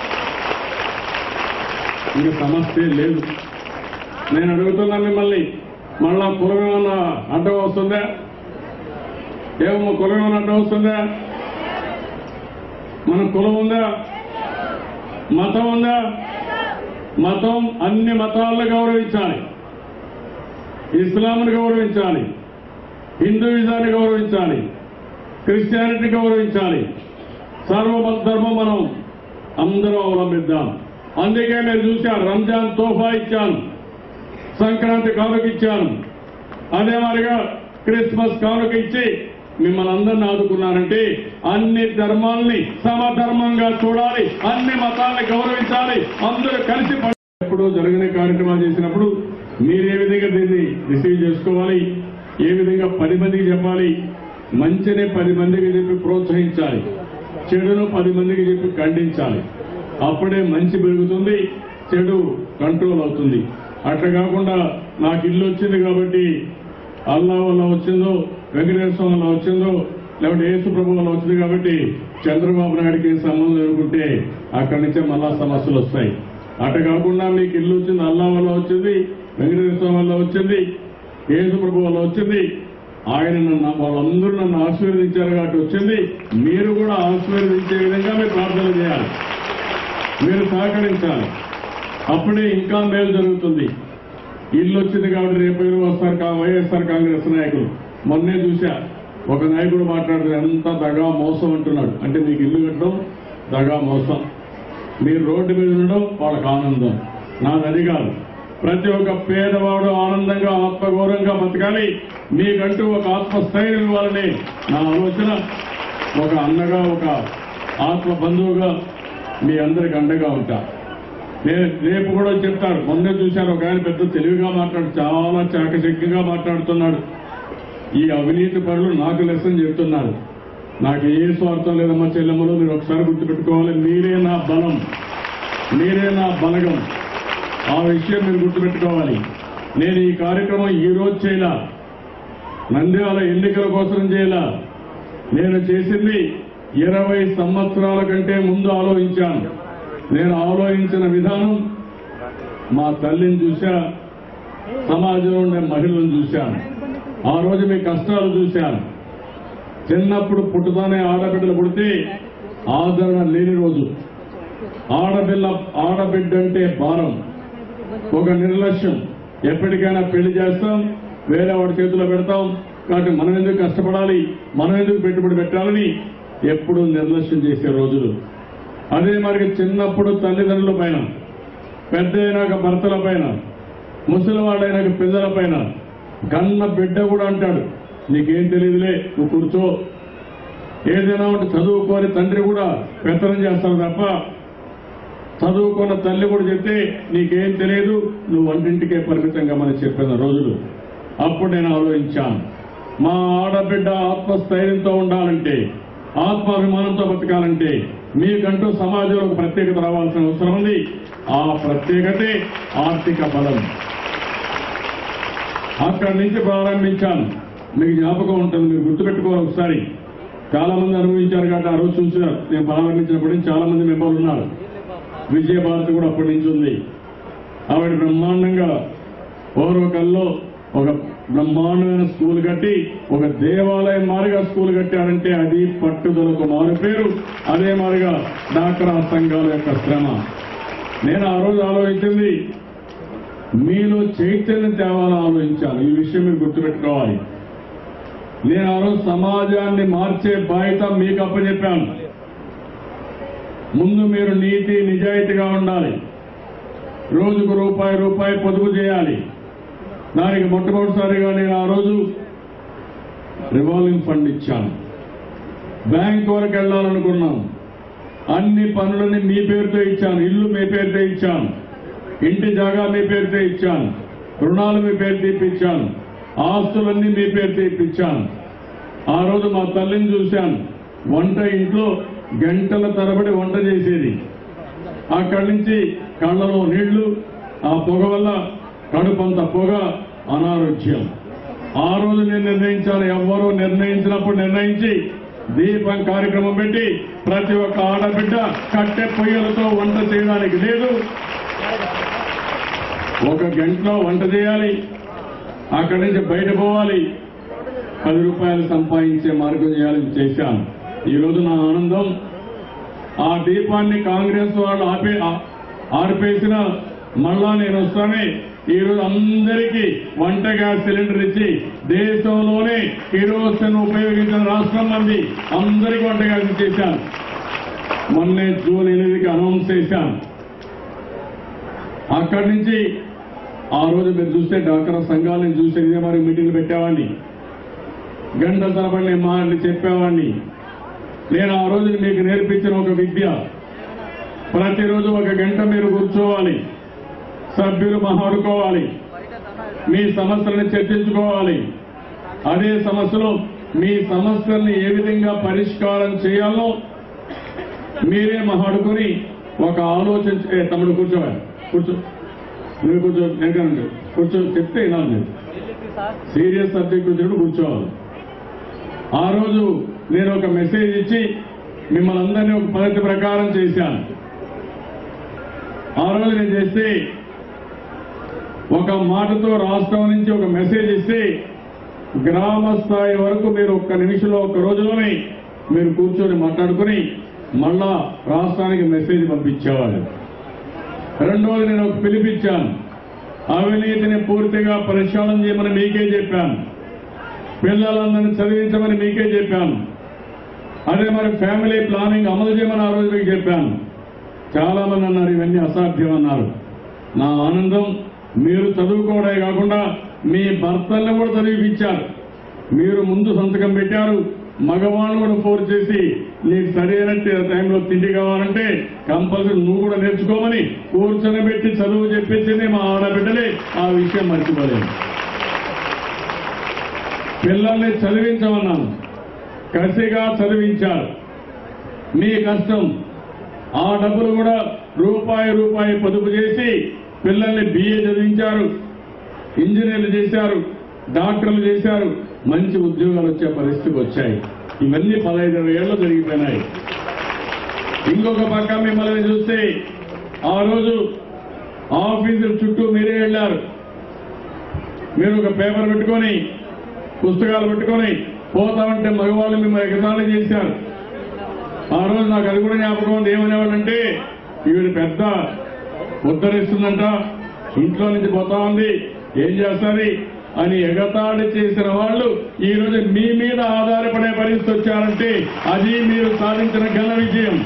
ఇంక సమస్య లేదు నేను అడుగుతున్నా మిమ్మల్ని మళ్ళా కులం ఏమన్నా అడ్డం వస్తుందా ఏమో కులం ఏమన్నా అడ్డం వస్తుందా మన కులం ఉందా మతం ఉందా మతం అన్ని మతాలను గౌరవించాలి ఇస్లాంను గౌరవించాలి హిందూయిజాన్ని గౌరవించాలి క్రిస్టియానిటీ గౌరవించాలి సర్వమత ధర్మం మనం అందరం అవలంబిద్దాం అందుకే మీరు చూశారు రంజాన్ తోఫా ఇచ్చాను సంక్రాంతి కానుక ఇచ్చాను అదే మాదిరిగా క్రిస్మస్ కానుక ఇచ్చి మిమ్మల్ని అందరిని ఆదుకున్నారంటే అన్ని ధర్మాల్ని సమధర్మంగా చూడాలి అన్ని మతాల్ని గౌరవించాలి అందరూ కలిసి ప- ఎప్పుడు జరిగిన కార్యక్రమాలు చేసినప్పుడు మీరు ఏ విధంగా దీన్ని రిసీవ్ చేసుకోవాలి ఏ విధంగా పది మందికి చెప్పాలి మంచిని పది మందికి చెప్పి ప్రోత్సహించాలి చెడును పది మందికి చెప్పి ఖండించాలి అప్పుడే మంచి పెరుగుతుంది చెడు కంట్రోల్ అవుతుంది అట్లా కాకుండా నాకు ఇల్లు వచ్చింది కాబట్టి అల్లా వల్ల వచ్చిందో వెంకటేశ్వర స్వామి వల్ల వచ్చిందో లేకపోతే యేసు ప్రభు వల్ల వచ్చింది కాబట్టి చంద్రబాబు నాయుడికి ఏం సంబంధం అనుకుంటే అక్కడి నుంచే మళ్ళా సమస్యలు వస్తాయి అట్ట కాకుండా మీకు ఇల్లు వచ్చింది అల్లా వల్ల వచ్చింది వెంకటేశ్వర స్వామి వల్ల వచ్చింది యేసు ప్రభు వల్ల వచ్చింది ఆయన నన్ను వాళ్ళందరూ నన్ను ఆశీర్వదించారు కాబట్టి వచ్చింది మీరు కూడా ఆశీర్వదించే విధంగా మీరు ప్రార్థన చేయాలి మీరు సహకరించాలి అప్పుడే ఇంకా మేలు జరుగుతుంది ఇల్లు వచ్చింది కాబట్టి రేపు ఎవరు వస్తారు కా- వైఎస్ఆర్ కాంగ్రెస్ నాయకులు మొన్నే చూశా ఒక నాయకుడు మాట్లాడుతున్నారు ఎంత దగా మోసం అంటున్నాడు అంటే మీకు ఇల్లు కట్టడం దగా మోసం మీరు రోడ్డు మీద ఉండడం వాళ్ళకి ఆనందం నాది అది కాదు ప్రతి ఒక్క పేదవాడు ఆనందంగా ఆత్మగౌరవంగా బతకాలి మీకంటూ ఒక ఆత్మస్థైర్యం ఇవ్వాలని నా ఆలోచన ఒక అన్నగా ఒక ఆత్మ బంధువుగా మీ అందరికి అండగా ఉంటా నేను రేపు కూడా చెప్తారు మొన్నే చూశారు ఒక ఆయన పెద్ద తెలివిగా మాట్లాడు చాలా చాకచక్యంగా మాట్లాడుతున్నాడు ఈ అవినీతి పనులు నాకు లెసన్ చెప్తున్నారు నాకు ఏ స్వార్థం లేదమ్మా చెల్లెమ్మలు మీరు ఒకసారి గుర్తుపెట్టుకోవాలి మీరే నా బలం మీరే నా బలగం ఆ విషయం మీరు గుర్తుపెట్టుకోవాలి నేను ఈ కార్యక్రమం ఈ రోజు చేయాల నంద్యాల ఎన్నికల కోసం చేయాల నేను చేసింది ఇరవై సంవత్సరాల కంటే ముందు ఆలోచించాను నేను ఆలోచించిన విధానం మా తల్లిని చూశా సమాజంలో ఉండే మహిళలను చూశాను ఆ రోజు మీ కష్టాలు చూశాను చిన్నప్పుడు పుట్టుతానే ఆడబిడ్డలు పుడితే ఆదరణ లేని రోజు ఆడపిల్ల ఆడబిడ్డ అంటే భారం ఒక నిర్లక్ష్యం ఎప్పటికైనా పెళ్లి చేస్తాం వేరే వాడి చేతిలో పెడతాం కాబట్టి మనం ఎందుకు కష్టపడాలి మనం ఎందుకు పెట్టుబడి పెట్టాలని ఎప్పుడు నిర్లక్ష్యం చేసే రోజులు అదే మరి చిన్నప్పుడు తల్లిదండ్రుల పైన పెద్ద అయినాక భర్తల పైన ముసలివాడైనాక పిల్లల పైన కన్న బిడ్డ కూడా అంటాడు నీకేం తెలియదులే నువ్వు కూర్చో ఏదైనా ఉంటే చదువుకోని తండ్రి కూడా పెత్తనం చేస్తాడు తప్ప చదువుకున్న తల్లి కూడా చెప్తే నీకేం తెలియదు నువ్వు వంటింటికే పరిమితంగా మనం చెప్పిన రోజులు అప్పుడు నేను ఆలోచించాను మా ఆడబిడ్డ ఆత్మస్థైర్యంతో ఉండాలంటే ఆత్మాభిమానంతో బతకాలంటే మీకంటూ సమాజంలో ఒక ప్రత్యేకత రావాల్సిన అవసరం ఉంది ఆ ప్రత్యేకతే ఆర్థిక బలం అక్కడి నుంచి ప్రారంభించాను మీకు జ్ఞాపకం ఉంటుంది మీరు గుర్తుపెట్టుకోవాలి ఒకసారి చాలా మంది అనుభవించారు కాబట్టి ఆ రోజు చూసినారు నేను ప్రారంభించినప్పటి నుంచి చాలా మంది మెంబర్లు ఉన్నారు విజయభారతి కూడా అప్పటి నుంచి ఉంది ఆవిడ బ్రహ్మాండంగా ఓర్వకల్లో ఒక బ్రహ్మాండమైన స్కూల్ కట్టి ఒక దేవాలయం మారిగా స్కూల్ కట్టారంటే అది పట్టుదలకు మారు పేరు అదే మాదిరిగా డాక్రా సంఘాల యొక్క శ్రమ నేను ఆ రోజు ఆలోచించింది మీలో చైతన్యం తేవాలని ఆలోచించాను ఈ విషయం మీరు గుర్తుపెట్టుకోవాలి నేను ఆ రోజు సమాజాన్ని మార్చే బాధ్యత మీకు అప్పచెప్పాను ముందు మీరు నీతి నిజాయితీగా ఉండాలి రోజుకు రూపాయి రూపాయి పొదుపు చేయాలి దానికి మొట్టమొదటిసారిగా నేను ఆ రోజు రివాల్వింగ్ ఫండ్ ఇచ్చాను బ్యాంక్ వరకు వెళ్ళాలనుకున్నాం అన్ని పనులని మీ పేరుతో ఇచ్చాను ఇల్లు మీ పేరుతో ఇచ్చాను ఇంటి జాగా మీ పేరుతో ఇచ్చాను రుణాలు మీ పేరుతో ఇప్పించాను ఆస్తులన్నీ మీ పేరుతో ఇప్పించాను ఆ రోజు మా తల్లిని చూశాను వంట ఇంట్లో గంటల తరబడి వంట చేసేది అక్కడి నుంచి కళ్ళలో నీళ్లు ఆ పొగ వల్ల కడుపంత పొగ అనారోగ్యం ఆ రోజు నేను నిర్ణయించాను ఎవ్వరూ నిర్ణయించినప్పుడు నిర్ణయించి దీపం కార్యక్రమం పెట్టి ప్రతి ఒక్క ఆడబిడ్డ కట్టె పొయ్యలతో వంట చేయడానికి లేదు ఒక గంటలో వంట చేయాలి అక్కడి నుంచి బయట పోవాలి పది రూపాయలు సంపాదించే మార్గం చేయాలని చేశాను ఈ రోజు నా ఆనందం ఆ దీపాన్ని కాంగ్రెస్ వాళ్ళు ఆపే ఆ- ఆర్పేసిన మళ్ళా నేను వస్తానే ఈ రోజు అందరికీ వంట గ్యాస్ సిలిండర్ ఇచ్చి దేశంలోనే కిరోసిన్ ఉపయోగించిన రాష్ట్రం మంది అందరికీ వంట గ్యాస్ ఇచ్చేశాను మొన్నే జూన్ ఎనిమిదికి అనౌన్స్ చేశాను అక్కడి నుంచి ఆ రోజు మీరు చూస్తే డాక్టర్ సంఘాలను చూస్తే ఇదే మరి మీటింగ్లు పెట్టేవాడిని గంటల తరబడి నేను మాటలు చెప్పేవాడిని నేను ఆ రోజు మీకు నేర్పించిన ఒక విద్య ప్రతిరోజు ఒక గంట మీరు కూర్చోవాలి సభ్యులు మాట్లాడుకోవాలి మీ సమస్యలను చర్చించుకోవాలి అదే సమస్యలో మీ సమస్యల్ని ఏ విధంగా పరిష్కారం చేయాలో మీరే మాట్లాడుకొని ఒక ఆలోచన ఏ, తమ్ముడు కూర్చోవాలి కూర్చో నువ్వు కూర్చో నేను కూర్చో చెప్తే వినాలి నేను సీరియస్ సబ్జెక్ట్ వచ్చినప్పుడు కూర్చోవాలి ఆ రోజు నేను ఒక మెసేజ్ ఇచ్చి మిమ్మల్ని అందరినీ ఒక పద్ధతి ప్రకారం చేశాను ఆ రోజు నేను చేస్తే ఒక మాటతో రాష్ట్రం నుంచి ఒక మెసేజ్ ఇస్తే గ్రామ స్థాయి వరకు మీరు ఒక్క నిమిషంలో ఒక్క రోజులోనే మీరు కూర్చొని మాట్లాడుకుని మళ్ళా రాష్ట్రానికి మెసేజ్ పంపించేవాళ్ళు రెండోది నేను ఒక పిలిపించాను అవినీతిని పూర్తిగా పరిశీలన చేయమని మీకే చెప్పాను పిల్లలందరినీ చదివించమని మీకే చెప్పాను అదే మరి ఫ్యామిలీ ప్లానింగ్ అమలు చేయమని ఆ రోజు మీకు చెప్పాను చాలా మంది అన్నారు ఇవన్నీ అసాధ్యం అన్నారు నా ఆనందం మీరు చదువుకోవడమే కాకుండా మీ భర్తల్ని కూడా చదివిపించారు మీరు ముందు సంతకం పెట్టారు మగవాళ్ళు కూడా ఫోర్స్ చేసి నీకు సరైన టైంలో తిండి కావాలంటే కంపల్సరీ నువ్వు కూడా నేర్చుకోమని కూర్చొని పెట్టి చదువు చెప్పించింది మా ఆడబిడ్డలే ఆ విషయం మర్చిపోలేదు పిల్లల్ని చదివించమన్నాను కసిగా చదివించారు మీ కష్టం ఆ డబ్బులు కూడా రూపాయి రూపాయి పొదుపు చేసి పిల్లల్ని బిఏ చదివించారు ఇంజనీర్లు చేశారు డాక్టర్లు చేశారు మంచి ఉద్యోగాలు వచ్చే పరిస్థితికి వచ్చాయి ఇవన్నీ పదహైదు ఇరవై ఏళ్ళు జరిగిపోయినాయి ఇంకొక పక్క మిమ్మల్ని చూస్తే ఆ రోజు ఆఫీసుల చుట్టూ మీరే వెళ్ళారు మీరు ఒక పేపర్ పెట్టుకొని పుస్తకాలు పెట్టుకొని పోతా ఉంటే మగవాళ్ళు మిమ్మల్ని ఎగతాళి చేశారు ఆ రోజు నాకు అది కూడా జ్ఞాపకం ఉంది ఏమనేవాళ్ళంటే ఈవిడ పెద్ద ఉద్ధరిస్తుందంట ఇంట్లో నుంచి పోతా ఉంది ఏం చేస్తారు అని ఎగతాళి చేసిన వాళ్ళు ఈ రోజు మీ మీద ఆధారపడే పరిస్థితి వచ్చారంటే అది మీరు సాధించిన ఘన విజయం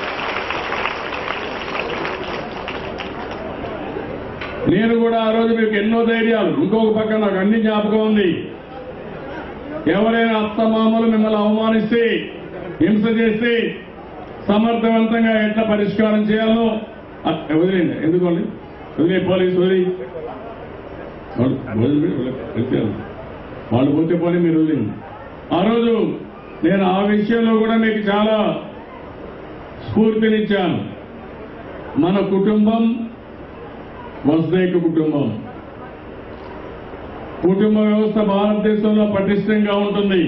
నేను కూడా ఆ రోజు మీకు ఎన్నో ధైర్యాలు ఇంకొక పక్క నాకు అన్ని జ్ఞాపకం ఉంది ఎవరైనా అత్తమామలు మిమ్మల్ని అవమానిస్తే హింస చేస్తే సమర్థవంతంగా ఎట్లా పరిష్కారం చేయాలో అ- వదిలేండి ఎందుకోండి వదిలే పోలీసు వదిలి వాళ్ళు వదిలి- వదిలి- వెళ్తారు. వాళ్ళు పోతే పోనీ మీరు వదిలేండి ఆ రోజు నేను ఆ విషయంలో కూడా మీకు చాలా స్ఫూర్తినిచ్చాను మన కుటుంబం వసుదైక కుటుంబం కుటుంబ వ్యవస్థ భారతదేశంలో పటిష్టంగా ఉంటుంది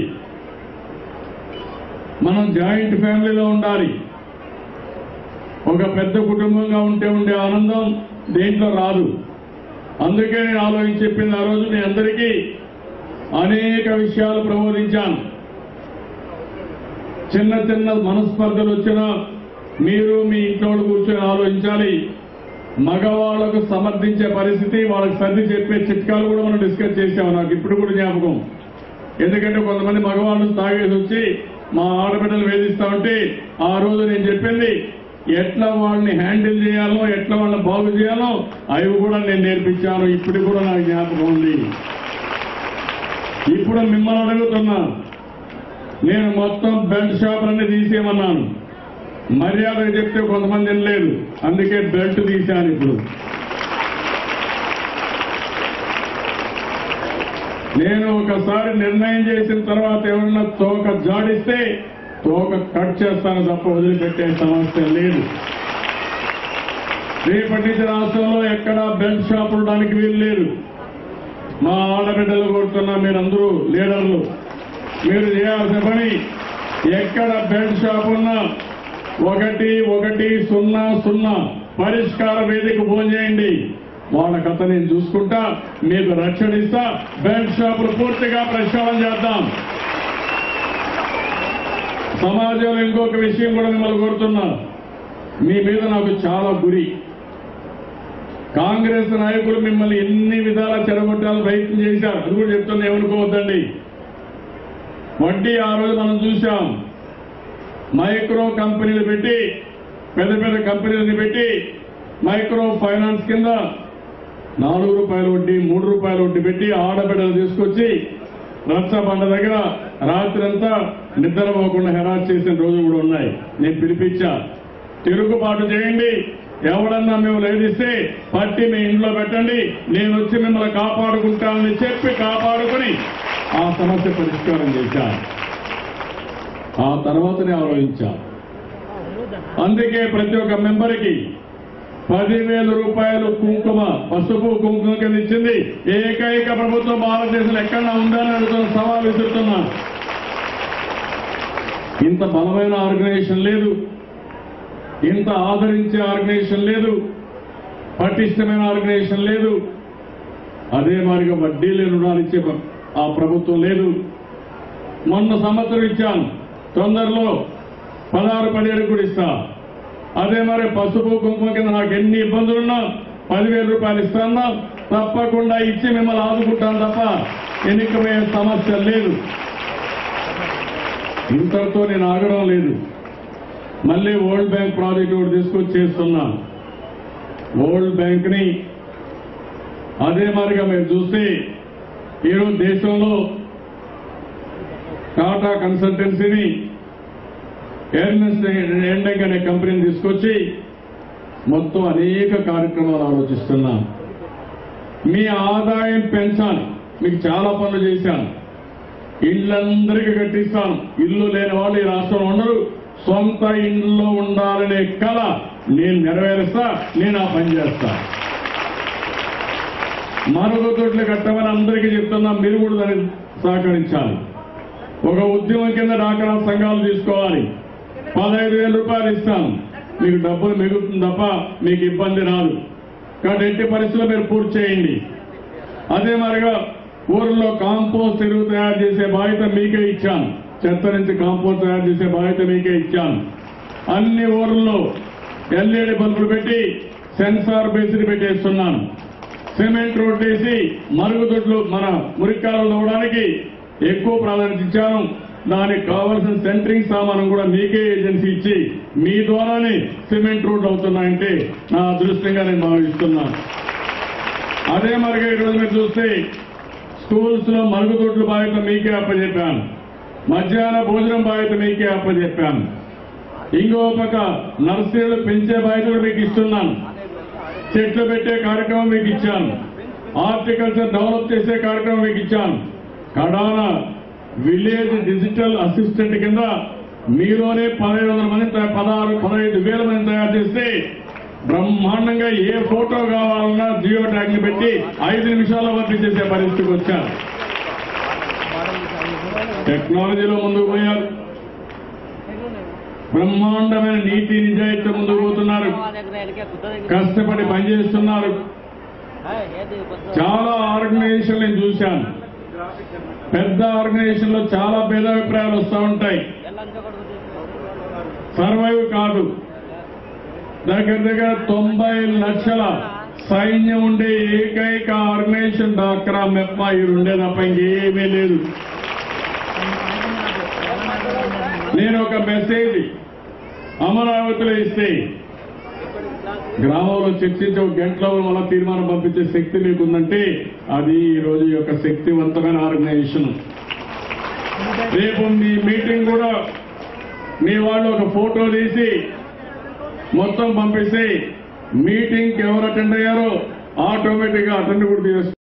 మనం జాయింట్ ఫ్యామిలీలో ఉండాలి ఒక పెద్ద కుటుంబంగా ఉంటే ఉండే ఆనందం దేంట్లో రాదు అందుకే నేను ఆలోచించి చెప్పింది ఆ రోజు మీ అందరికీ అనేక విషయాలు ప్రబోధించాను చిన్న చిన్న మనస్పర్ధలు వచ్చినా మీరు మీ ఇంట్లో వాళ్ళు కూర్చొని ఆలోచించాలి మగవాళ్లకు సమర్థించే పరిస్థితి వాళ్ళకి సర్ది చెప్పే చిట్కాలు కూడా మనం డిస్కస్ చేసాము నాకు ఇప్పుడు కూడా జ్ఞాపకం ఎందుకంటే కొంతమంది మగవాళ్ళు తాగేసి వచ్చి మా ఆడబిడ్డలు వేధిస్తా ఉంటే ఆ రోజు నేను చెప్పింది ఎట్లా వాళ్ళని హ్యాండిల్ చేయాలో ఎట్లా వాళ్ళని బాగు చేయాలో అవి కూడా నేను నేర్పించాను ఇప్పుడు కూడా నాకు జ్ఞాపకం ఉంది ఇప్పుడు మిమ్మల్ని అడుగుతున్నా నేను మొత్తం బెల్ట్ షాపులన్నీ తీసేయమన్నాను మర్యాద చెప్తే కొంతమంది వినలేదు అందుకే బెల్ట్ తీశాను ఇప్పుడు నేను ఒకసారి నిర్ణయం చేసిన తర్వాత ఎవరన్నా తోక జాడిస్తే తోక కట్ చేస్తాను తప్ప వదిలిపెట్టే సమస్య లేదు రేపటి నుంచి రాష్ట్రంలో ఎక్కడా బెల్ట్ షాప్ ఉండడానికి వీలు లేదు మా ఆడబిడ్డలు కోరుతున్నా మీరందరూ లీడర్లు మీరు చేయాల్సిన పని ఎక్కడ బెల్ట్ షాప్ ఉన్నా ఒకటి ఒకటి సున్నా సున్నా పరిష్కార వేదిక ఫోన్ చేయండి వాళ్ళ కథ నేను చూసుకుంటా మీకు రక్షణ ఇస్తా బెల్ట్ షాపులు పూర్తిగా ప్రక్షాళన చేద్దాం సమాజంలో ఇంకొక విషయం కూడా మిమ్మల్ని కోరుతున్నా మీ మీద నాకు చాలా గురి కాంగ్రెస్ నాయకులు మిమ్మల్ని ఎన్ని విధాల చెడగొట్టాలని ప్రయత్నం చేశారు అది కూడా చెప్తున్నా ఏమనుకోవద్దండి వడ్డీ ఆ రోజు మనం చూశాం మైక్రో కంపెనీలు పెట్టి పెద్ద పెద్ద కంపెనీలను పెట్టి మైక్రో ఫైనాన్స్ కింద నాలుగు రూపాయల వడ్డీ మూడు రూపాయల వడ్డీ పెట్టి ఆడబిడ్డలు తీసుకొచ్చి రచ్చబండ దగ్గర రాత్రంతా నిద్రపోకుండా హెరాస్ చేసిన రోజులు కూడా ఉన్నాయి నేను పిలిపించా తిరుగుబాటు చేయండి ఎవడన్నా మేము లేదిస్తే పట్టి మీ ఇంట్లో పెట్టండి నేను వచ్చి మిమ్మల్ని కాపాడుకుంటానని చెప్పి కాపాడుకుని ఆ సమస్య పరిష్కారం చేశా ఆ తర్వాతనే ఆలోచించా అందుకే ప్రతి ఒక్క మెంబర్కి పదివేల రూపాయలు కుంకుమ పసుపు కుంకుమ కింద ఇచ్చింది ఏకైక ప్రభుత్వం భారతదేశంలో ఎక్కడన్నా ఉందని అడుగుతున్న సవాల్ విసురుతున్నా ఇంత బలమైన ఆర్గనైజేషన్ లేదు ఇంత ఆదరించే ఆర్గనైజేషన్ లేదు పటిష్టమైన ఆర్గనైజేషన్ లేదు అదే మాదిరిగా వడ్డీ లేని రుణాలు ఇచ్చే ప్ర- ఆ ప్రభుత్వం లేదు మొన్న సంవత్సరం ఇచ్చాను తొందరలో పదహారు పదిహేడు కూడా ఇస్తా అదే మరి పసుపు కుంకుమ కింద నాకు ఎన్ని ఇబ్బందులున్నా పదివేల రూపాయలు ఇస్తాను తప్పకుండా ఇచ్చి మిమ్మల్ని ఆదుకుంటాను తప్ప ఎన్నికమయ్యే సమస్య లేదు ఇంతటితో నేను ఆగడం లేదు మళ్ళీ వరల్డ్ బ్యాంక్ ప్రాజెక్ట్ ఒకటి తీసుకొచ్చి చేస్తున్నా వరల్డ్ బ్యాంక్ ని అదే మాదిరిగా మీరు చూస్తే ఈరోజు దేశంలో టాటా కన్సల్టెన్సీని ఎయిర్నెస్ ఎండెక్ అనే కంపెనీని తీసుకొచ్చి మొత్తం అనేక కార్యక్రమాలు ఆలోచిస్తున్నాం మీ ఆదాయం పెంచాలి మీకు చాలా పనులు చేశాను ఇళ్ళందరికీ కట్టిస్తాను ఇల్లు లేని వాళ్ళు ఈ రాష్ట్రంలో ఉండరు సొంత ఇంట్లో ఉండాలనే కళ నేను నెరవేరుస్తా నేను ఆ పని చేస్తా మరుగుదొడ్లు కట్టమని అందరికీ చెప్తున్నా మీరు కూడా దాన్ని సహకరించాలి ఒక ఉద్యమం కింద డాక్రా సంఘాలు తీసుకోవాలి పదహైదు వేల రూపాయలు ఇస్తాను మీకు డబ్బులు మిగులుతుంది తప్ప మీకు ఇబ్బంది రాదు కాబట్టి ఎట్టి పరిస్థితుల్లో మీరు పూర్తి చేయండి అదే మరిగా ఊర్లో కాంపోస్ట్ ఎరువు తయారు చేసే బాధ్యత మీకే ఇచ్చాను చెత్త నుంచి కాంపోస్ట్ తయారు చేసే బాధ్యత మీకే ఇచ్చాను అన్ని ఊర్లలో ఎల్ఈడి బల్బులు పెట్టి సెన్సార్ బేస్డ్ పెట్టేస్తున్నాను సిమెంట్ రోడ్ వేసి మరుగుదొడ్లు మన మురికాలు తవ్వడానికి ఎక్కువ ప్రాధాన్యత ఇచ్చాను దానికి కావలసిన సెంటరింగ్ సామానం కూడా మీకే ఏజెన్సీ ఇచ్చి మీ ద్వారానే సిమెంట్ రోడ్లు అవుతున్నాయంటే నా అదృష్టంగా నేను భావిస్తున్నాను అదే మరిగా ఈరోజు మీరు చూస్తే స్కూల్స్ లో మరుగుదొడ్లు బాధ్యత మీకే అప్పచెప్పాను మధ్యాహ్న భోజనం బాధ్యత మీకే అప్పచెప్పాను ఇంకో పక్క నర్సరీలు పెంచే బాధ్యత కూడా మీకు ఇస్తున్నాను చెట్లు పెట్టే కార్యక్రమం మీకు ఇచ్చాను హార్టికల్చర్ డెవలప్ చేసే కార్యక్రమం మీకు ఇచ్చాను కడాన విలేజ్ డిజిటల్ అసిస్టెంట్ కింద మీలోనే పదహైదు వందల మంది తయా- పదహారు పదహైదు వేల మంది తయారు చేస్తే బ్రహ్మాండంగా ఏ ఫోటో కావాలన్నా జియో ట్యాగ్ ని పెట్టి ఐదు నిమిషాల్లో పంపించేసే పరిస్థితికి వచ్చారు టెక్నాలజీలో ముందుకు పోయారు బ్రహ్మాండమైన నీతి నిజాయితీ ముందుకు పోతున్నారు కష్టపడి పనిచేస్తున్నారు చాలా ఆర్గనైజేషన్ నేను చూశాను పెద్ద ఆర్గనైజేషన్ లో చాలా భేదాభిప్రాయాలు వస్తూ ఉంటాయి సర్వైవ్ కాదు దగ్గర దగ్గర తొంభై లక్షల సైన్యం ఉండే ఏకైక ఆర్గనైజేషన్ డాక్రా మెప్ప ఈ ఉండే తప్ప ఇంకేమీ లేదు నేను ఒక మెసేజ్ అమరావతిలో ఇస్తే గ్రామంలో చర్చించి ఒక గంటలో మళ్ళా తీర్మానం పంపించే శక్తి మీకుందంటే అది ఈ రోజు యొక్క శక్తివంతమైన ఆర్గనైజేషన్ రేపు మీ మీటింగ్ కూడా మీ వాళ్ళు ఒక ఫోటో తీసి మొత్తం పంపిస్తే మీటింగ్కి ఎవరు అటెండ్ అయ్యారో ఆటోమేటిక్ గా అటెండ్ కూడా చేస్తారు